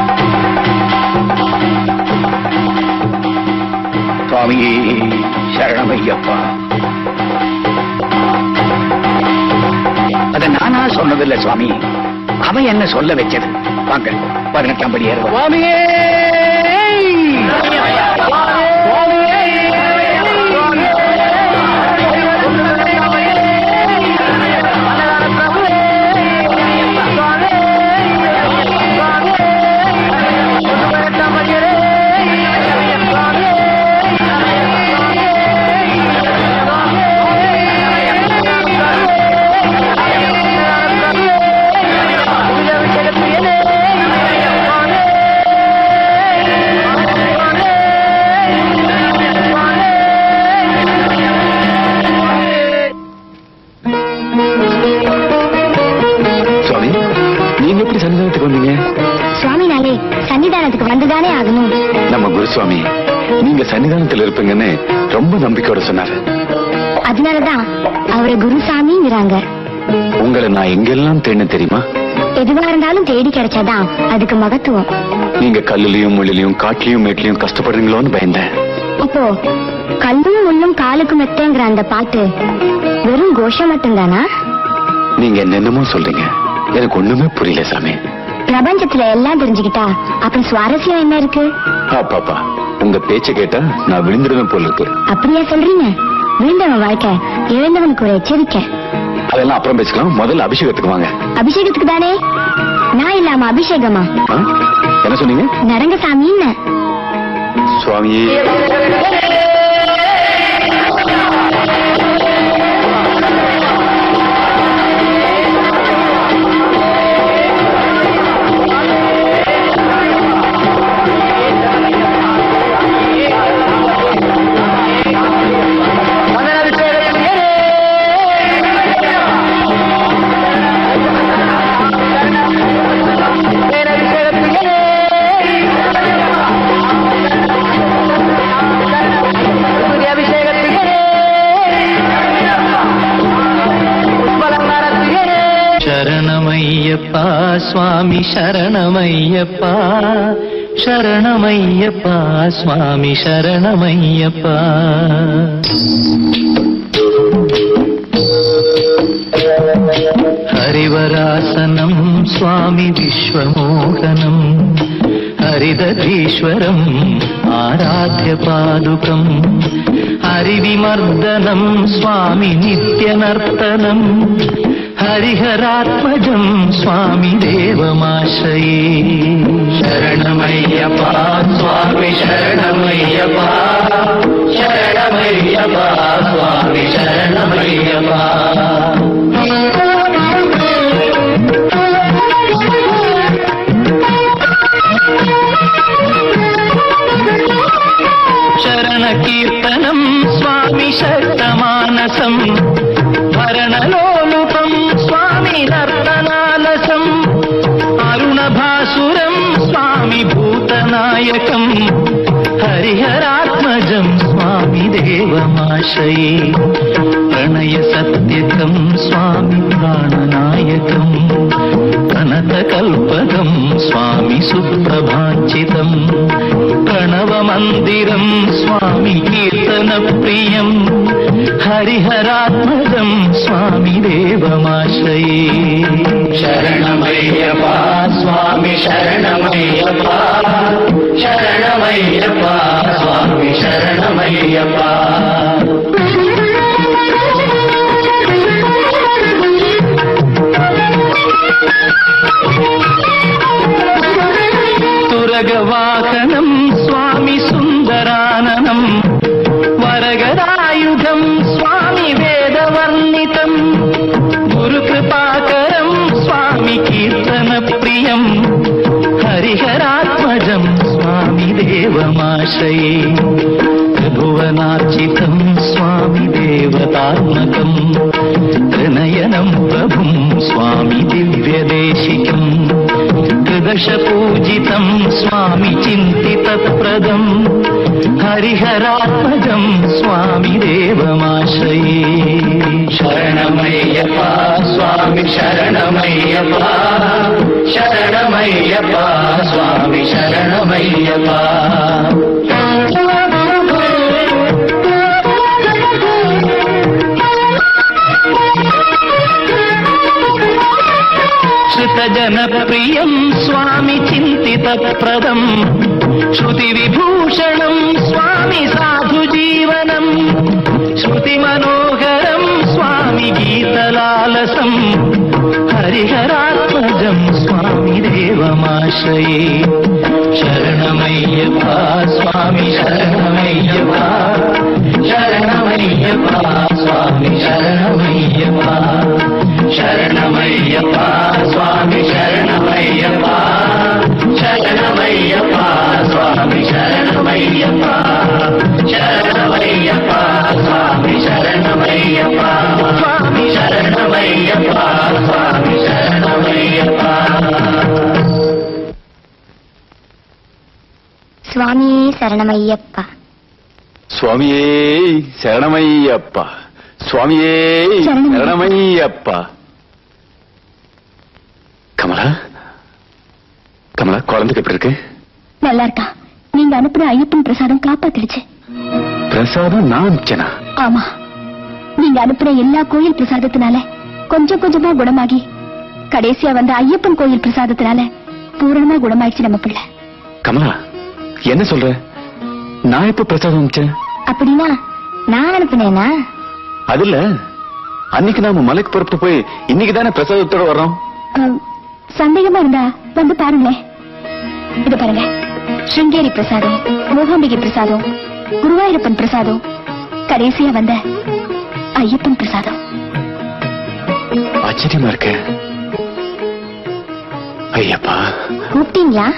சுவாமியே சரணமையப்பா அத நானா சொன்னதில்ல சுவாமி அவன் என்ன சொல்ல வச்சது வாங்க பதினெட்டாம் படி ஏறுவோம் சுவாமியே சுவாமி நீங்க எப்படி சன்னிதானத்துக்கு வந்தீங்க சுவாமினாலே சன்னிதானத்துக்கு வந்துதானே ஆகணும் நம்ம குருசுவாமி நீங்க சன்னிதானத்தில் இருப்பீங்கன்னு ரொம்ப நம்பிக்கையோட சொன்னாரு அதனாலதான் அவரை குருசாமிங்கிறாங்க உங்களை நான் எங்கெல்லாம் தேடின தெரியுமா எதுவா இருந்தாலும் தேடி கிடைச்சாதான் அதுக்கு மகத்துவம் நீங்க கல்லுலயும் முள்ளிலையும் காட்டுலயும் மேட்லயும் கஷ்டப்படுறீங்களோன்னு பயந்தேன் அப்போ கல்லும் முள்ளும் காலுக்கு மெத்தேங்கிற அந்த பாட்டு வெறும் கோஷம் மட்டும்தானா நீங்க என்னென்னமோ சொல்றீங்க எனக்கு ஒண்ணுமே புரியல சாமி பிரபஞ்சத்துல எல்லாம் தெரிஞ்சுக்கிட்டா அப்புறம் சுவாரஸ்யம் என்ன இருக்கு பாப்பா உங்க பேச்ச கேட்டா நான் விழுந்துடுவேன் போல இருக்கு அப்படியா சொல்றீங்க வீண்டவன் வாழ்க்கை இழந்தவனுக்கு ஒரு எச்சரிக்கை அதெல்லாம் அப்புறம் பேசிக்கலாம் முதல்ல அபிஷேகத்துக்கு வாங்க அபிஷேகத்துக்கு தானே நான் இல்லாம அபிஷேகமா ஆ? என்ன சொன்னீங்க நரங்கசாமின்னு சுவாமியே சரணமையப்பா சுவாமி சரணமையப்பா சரணமையப்பா சுவாமி சரணமையப்பா ஹரிவராசனம் சுவாமி விஸ்வமோகனம் ஹரிதீஸ்வரம் ஆராத்திய பாதுகம் ஹரிவிமர்தனம் சுவாமி நித்யநர்த்தனம் ஹரிஹராத்மஜம் சுவாமி தேவமாசயே சரணமையப்பா சுவாமி சரணமையப்பா சரணமையப்பா சுவாமி சரணமையப்பா நாயகம் ஹரிஹராத்மஜம் சுவாமி தேவமாஷயே பிரணய சத்யகம் சுவாமி பிராணநாயகம் கனக கல்பகம் சுவாமி சுப்பிரபாஞ்சிதம் பிரணவ மந்திரம் சுவாமி கீர்த்தன பிரியம் ஹரிஹராத்மஜம் சுவாமி தேவமாஷயே சரணமையப்பா சுவாமி சரணமையப்பா சரணமையப்பா சுவாமி சரணமையப்பா துரக வாகனம் சுவாமி சுந்தரானனம் வரகராயுதம் சுவாமி வேதவர்ணிதம் குரு கிருபாகரம் சுவாமி கீர்த்தன பிரியம் ஹரிஹராத்மஜம் சுவாமி தேவமாஷயே त्रिभुवनार्चितम् स्वामि देवतात्मकम् त्रिनयनम् प्रभुम् स्वामि दिव्यदेशिकम् त्रिदशपूजितम् स्वामि चिन्तितप्रदम् हरिहरात्मजम् स्वामि देवमाश्रये शरणमय्यपा स्वामि शरणमय्यपा शरणमय्यपा स्वामि शरणमय्यपा श्रुतजनप्रियम् स्वामि चिन्तितप्रदम् श्रुतिविभूषणम् स्वामि साधुजीवनम् श्रुतिमनोहरम् स्वामि गीतलालसम् हरिहरात्मजम् स्वामि देवमाश्रये शरणमय्यपा स्वामि शरणमय्यपा शरणमय्यपा स्वामि शरणमय्यपा शरणमय्यपा स्वामि शरणमय्यपा शरणमय्यपा स्वामि शरणमय्यपा शरणमय्यपा स्वामि शरणमय्यपा स्वामि शरणमय्यपा स्वामि शरणमय्यपा சுவாமி சரணமையப்பா சுவாமியே சரணமையப்பா சுவாமியே சரணமையப்பா கமலா கமலா குழந்தைக்கு எப்படி இருக்கு நல்லா இருக்கா நீங்க அனுப்புற ஐயப்பன் பிரசாதம் காப்பாத்திடுச்சு பிரசாதம் நான் அனுப்பிச்சேனா ஆமா நீங்க அனுப்புற எல்லா கோயில் பிரசாதத்தினால கொஞ்சம் கொஞ்சமா குணமாகி கடைசியா வந்த ஐயப்பன் கோயில் பிரசாதத்தினால பூரணமா குணமாயிடுச்சு நம்ம பிள்ளை கமலா என்ன சொல்ற நான் எப்ப பிரசாதம் அனுப்பிச்சேன் அப்படின்னா நான் அனுப்புனேனா அது இல்ல அன்னைக்கு நாம மலைக்கு புறப்பட்டு போய் இன்னைக்கு தானே பிரசாதத்தோட வர்றோம் அஹ், சந்தேகமா இருந்தா வந்து பாருங்களேன் இது பாருங்க ஸ்ருங்கேரி பிரசாதம் மூகாம்பிகை பிரசாதம் குருவாயூரப்பன் பிரசாதம் கடைசியா வந்த ஐயப்பன் பிரசாதம் ஆச்சரியமா இருக்க ஐயப்பா கூப்பிட்டீங்களா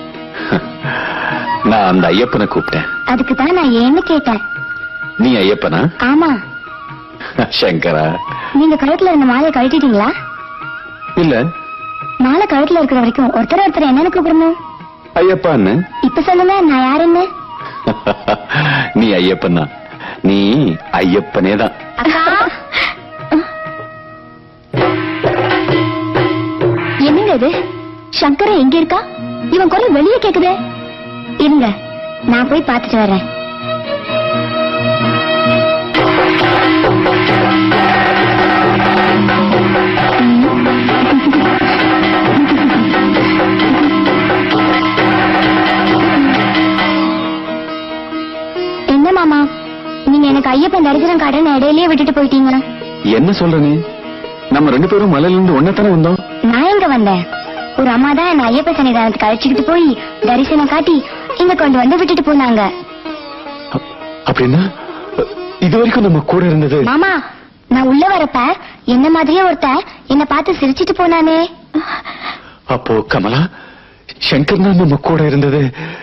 நான் அந்த ஐயப்பனை கூப்பிட்டேன் அதுக்கு தான் நான் ஏன்னு கேட்டேன் நீ ஐயப்பனா ஆமா சங்கரா நீங்க கழுத்துல இருந்த மாலையை கழட்டிட்டீங்களா இல்ல மாலை கழுத்துல இருக்கிற வரைக்கும் ஒருத்தர் ஒருத்தர் என்னன்னு கூப்பிடணும் ஐயப்பான்னு இப்ப சொல்லுங்க நான் யாருன்னு நீ ஐயப்பன் தான் நீ ஐயப்பனே தான் என்னங்க இது சங்கரன் எங்க இருக்கா இவன் குரல் வெளியே கேக்குதே இருங்க நான் போய் பார்த்துட்டு வரேன் என்ன மாமா நீங்க எனக்கு ஐயப்பன் தரிசனம் காட்டுறேன்னு இடையிலேயே விட்டுட்டு போயிட்டீங்க என்ன சொல்ற நீ நம்ம ரெண்டு பேரும் மலையில இருந்து ஒன்னதானே வந்தோம் நான் எங்க வந்தேன் ஒரு அம்மா தான் என்ன ஐயப்ப சன்னிதானத்துக்கு அழைச்சிக்கிட்டு போய் தரிசனம் காட்டி இங்க கொண்டு வந்து விட்டுட்டு போனாங்க அப்படின்னா இது வரைக்கும் நம்ம கூட இருந்தது மாமா நான் உள்ள வரப்ப என்ன மாதிரியே ஒருத்தன் என்ன பார்த்து சிரிச்சிட்டு போனானே அப்போ கமலா சங்கர் தான் நம்ம கூட இருந்தது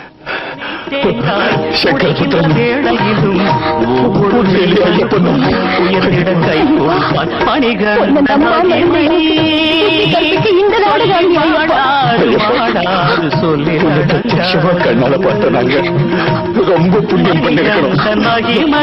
சங்கர் புத்திரன் உண்மையிலே ஐயப்பன் தான். இந்த நாடு வேண்டி ஐயப்பா. சொல்லி பிரத்யட்சமா கண்ணால பார்த்த நாங்க ரொம்ப புண்ணியம் பண்ணிருக்கணும் மகிமை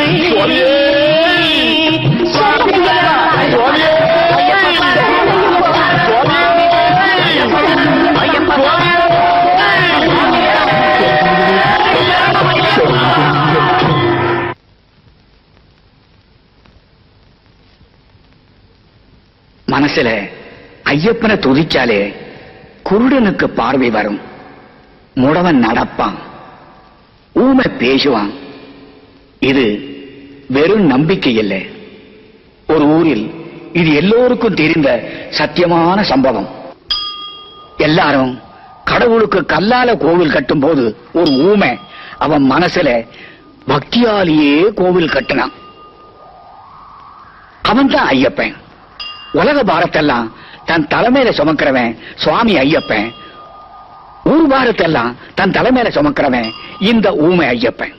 மனசுல ஐயப்பனை துதிச்சாலே குருடனுக்கு பார்வை வரும் முடவன் நடப்பான் ஊமை பேசுவான் இது வெறும் நம்பிக்கை இல்லை ஒரு ஊரில் இது எல்லோருக்கும் தெரிந்த சத்தியமான சம்பவம் எல்லாரும் கடவுளுக்கு கல்லால கோவில் கட்டும் போது ஒரு ஊமை அவன் மனசுல பக்தியாலேயே கோவில் கட்டினான் அவன் தான் ஐயப்பன் உலக பாரத்தெல்லாம் தன் தலைமையில சுமக்கிறவன் சுவாமி ஐயப்பன் ஊர் பாரத்தெல்லாம் தன் தலைமையில சுமக்கிறவன் இந்த ஊமை ஐயப்பன்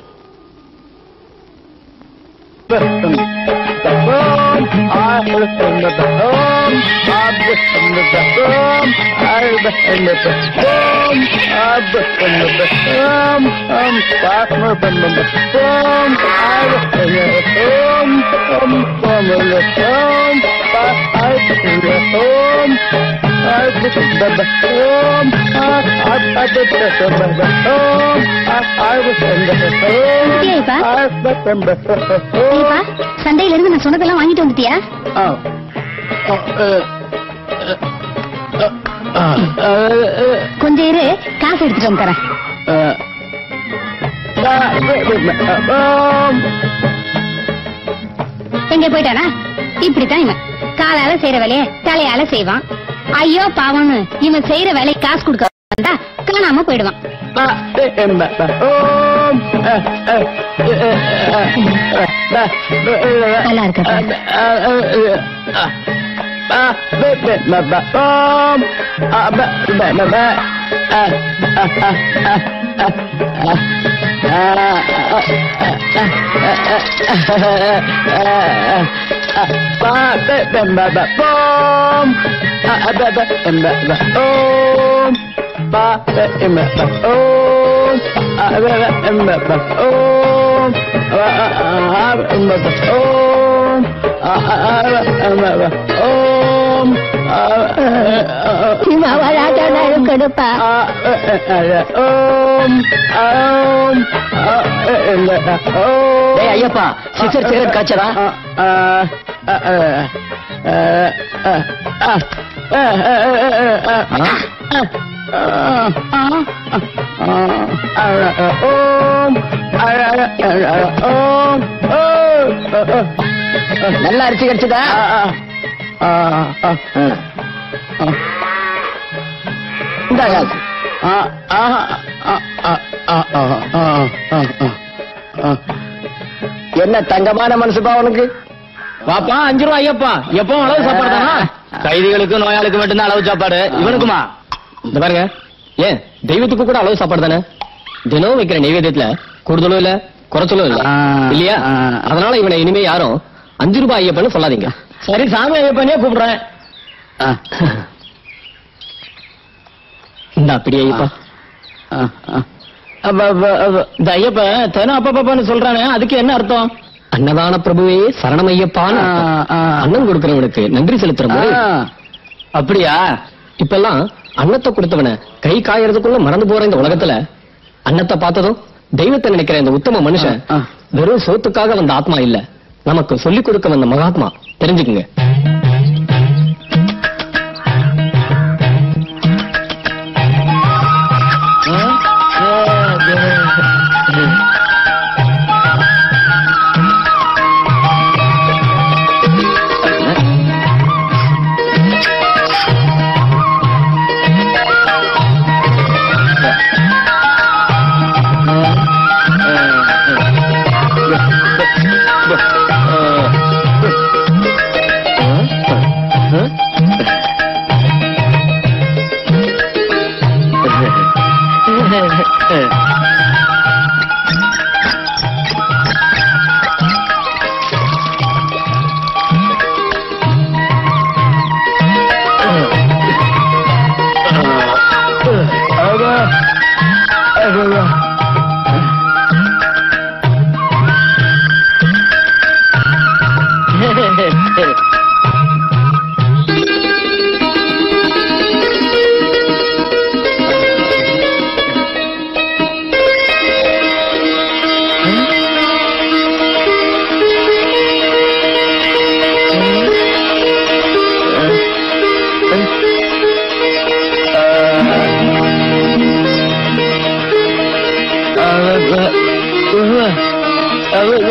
ஏப்பா சந்தையில இருந்து நான் சொன்னதெல்லாம் வாங்கிட்டு வந்துட்டியா கொஞ்சம் இரு காசு எடுத்துட்டு வந்து தரேன் எங்க போயிட்டானா இப்படித்தான் இவன் காலால செய்யற வேலைய தலையால செய்வான் ஐயோ பாவம்னு இவன் செய்யற வேலைக்கு காசு கொடுக்க வந்தா காணாம போயிடுவான் நல்லா இருக்கப்பா கொடுப்பா டேய் ஐயப்பா சிஸ்டர் சிகரெட் காய்ச்சதா நல்லா அரிசி கிடைச்சதா இந்தாங்க என்ன தங்கமான மனசுப்பா உனக்கு பாப்பா அஞ்சு ரூபா ஐயப்பா எப்பவும் அளவு சாப்பாடு தானா கைதிகளுக்கு நோயாளிக்கு மட்டும்தான் அளவு சாப்பாடு இவனுக்குமா இந்த பாருங்க ஏன் தெய்வத்துக்கு கூட அளவு சாப்பாடு தானே தினம் வைக்கிற நைவேத்தியத்துல கூடுதலும் இல்ல குறைச்சலும் இல்ல இல்லையா அதனால இவனை இனிமே யாரும் அஞ்சு ரூபாய் ஐயப்பன்னு சொல்லாதீங்க சரி சாமி ஐயப்பனே கூப்பிடுறேன் இந்த அப்படியே ஐயப்பா அப்ப, அப்ப, அப்ப, இந்த ஐயப்பன் தினம் அப்பப்பன்னு சொல்றானே அதுக்கு என்ன அர்த்தம் அன்னதான பிரபுவே சரணம் ஐயப்பான்னு அர்த்தம். அன்னம் கொடுக்கிறவனுக்கு நன்றி செலுத்துற முறை அப்படியா இப்பெல்லாம் அன்னத்தை கொடுத்தவன கை காயறதுக்குள்ள மறந்து போற இந்த உலகத்துல அன்னத்தை பார்த்ததும் தெய்வத்தை நினைக்கிற இந்த உத்தம மனுஷன் வெறும் சோத்துக்காக வந்த ஆத்மா இல்ல நமக்கு சொல்லிக் கொடுக்க வந்த மகாத்மா தெரிஞ்சுக்குங்க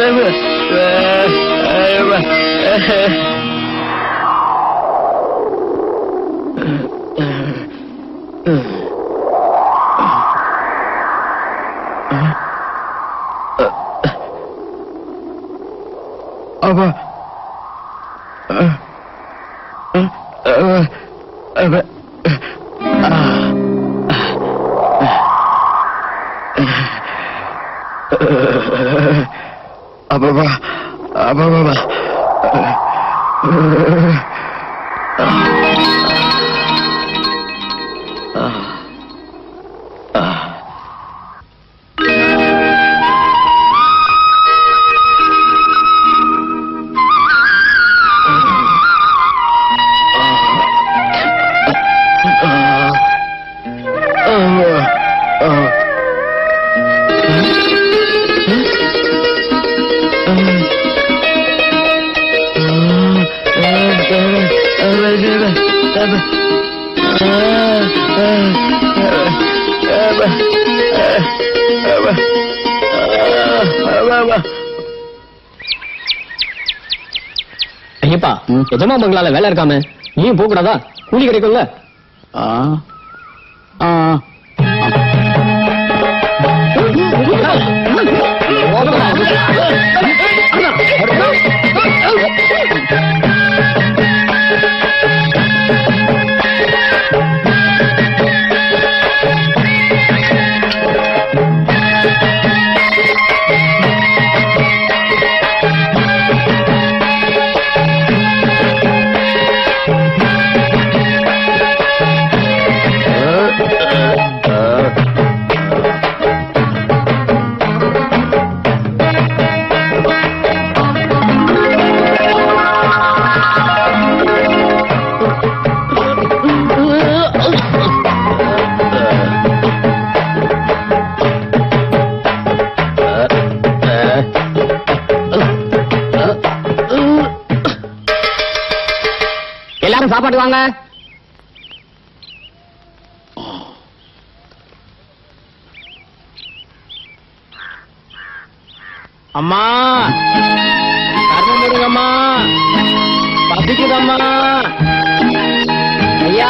அப்பா அப்பா அப்பா ஐயப்பா எஜமா பங்களால வேலை இருக்காம நீயும் போக கூடாதா கூலி கிடைக்கும்ல எல்லாரும் சாப்பாடு வாங்க அம்மா கர்மம் போடுங்கம்மா பசிக்குதம்மா ஐயா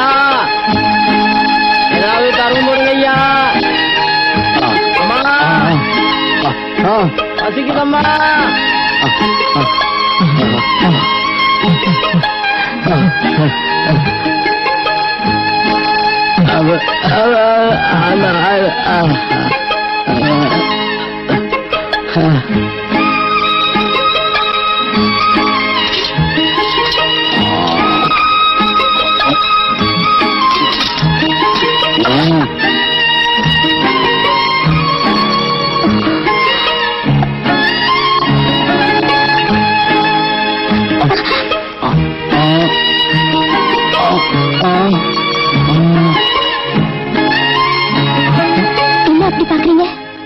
ஏதாவது கர்மம் போடுங்க ஐயா அம்மா பசிக்குதம்மா என்ன அப்படி பாக்குறீங்க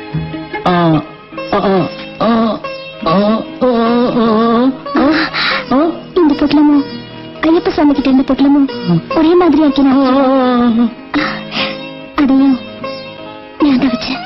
இந்த பொட்டலமும் ஐயப்ப சாமி கிட்ட இருந்த பொட்டலமும் ஒரே மாதிரி ஆக்கினா அதையும் நான் தான் வச்சேன்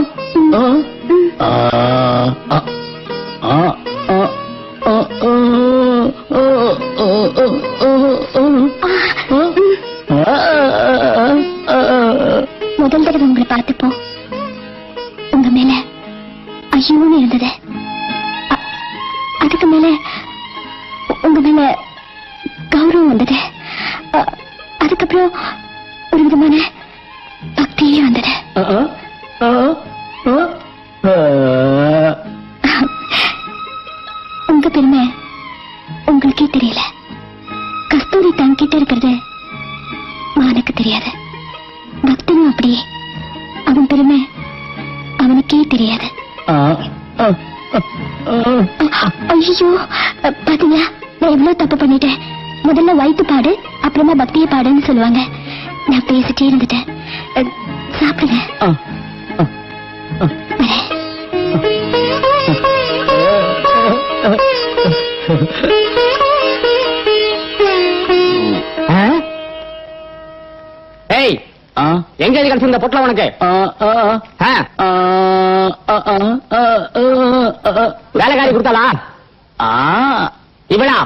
முதல் தடவை உங்களை பார்த்தப்போ உங்க மேல ஐயோன்னு இருந்தது அ- அதுக்கு மேல உ- உங்க மேல கௌரவம் வந்தது அ- அதுக்கப்புறம் ஒரு விதமான பக்தியே வந்தது உங்க பெருமை உங்களுக்கே தெரியல கஸ்தூரி தன் கிட்ட இருக்கிறது மானுக்கு தெரியாது பக்தனும் அப்படியே அவன் பெருமை அவனுக்கே தெரியாது ஐயோ பாத்தீங்க நான் எவ்வளவு தப்பு பண்ணிட்டேன் முதல்ல வயிற்று பாடு அப்புறமா பக்தியை பாடுன்னு சொல்லுவாங்க நான் பேசிட்டே இருந்துட்டேன் அஹ், சாப்பிடுங்க வரேன். ஏய் எங்க இது கிடைச்சிருந்த பொட்டலம் உனக்கு ஆ? வேலைக்காரி கொடுத்தாளா இவளா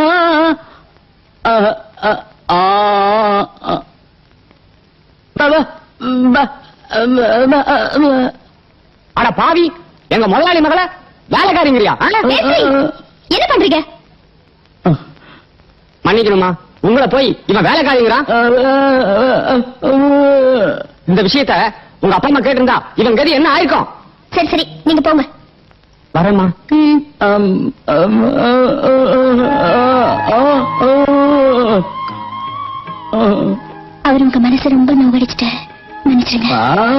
அட பாவி எங்க முதலாளி மகள வேலைக்காரிங்கிறியா ஆ? என்ன பண்றீங்க மன்னிக்கணுமா உங்களை போய் இவன் வேலைக்காரிங்கிறான் இந்த விஷயத்த உங்க அப்பா அம்மா கேட்டிருந்தா இவன் கதி என்ன ஆயிருக்கும் சரி சரி நீங்க போங்க வரேம்மா அவர் உங்க மனசை ரொம்ப நோவடிச்சிட்டாரு மன்னிச்சிருங்க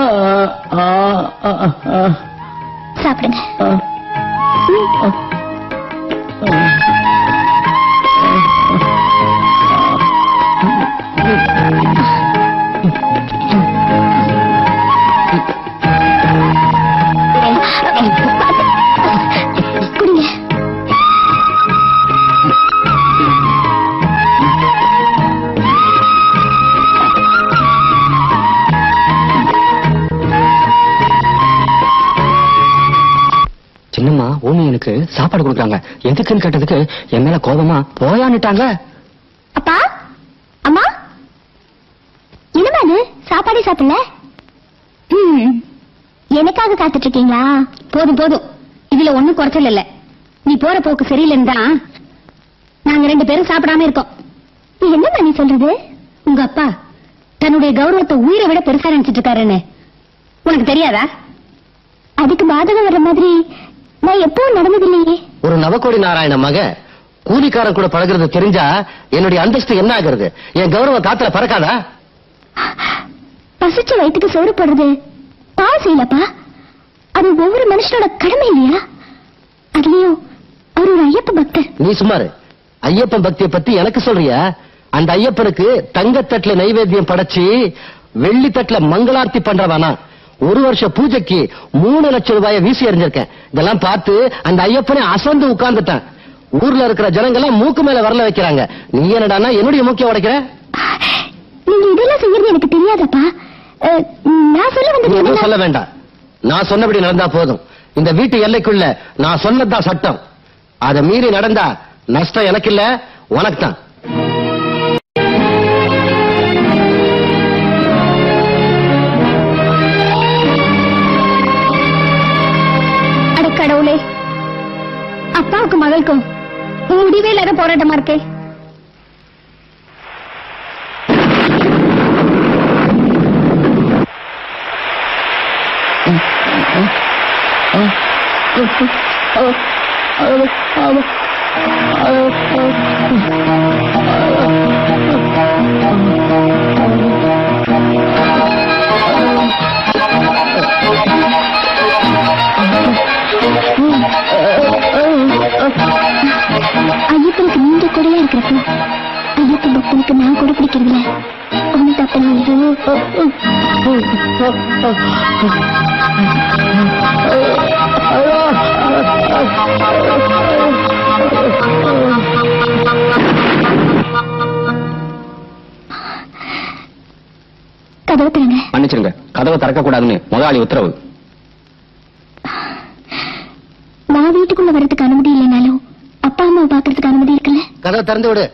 சாப்பிடுங்க குடிங்க சின்னம்மா ஓமி எனக்கு சாப்பாடு கொடுக்குறாங்க எதுக்குன்னு கேட்டதுக்கு என் மேல கோபமா போயான்னுட்டாங்க அப்பா அம்மா என்னமா இது சாப்பாடே சாப்பிடல ம், எனக்காக காத்துட்டு இருக்கீங்களா போதும் போதும் இதுல ஒண்ணும் குறைச்சல் இல்ல நீ போற போக்கு சரியில்லைன்னு தான் நாங்க ரெண்டு பேரும் சாப்பிடாம இருக்கோம் என்னம்மா நீ சொல்றது உங்க அப்பா தன்னுடைய கௌரவத்தை உயிரை விட பெருசா நினைச்சிட்டு இருக்காருன்னு உனக்கு தெரியாதா அதுக்கு பாதகம் வர்ற மாதிரி நான் எப்பவும் நடந்ததில்லையே ஒரு நவக்கோடி நாராயண மக கூலிக்காரன் கூட பழகுறது தெரிஞ்சா என்னுடைய அந்தஸ்து என்ன ஆகுறது என் கௌரவ காத்துல பறக்காதா பசிச்ச வயிற்றுக்கு சோறு போடுறது பாவம் செய்யலப்பா அது ஒவ்வொரு மனுஷனோட கடமை இல்லையா அதுலயும் அவர் ஒரு ஐயப்ப பக்தர் நீ சுமாரு ஐயப்பன் பக்தியை பத்தி எனக்கு சொல்றியா அந்த ஐயப்பனுக்கு தங்கத்தட்டுல நைவேத்தியம் படைச்சு வெள்ளி தட்டுல மங்களார்த்தி பண்றவானா ஒரு வருஷ பூஜைக்கு மூணு லட்சம் ரூபாய வீசி எறிஞ்சிருக்கேன் இதெல்லாம் பார்த்து அந்த ஐயப்பனை அசந்து உட்கார்ந்துட்டான் ஊர்ல இருக்கிற ஜனங்கெல்லாம் மூக்கு மேல வரல வைக்கிறாங்க நீ என்னடான்னா என்னுடைய மூக்கிய உடைக்கிற நீங்க இதெல்லாம் செய்யறது எனக்கு தெரியாதப்பா அஹ், நான் சொல்ல நீ வந்தது எதுவும் என்னன்னா- சொல்ல வேண்டாம் நான் சொன்னபடி நடந்தா போதும் இந்த வீட்டு எல்லைக்குள்ள நான் சொன்னதுதான் சட்டம் அதை மீறி நடந்தா நஷ்டம் எனக்கு இல்ல உனக்கு தான் அட கடவுளே அப்பாவுக்கும் மகளுக்கும் முடிவே இல்லாத போராட்டமா இருக்கே ஐயப்பனுக்கு நீங்க கூடயா இருக்கிறப்போ ஐயப்பன் பக்தனுக்கு நான் கூட பிடிக்கிறதுல ஒண்ணு தப்பு கதவு திறங்க மன்னிச்சிருங்க கதவை திறக்க கூடாதுன்னு முதலாளி உத்தரவு நான் வீட்டுக்குள்ள வர்றதுக்கு அனுமதி இல்லைனாலும் அப்பா அம்மாவை பாக்குறதுக்கு அனுமதி இருக்குல்ல கதவை திறந்து விடு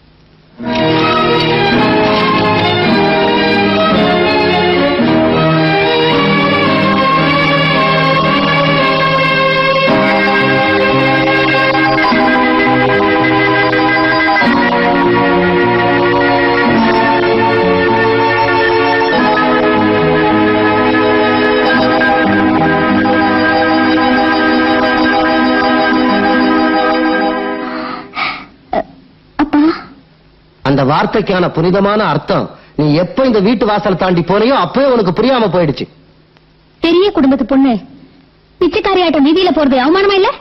அந்த வார்த்தைக்கான புனிதமான அர்த்தம் நீ எப்ப இந்த வீட்டு வாசல் தாண்டி போறியோ அப்பவே உனக்கு புரியாம போயிடுச்சு பெரிய குடும்பத்து பொண்ணு பிச்சைக்காரியாட்டம் வீதியில போறது அவமானமா இல்ல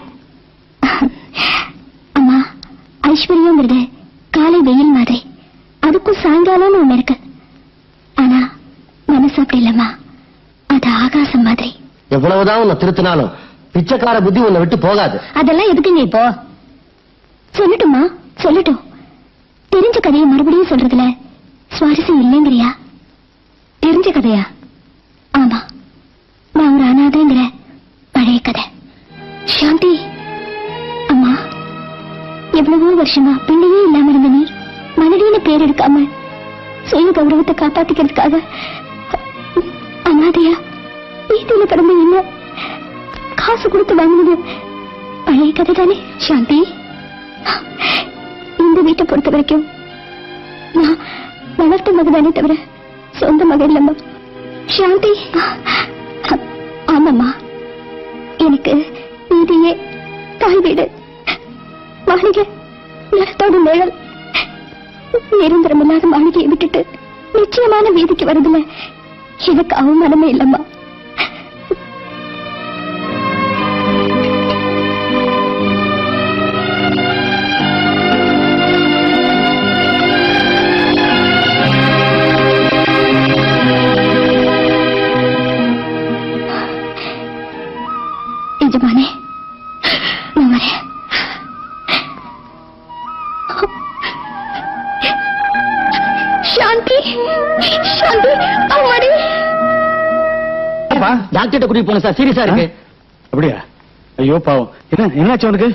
அம்மா ஐஸ்வர்யங்கிறது காலை வெயில் மாதிரி அதுக்கும் சாயங்காலம்னு ஒண்ணு இருக்கு ஆனா மனசு அப்படி இல்லம்மா அது ஆகாசம் மாதிரி எவ்வளவுதான் உன்னை திருத்தினாலும் பிச்சைக்கார புத்தி உன்னை விட்டு போகாது அதெல்லாம் எதுக்குங்க இப்போ சொல்லட்டுமா சொல்லட்டும் தெரிஞ்ச கதையை மறுபடியும் சொல்றதுல சுவாரஸ்யம் இல்லைங்கிறியா தெரிஞ்ச கதையா ஆமா நான் ஒரு அனாதைங்கிற சாந்தி அம்மா எவ்வளவோ வருஷமா பிள்ளையே இல்லாம இருந்த நீ மனைவின்னு பேர் எடுக்காம சுய கௌரவத்தை காப்பாத்திக்கிறதுக்காக அனாதையா வீட்டில கிடந்த என்ன காசு கொடுத்து வாங்கினது பழைய கதை தானே சாந்தி இந்த வீட்டை பொறுத்த வரைக்கும் நான் வளர்த்த மகதானே தவிர சொந்த மகன் இல்லம்மா சாந்தி ஆமாம்மா எனக்கு வீதியே தாய் வீடு மாளிகை நிலத்தோடு நிழல் நிரந்தரமில்லாத மாளிகையை விட்டுட்டு நிச்சயமான வீதிக்கு வருதுல எனக்கு அவமானமே இல்லம்மா எஜமானே நான் வரேன் சாந்தி சாந்தி அம்மாடி டாக்டர்கிட்ட கூட்டிட்டு போன சார் சீரியஸா இருக்கு அப்படியா ஐயோ பாவம் என்ன என்னாச்சு உனக்கு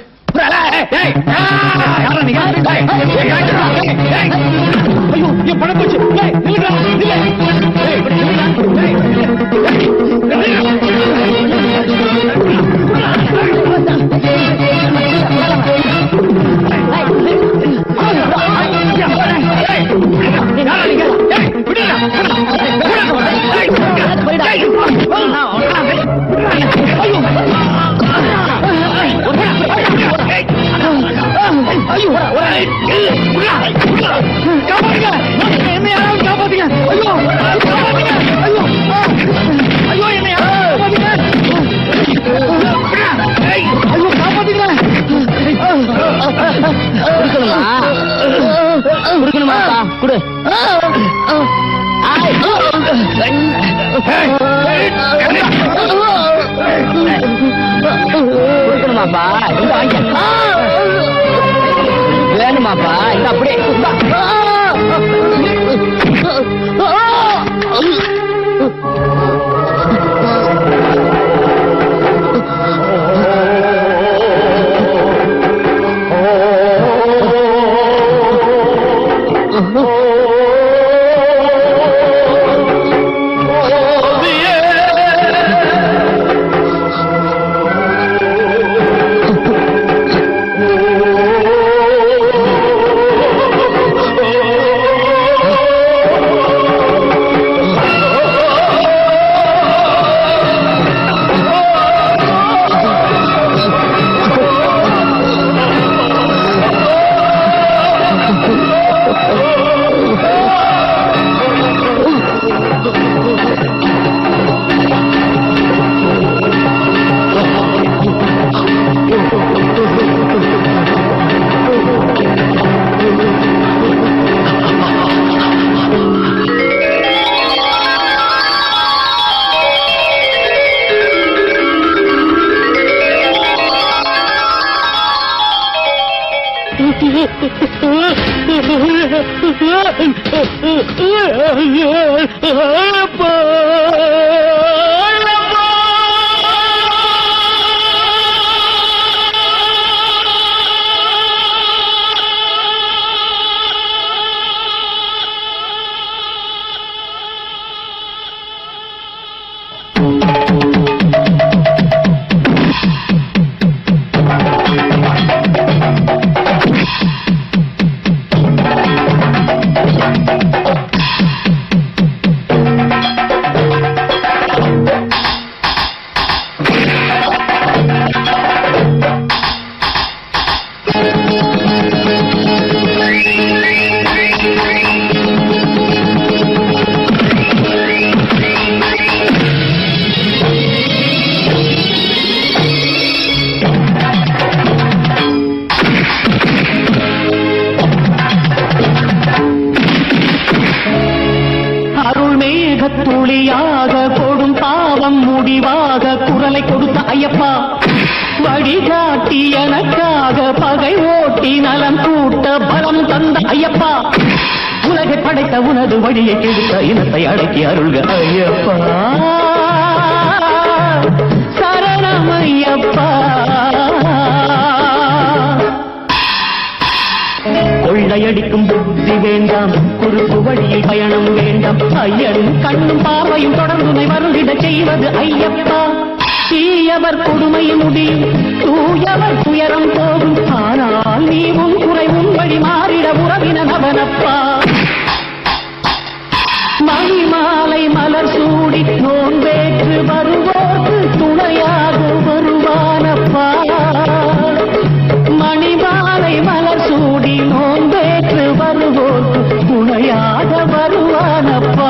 குடுக்கணுமா குடு கொடுக்கணுமாப்பா இந்த வாங்க வேணுமாப்பா இந்த அப்படியே இந்தா. அருள் மேகத்துளியாக கொடும் பாவம் முடிவாக குரலை கொடுத்த ஐயப்பா வழிகாட்டி எனக்காக பகை ஓட்டி நலம் கூட்ட பலம் தந்த ஐயப்பா உலகை படைத்த உனது வழியை கெடுத்த இனத்தை அடக்கி அருள்க ஐயப்பா சரணம் ஐயப்பா கொள்ளையடிக்கும் புத்தி வேண்டாம் குறுக்கு வழியில் பயணம் வேண்டாம் ஐயன் கண்ணும் பார்வையும் தொடர்ந்துனை வருந்திட செய்வது ஐயப்பா தீயவர் கொடுமை முடியும் தூயவர் துயரம் போகும் ஆனால் நீ உன் குறை உன் வழி மாறிட உறவின நவனப்பா மணிமாலை மலர் சூடி நோன்பேற்று வருவோர்க்கு துணையாக வருவானப்பா மணிமாலை மலர் சூடி நோன்பேற்று வருவோர்க்கு துணையாக வருவானப்பா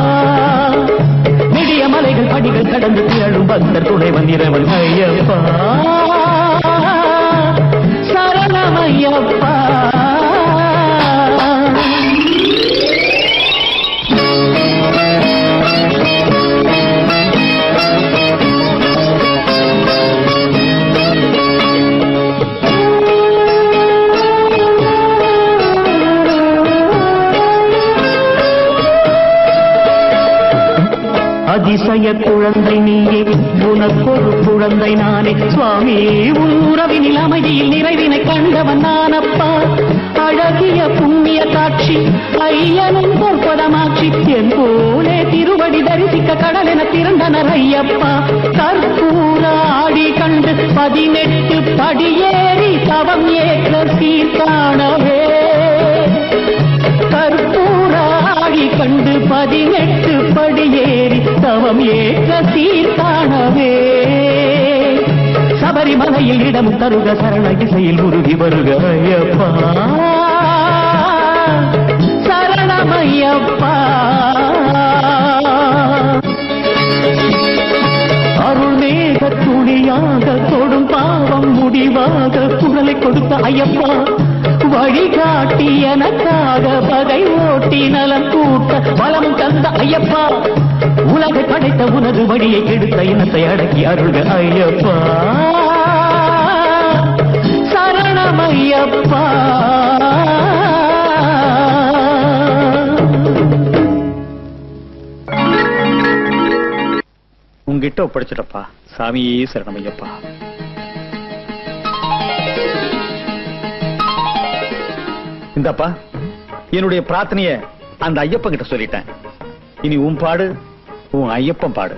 நெடிய மலைகள் படிகள் கடந்து திரளும் பக்தர் துணை வந்திரவன் ஐயப்பா சரணமையப்பா அதிசய குழந்தை நீயே உனக்கொரு குழந்தை நானே சுவாமி உன் உறவினில் அமைதியில் நிறைவினை கண்டவன் நானப்பா அழகிய புண்ணிய காட்சி ஐயனும் பொற்பதமாட்சி என் போலே திருவடி தரிசிக்க கடலென திரண்டனர் ஐயப்பா கற்பூர ஆடி கண்டு பதினெட்டு படியேறி தவம் ஏற்ற சீர்காணவே கற்பூர ஆடி கண்டு பதினெட்டு படியேறி தவம் ஏற்ற சீர்காணவே சபரிமலையில் இடம் தருக சரண திசையில் உருகி வருக ஐயப்பா சரணமையப்பா அருள் மேக துணியாக தொடும் பாவம் முடிவாக குரலை கொடுத்த ஐயப்பா வழிகாட்டி எனக்காக பகை ஓட்டி நலம் கூட்ட பலம் தந்த ஐயப்பா உலக படைத்த உனது வழியை கெடுத்த இனத்தை அடக்கி அருள்க ஐயப்பா சரணமையப்பா உங்ககிட்ட ஒப்படைச்சிட்டப்பா சாமியே சரணமையப்பா இந்தப்பா என்னுடைய பிரார்த்தனைய அந்த ஐயப்பன் கிட்ட சொல்லிட்டேன் இனி உன் பாடு உன் ஐயப்பன் பாடு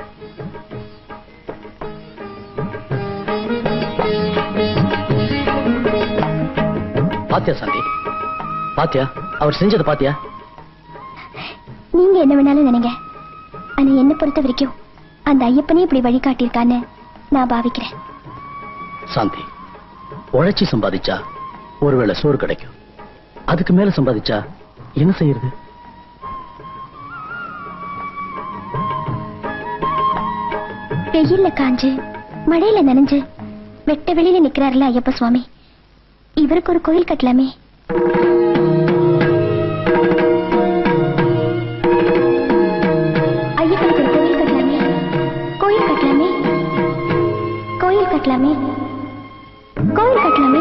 பாத்தியா சாந்தி பாத்தியா அவர் செஞ்சதை பாத்தியா நீங்க என்ன வேணாலும் நினைங்க ஆனா என்ன பொறுத்த வரைக்கும் அந்த ஐயப்பனே இப்படி வழிகாட்டியிருக்கான்னு நான் பாவிக்கிறேன் சாந்தி உழைச்சி சம்பாதிச்சா ஒருவேளை சோறு கிடைக்கும் அதுக்கு மேல சம்பாதிச்சா என்ன செய்யறது வெயில்ல காஞ்சு மழையில நனைஞ்சு வெட்ட வெளியில நிக்கிறாருல ஐயப்ப சுவாமி இவருக்கு ஒரு கோயில் கட்டலாமே ஐயப்பனுக்கு ஒரு கோயில் கட்டலாமே கோயில் கட்டலாமே கோயில் கட்டலாமே கோயில் கட்டலாமே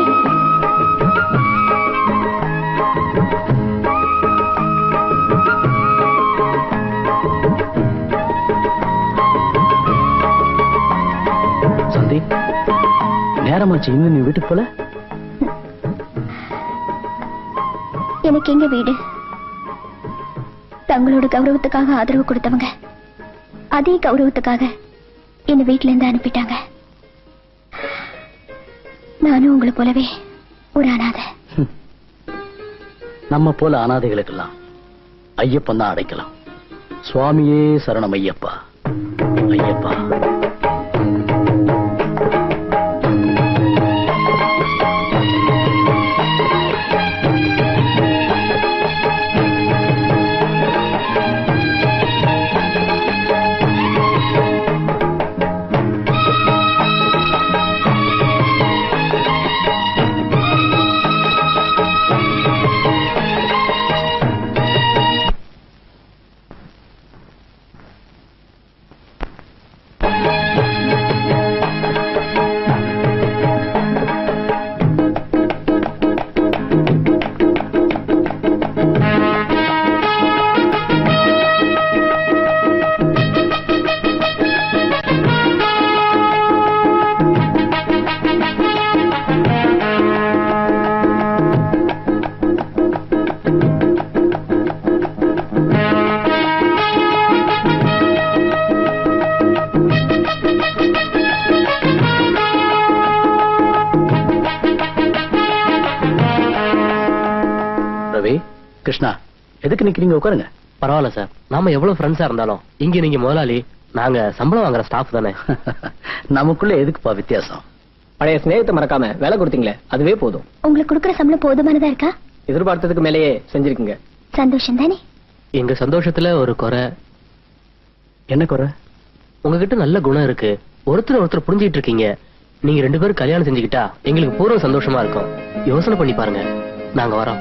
சாந்தி நேரமாச்சு இன்னும் நீ வீட்டுக்கு போல எனக்கு எங்க வீடு தங்களோட கௌரவத்துக்காக ஆதரவு கொடுத்தவங்க அதே கௌரவத்துக்காக என்ன வீட்ல இருந்து அனுப்பிட்டாங்க நானும் உங்களை போலவே ஒரு அனாதை நம்ம போல அனாதைகளுக்கெல்லாம் ஐயப்பன் தான் அடைக்கலாம் சுவாமியே சரணம் ஐயப்பா ஐயப்பா ஆ கிருஷ்ணா எதுக்கு நிக்கிறீங்க உட்காருங்க பரவாயில்ல சார் நாம எவ்வளவு ஃப்ரெண்ட்ஸா இருந்தாலும் இங்க நீங்க முதலாளி நாங்க சம்பளம் வாங்குற ஸ்டாஃப் தானே நமக்குள்ள எதுக்குப்பா வித்தியாசம் பழைய சிநேகத்தை மறக்காம வேலை கொடுத்தீங்களே அதுவே போதும் உங்களுக்கு கொடுக்குற சம்பளம் போதுமானதா இருக்கா எதிர்பார்த்ததுக்கு மேலேயே செஞ்சிருக்கீங்க சந்தோஷம் தானே எங்க சந்தோஷத்துல ஒரு குறை என்ன குறை உங்ககிட்ட நல்ல குணம் இருக்கு ஒருத்தர் ஒருத்தர் புரிஞ்சுக்கிட்டு இருக்கீங்க நீங்க ரெண்டு பேரும் கல்யாணம் செஞ்சுக்கிட்டா எங்களுக்கு பூர்வ சந்தோஷமா இருக்கும் யோசனை பண்ணி பாருங்க நாங்க வரோம்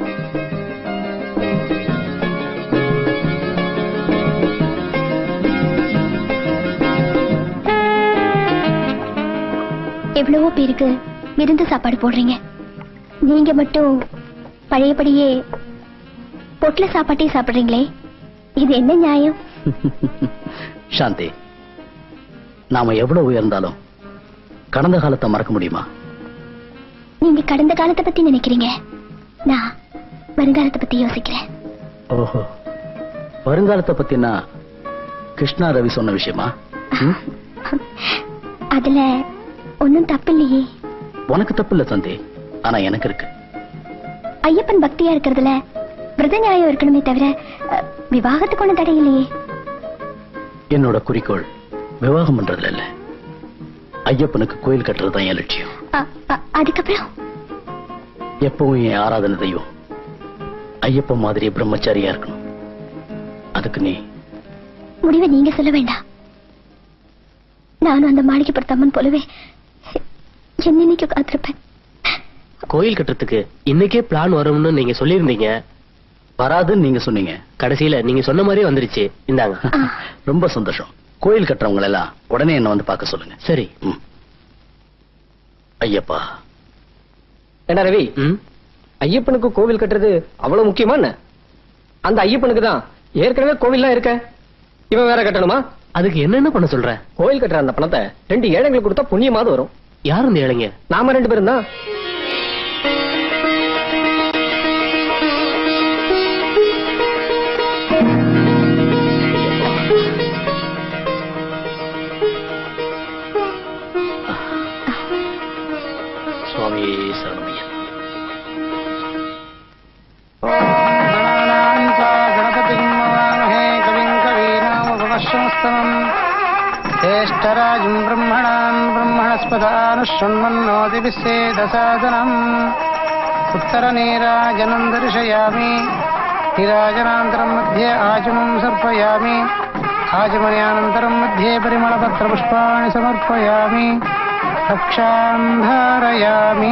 எவ்வளவோ பேருக்கு விருந்து சாப்பாடு போடுறீங்க நீங்க மட்டும் பழையபடியே பொட்ல சாப்பாட்டையும் சாப்பிடுறீங்களே இது என்ன நியாயம் சாந்தி நாம எவ்வளவு உயர்ந்தாலும் கடந்த காலத்தை மறக்க முடியுமா நீங்க கடந்த காலத்தை பத்தி நினைக்கிறீங்க நான் வருங்காலத்தை பத்தி யோசிக்கிறேன் ஓஹோ வருங்காலத்தை பத்தினா கிருஷ்ணா ரவி சொன்ன விஷயமா ம்? அதுல ஒன்னும் தப்பு இல்லையே உனக்கு தப்பு இல்ல சந்தி ஆனா எனக்கு இருக்கு ஐயப்பன் பக்தியா இருக்கிறதுல விரத நியாயம் இருக்கணுமே தவிர அஹ், விவாகத்துக்கு ஒண்ணும் தடை இல்லையே என்னோட குறிக்கோள் விவாகம் பண்றதுல இல்ல ஐயப்பனுக்கு கோயில் கட்டுறது தான் என் லட்சியம் அ- அ- அதுக்கப்புறம் எப்பவும் என் ஆராதனை தெய்வம் ஐயப்பன் மாதிரி பிரம்மச்சாரியா இருக்கணும் அதுக்கு நீ முடிவை நீங்க சொல்ல வேண்டாம் நானும் அந்த மாளிகைப்பட்ட அம்மன் போலவே என்னைக்கு காத்திருப்பேன் கோயில் கட்டுறதுக்கு இன்னைக்கே பிளான் வரும்னு நீங்க சொல்லியிருந்தீங்க வராதுன்னு நீங்க சொன்னீங்க கடைசியில நீங்க சொன்ன மாதிரியே வந்துருச்சு இந்தாங்க ரொம்ப சந்தோஷம் கோயில் கட்டுறவங்க எல்லாம் உடனே என்ன வந்து பார்க்க சொல்லுங்க சரி ம். ஐயப்பா என்ன ரவி ஐயப்பனுக்கு கோவில் கட்டுறது அவ்வளவு முக்கியமா என்ன அந்த ஐயப்பனுக்கு தான் ஏற்கனவே கோவில்லாம் இருக்க இவன் வேற கட்டணுமா அதுக்கு என்னென்ன பண்ண சொல்ற கோவில் கட்டுற அந்த பணத்தை ரெண்டு ஏழைங்களுக்கு கொடுத்தா புண்ணியமாவது வரும் யார் இந்த ஏழைங்க நாம ரெண்டு பேரும் தான் சுவாமி சரணமையா ज्येष्ठराजम् ब्रह्मणाम् ब्रह्मणस्पदानुशृण्वन्नोतिभिस्सेदसादनम् उत्तरनीराजनम् दर्शयामि निराजनान्तरम् मध्ये आचमम् सर्पयामि आचमन्यानन्तरम् मध्ये परिमलपत्रपुष्पाणि समर्पयामि रक्षाम् धारयामि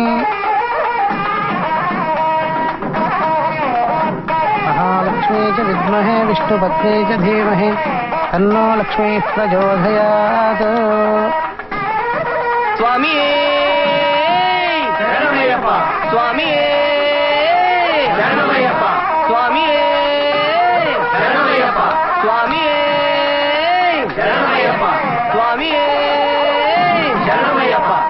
महालक्ष्मी च विद्महे विष्णुपत्नी च धीमहि तन्नो लक्ष्मीः प्रचोदयात् சுவாமியே சரணமையப்பா சுவாமியே சரணமையப்பா சுவாமியே சரணமையப்பா சுவாமியே சரணமையப்பா சுவாமியே சரணமையப்பா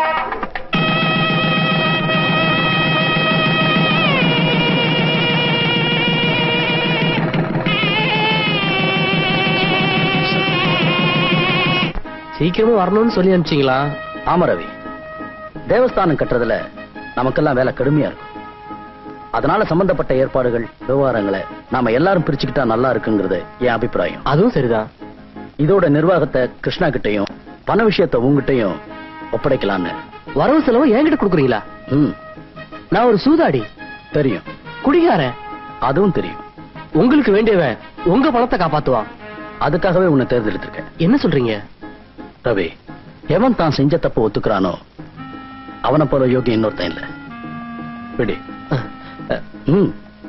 சீக்கிரமா வரணும்னு சொல்லி அனுப்பிச்சீங்களா ஆமா ரவி தேவஸ்தானம் கட்டுறதுல நமக்கெல்லாம் வேலை கடுமையா இருக்கும் அதனால சம்பந்தப்பட்ட ஏற்பாடுகள் விவகாரங்களை நாம எல்லாரும் பிரிச்சுக்கிட்டா நல்லா இருக்குங்கிறது என் அபிப்பிராயம் அதுவும் சரிதான் இதோட நிர்வாகத்தை கிருஷ்ணா கிட்டையும் பண விஷயத்தை உங்ககிட்டயும் ஒப்படைக்கலான்னு வரவு செலவு என்கிட்ட கொடுக்குறீங்களா ம் நான் ஒரு சூதாடி தெரியும் குடிகாரன் அதுவும் தெரியும் உங்களுக்கு வேண்டியவன் உங்க பணத்தை காப்பாத்துவான் அதுக்காகவே உன்னை தேர்ந்தெடுத்திருக்கேன் என்ன சொல்றீங்க ரவி எவன் தான் செஞ்ச தப்பு ஒத்துக்கிறானோ அவனை போல யோகியம் இன்னொருத்தன் இல்ல விடி ம்.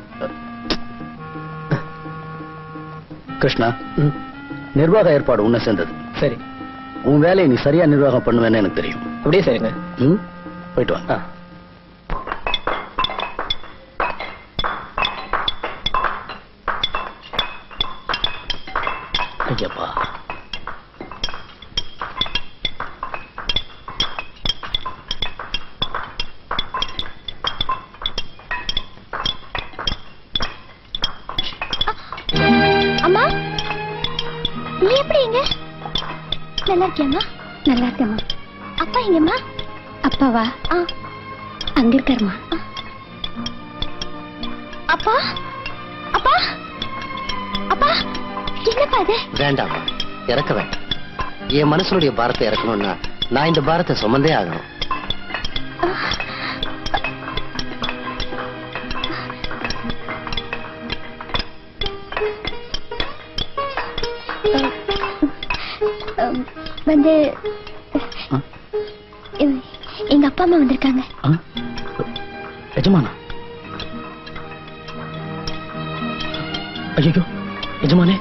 கிருஷ்ணா நிர்வாக ஏற்பாடு உன்னை சேர்ந்தது சரி உன் வேலையை நீ சரியா நிர்வாகம் பண்ணுவேன்னு எனக்கு தெரியும் அப்படியே சரிங்க ம் போயிட்டு வா ஐயப்பா அம்மா நீ எப்படி இங்க நல்லா இருக்கியாம்மா நல்லா இருக்கேம்மா அப்பா எங்கம்மா அப்பாவா ஆ அங்க இருக்காருமா அப்பா அப்பா அப்பா என்னப்பா இது வேண்டாமா இறக்க வேண்டாம் என் மனசுடைய பாரத்தை இறக்கணும்னா நான் இந்த பாரத்தை சுமந்தே ஆகணும் அம், வந்து எ- எங்க அப்பா அம்மா வந்திருக்காங்க எஜமானா ஐயோ எஜமானே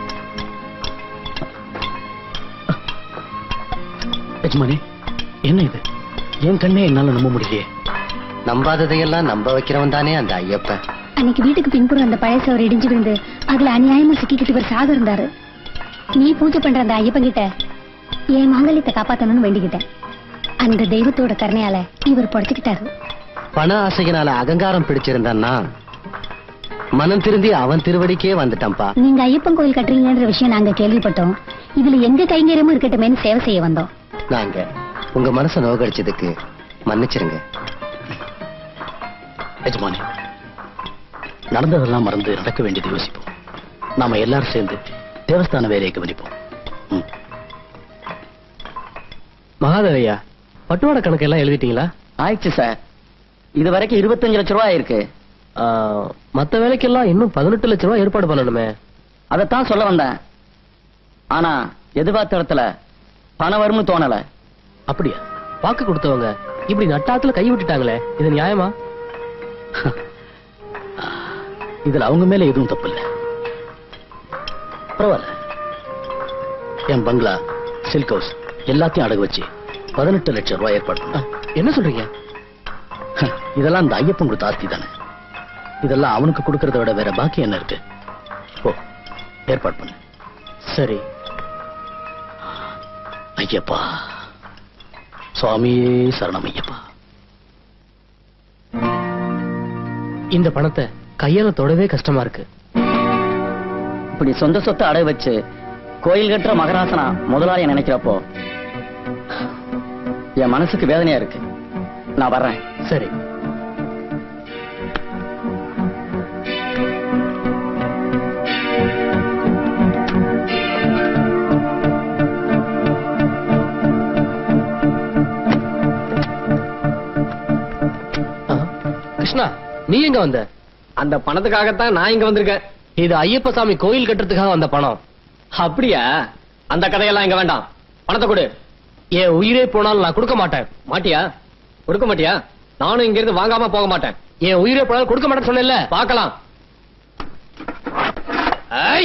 எஜமானே என்ன இது என் கண்ணே என்னால நம்ப முடியலையே நம்பாததையெல்லாம் நம்ப வைக்கிறவன் தானே அந்த ஐயப்பன் அன்னைக்கு வீட்டுக்கு பின்புறம் அந்த பழைய சவர் இடிஞ்சு விழுந்து அதுல அநியாயமா சிக்கிக்கிட்டு இவர் சாக இருந்தாரு நீ பூஜை பண்ற அந்த ஐயப்பன் கிட்ட என் மாங்கல்யத்தை காப்பாத்தணும்னு வேண்டிக்கிட்டேன் அந்த தெய்வத்தோட கருணையால இவர் பொழைச்சுக்கிட்டாரு பண ஆசையினால அகங்காரம் பிடிச்சிருந்தான்னா மனம் திருந்தி அவன் திருவடிக்கே வந்துட்டான்ப்பா நீங்க ஐயப்பன் கோயில் கட்டுறீங்கன்ற விஷயம் நாங்க கேள்விப்பட்டோம் இதுல எங்க கைங்கரியமும் இருக்கட்டுமேன்னு சேவை செய்ய வந்தோம் நாங்க உங்க மனசை நோகடிச்சதுக்கு மன்னிச்சிருங்க எஜமானே நடந்ததெல்லாம் மறந்து நடக்க வேண்டியது யோசிப்போம் நாம எல்லாரும் சேர்ந்து தேவஸ்தான வேலையை கவனிப்போம் மகாதேவையா பட்டுவாட கணக்கு எல்லாம் எழுதிட்டீங்களா ஆயிடுச்சு சார் இது வரைக்கும் இருபத்தஞ்சு லட்ச ரூபாய் இருக்கு ஆ, மத்த வேலைக்கெல்லாம் இன்னும் பதினெட்டு லட்ச ரூபாய் ஏற்பாடு பண்ணணுமே அதைத்தான் சொல்ல வந்தேன் ஆனா எதிர்பார்த்த இடத்துல பணம் வரும்னு தோணல அப்படியா வாக்கு கொடுத்தவங்க இப்படி நட்டாத்துல கை விட்டுட்டாங்களே இது நியாயமா இதுல அவங்க மேல எதுவும் தப்பு இல்ல பரவாயில்ல என் பங்களா சில்க் ஹவுஸ் எல்லாத்தையும் அடகு வச்சு பதினெட்டு லட்சம் ரூபாய் ஏற்பாடு பண்ணு. என்ன சொல்றீங்க இதெல்லாம் இந்த ஐயப்பன் கொடுத்த ஆஸ்தி தானே இதெல்லாம் அவனுக்கு கொடுக்கறத விட வேற பாக்கி என்ன இருக்கு ஓ ஏற்பாடு பண்ணு சரி ஐயப்பா சுவாமியே சரணம் ஐயப்பா இந்த பணத்தை கையால தொடவே கஷ்டமா இருக்கு இப்படி சொந்த சொத்தை அடகு வச்சு கோயில் கட்டுற மகராசனா முதலாளிய நினைக்கிறப்போ என் மனசுக்கு வேதனையா இருக்கு நான் வர்றேன் சரி ஆ, கிருஷ்ணா நீ எங்க வந்த அந்த பணத்துக்காகத்தான் நான் இங்க வந்திருக்கேன் இது ஐயப்ப சாமி கோயில் கட்டுறதுக்காக வந்த பணம் அப்படியா அந்த கதையெல்லாம் இங்க வேண்டாம் பணத்தை கொடு என் உயிரே போனாலும் நான் கொடுக்க மாட்டேன் மாட்டியா கொடுக்க மாட்டியா நானும் இங்க இருந்து வாங்காம போக மாட்டேன் என் உயிரே போனாலும் கொடுக்க மாட்டேன்னு சொன்னேன்ல பார்க்கலாம் ஐ!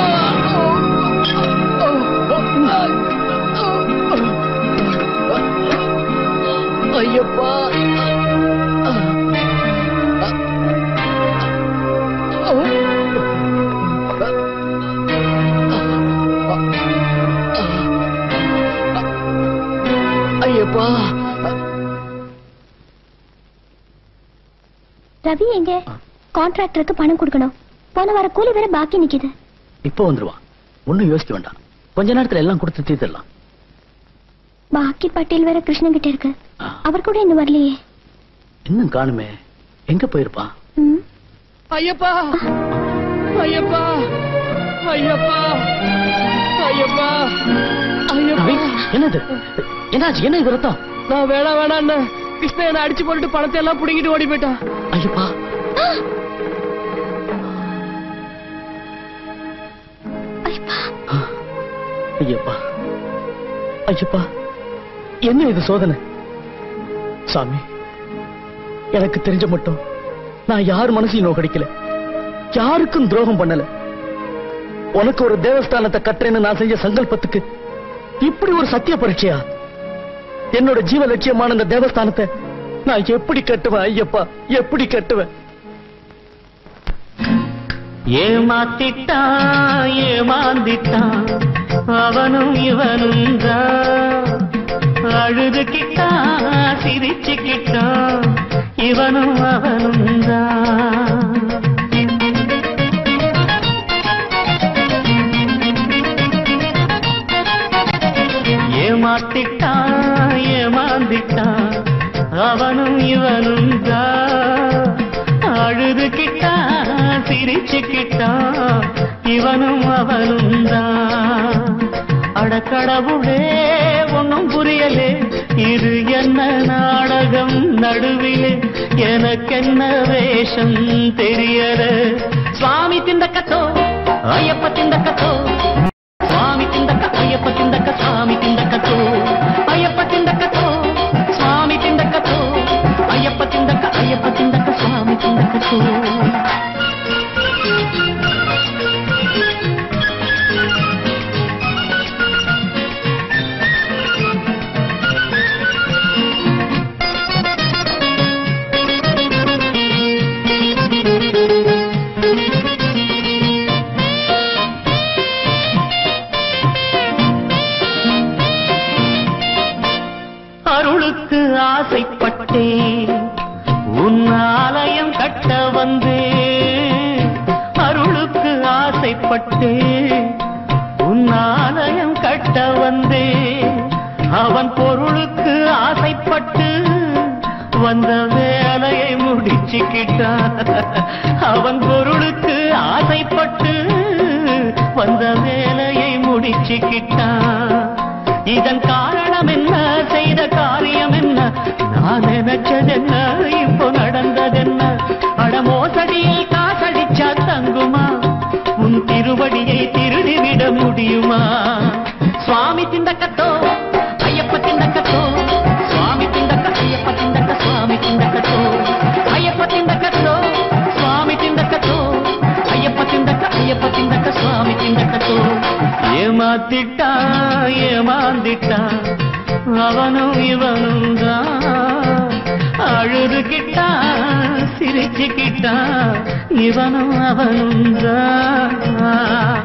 ஐயப்பா ஐயப்பா ரவி எங்க கான்ட்ராக்டருக்கு பணம் கொடுக்கணும் போன வார கூலி வேற பாக்கி நிக்குது இப்போ வந்துருவான் ஒண்ணும் யோசிக்க வேண்டாம் கொஞ்ச நேரத்துல எல்லாம் கொடுத்து தீர்த்திடலாம் பாக்கி பட்டியல் வேற கிருஷ்ணன் கிட்ட இருக்கு அவர் கூட இன்னும் வரலையே இன்னும் காணுமே எங்க போயிருப்பான் ம். ஐயப்பா ஐயப்பா ஐயப்பா ஐயப்பா ரவி, என்னது என்னாச்சு என்ன இது ரத்தம் நான் வேணாம் வேணாம் கிருஷ்ணன் என்ன அடிச்சு போட்டுட்டு பணத்தை எல்லாம் புடுங்கிட்டு ஓடி போயிட்டான் ஐயப்பா ஐயப்பா ஐயப்பா என்ன இது சோதனை சாமி எனக்கு தெரிஞ்ச மட்டும் நான் யார் மனசையும் நோக்கடிக்கல யாருக்கும் துரோகம் பண்ணல உனக்கு ஒரு தேவஸ்தானத்தை கட்டுறேன்னு நான் செஞ்ச சங்கல்பத்துக்கு இப்படி ஒரு சத்திய பரீட்சையா என்னோட ஜீவ லட்சியமான இந்த தேவஸ்தானத்தை நான் எப்படி கட்டுவேன் ஐயப்பா எப்படி கட்டுவேன் ஏமாத்திட்டான் ஏமாந்திட்டான் அவனும் இவனும் தான் அழுதுகிட்டான் சிரிச்சுக்கிட்டான் இவனும் அவனும் தான் ஏமாத்திட்டான் ஏமாந்திட்டான் அவனும் இவனும் தான் அழு அழுதுகிட்டா சிரிச்சுக்கிட்டா இவனும் அவனும் தான் அடக்கடவுளே ஒன்னும் புரியலே இது என்ன நாடகம் நடுவிலே எனக்கென்ன வேஷம் தெரியல சுவாமி திண்டக்கத்தோ ஐயப்ப திண்டக்கத்தோ சுவாமி திண்டக்க ஐயப்ப திண்டக்க சுவாமி திண்டக்கத்தோ ஐயப்ப திண்டக்கத்தோ சுவாமி திண்டக்கத்தோ ஐயப்ப திண்டக்க ஐயப்ப திண்டக்க சுவாமி திண்டக்கத்தோ அருளுக்கு ஆசைப்பட்டேன் உன் ஆலயம் கட்ட வந்தேன் அருளுக்கு ஆசைப்பட்டேன் உன் ஆலயம் கட்ட வந்தேன் அவன் பொருளுக்கு ஆசைப்பட்டு வந்த வேலையை முடிச்சுக்கிட்டான் அவன் பொருளுக்கு ஆசைப்பட்டு வந்த வேலையை முடிச்சுக்கிட்டான் இதன் காரணம் என்ன செய்த காரியம் என்ன நான் நினைச்சதென்ன இப்போ நடந்ததென்ன அட மோசடியில் காசடிச்சா தங்குமா உன் திருவடியை திருடிவிட முடியுமா சுவாமி திண்டக்கத்தோ ஐயப்ப திண்டக்கத்தோ சுவாமி திண்டக்க ஐயப்ப திண்டக்க சுவாமி திண்டக்கத்தோ ஐயப்ப திண்டக்கத்தோ சுவாமி திண்டக்கத்தோ ஐயப்ப திண்டக்க ஐயப்ப திண்டக்க சுவாமி திண்டக்கத்தோ ஏமாத்திட்டா ஏமாந்திட்டா அவனும் இவனும் தான் அழுதுகிட்டா சிரிச்சுக்கிட்டா இவனும் அவனும் தான்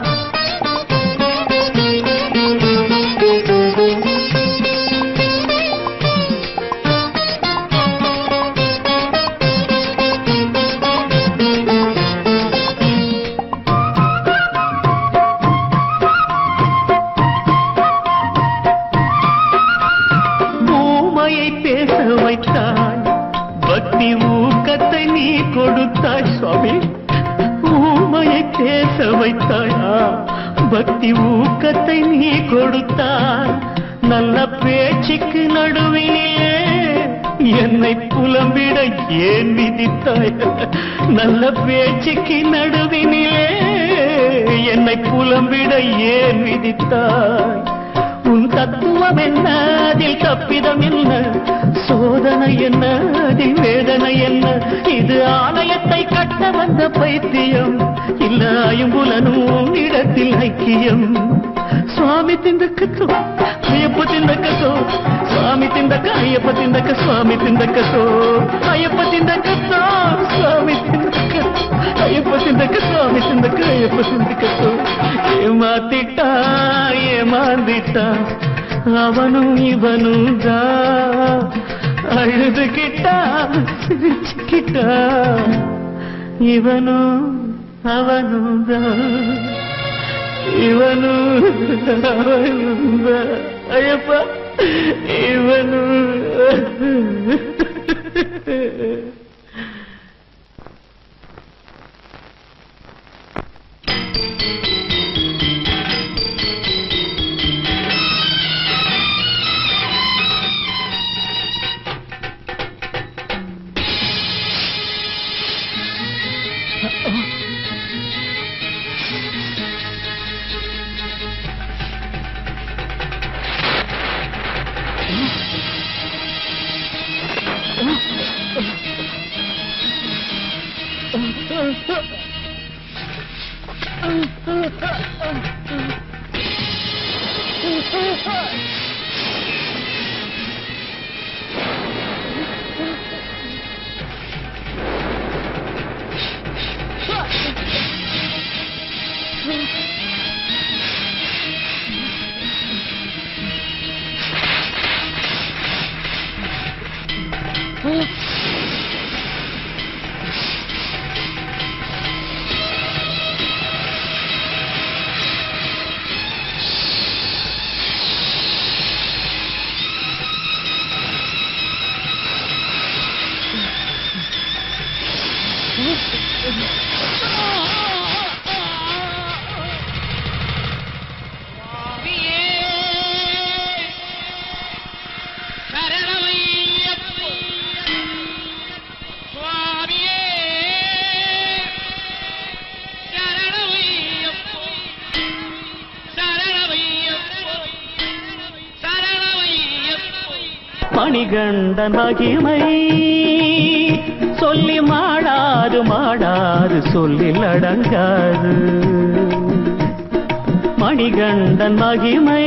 ஊமையை பேச வைத்தாய் பக்தி ஊக்கத்தை நீ கொடுத்தாய் சுவாமி ஊமையை பேச வைத்தாயா பக்தி ஊக்கத்தை நீ கொடுத்தாய் நல்ல பேச்சுக்கு நடுவிலே என்னை புலம்பிட ஏன் விதித்தாய் நல்ல பேச்சுக்கு நடுவினிலே என்னை புலம்பிட ஏன் விதித்தாய் உன் தத்துவம் என்ன அதில் தப்பிதம் என்ன சோதனை என்ன அதில் வேதனை என்ன இது ஆலயத்தை கட்ட வந்த பைத்தியம் இல்ல ஐம்புலனும் இடத்தில் ஐக்கியம் சுவாமி திண்டக்கத்தோ ஐயப்ப திண்டக்கத்தோ சுவாமி திண்டக்க ஐயப்ப திண்டக்க சுவாமி திண்டக்கத்தோ ஐயப்ப திண்டக்கத்தோ சுவாமி திண்டக்க ஐயப்ப திண்டக்க சுவாமி திண்டக்க ஐயப்ப திண்டக்கத்தோ ஏமாத்திட்டா ஏமாந்திட்டா அவனும் இவனும் தான் அழுதுகிட்டா சிரிச்சுக்கிட்டா இவனும் அவனும் தான் இவனும் அவனும் தான் ஐயப்பா இவனும் மணிகண்டன் மகிமை சொல்லி மாடாது மாடாது சொல்லில் அடங்காது மணிகண்டன் மகிமை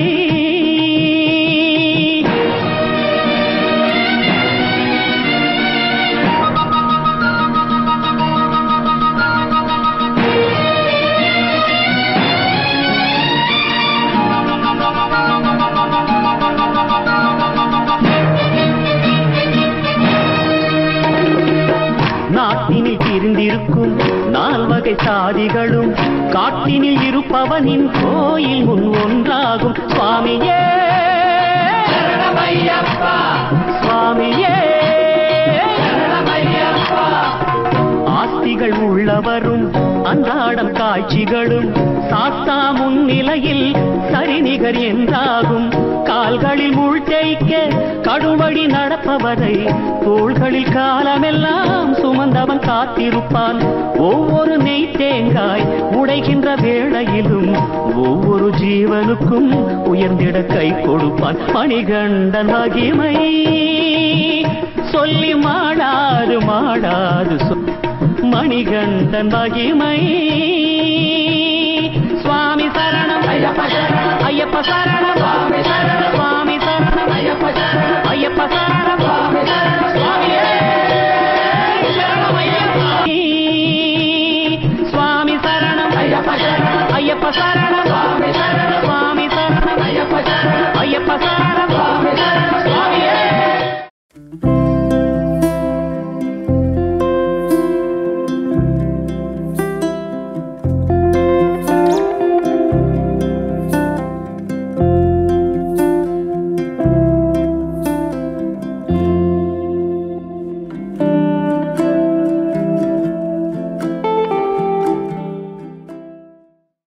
நாட்டினில் பிரிந்திருக்கும் நால்வகை சாதிகளும் காட்டினில் இருப்பவனின் கோயில் முன் ஒன்றாகும் சுவாமியே சுவாமியே ஆஸ்திகள் உள்ளவரும் அன்றாடம் காட்சிகளும் சாஸ்தா முன்னிலையில் சரிநிகர் என்றாகும் கால்களில் முள் தேய்க்க கடுவழி நடப்பவரை தோள்களில் காலமெல்லாம் சுமந்தவன் காத்திருப்பான் ஒவ்வொரு நெய் தேங்காய் உடைகின்ற வேளையிலும் ஒவ்வொரு ஜீவனுக்கும் உயர்ந்திட கை கொடுப்பான் மணிகண்டன் மகிமை சொல்லி மாடாது மாடாது சொல் மணிகண்டன் மகிமை சுவாமி சரணம் ஐயப்ப சரணம் ஐயப்ப சரணம் சுவாமி சரணம் சுவாமி சரணம் ஐயப்ப சரணம் ஐயப்ப சரணம் சுவாமி சரணம் சுவாமியே சரணம் ஐயப்பா சுவாமி சரணம் ஐயப்ப சரணம் ஐயப்ப சரணம்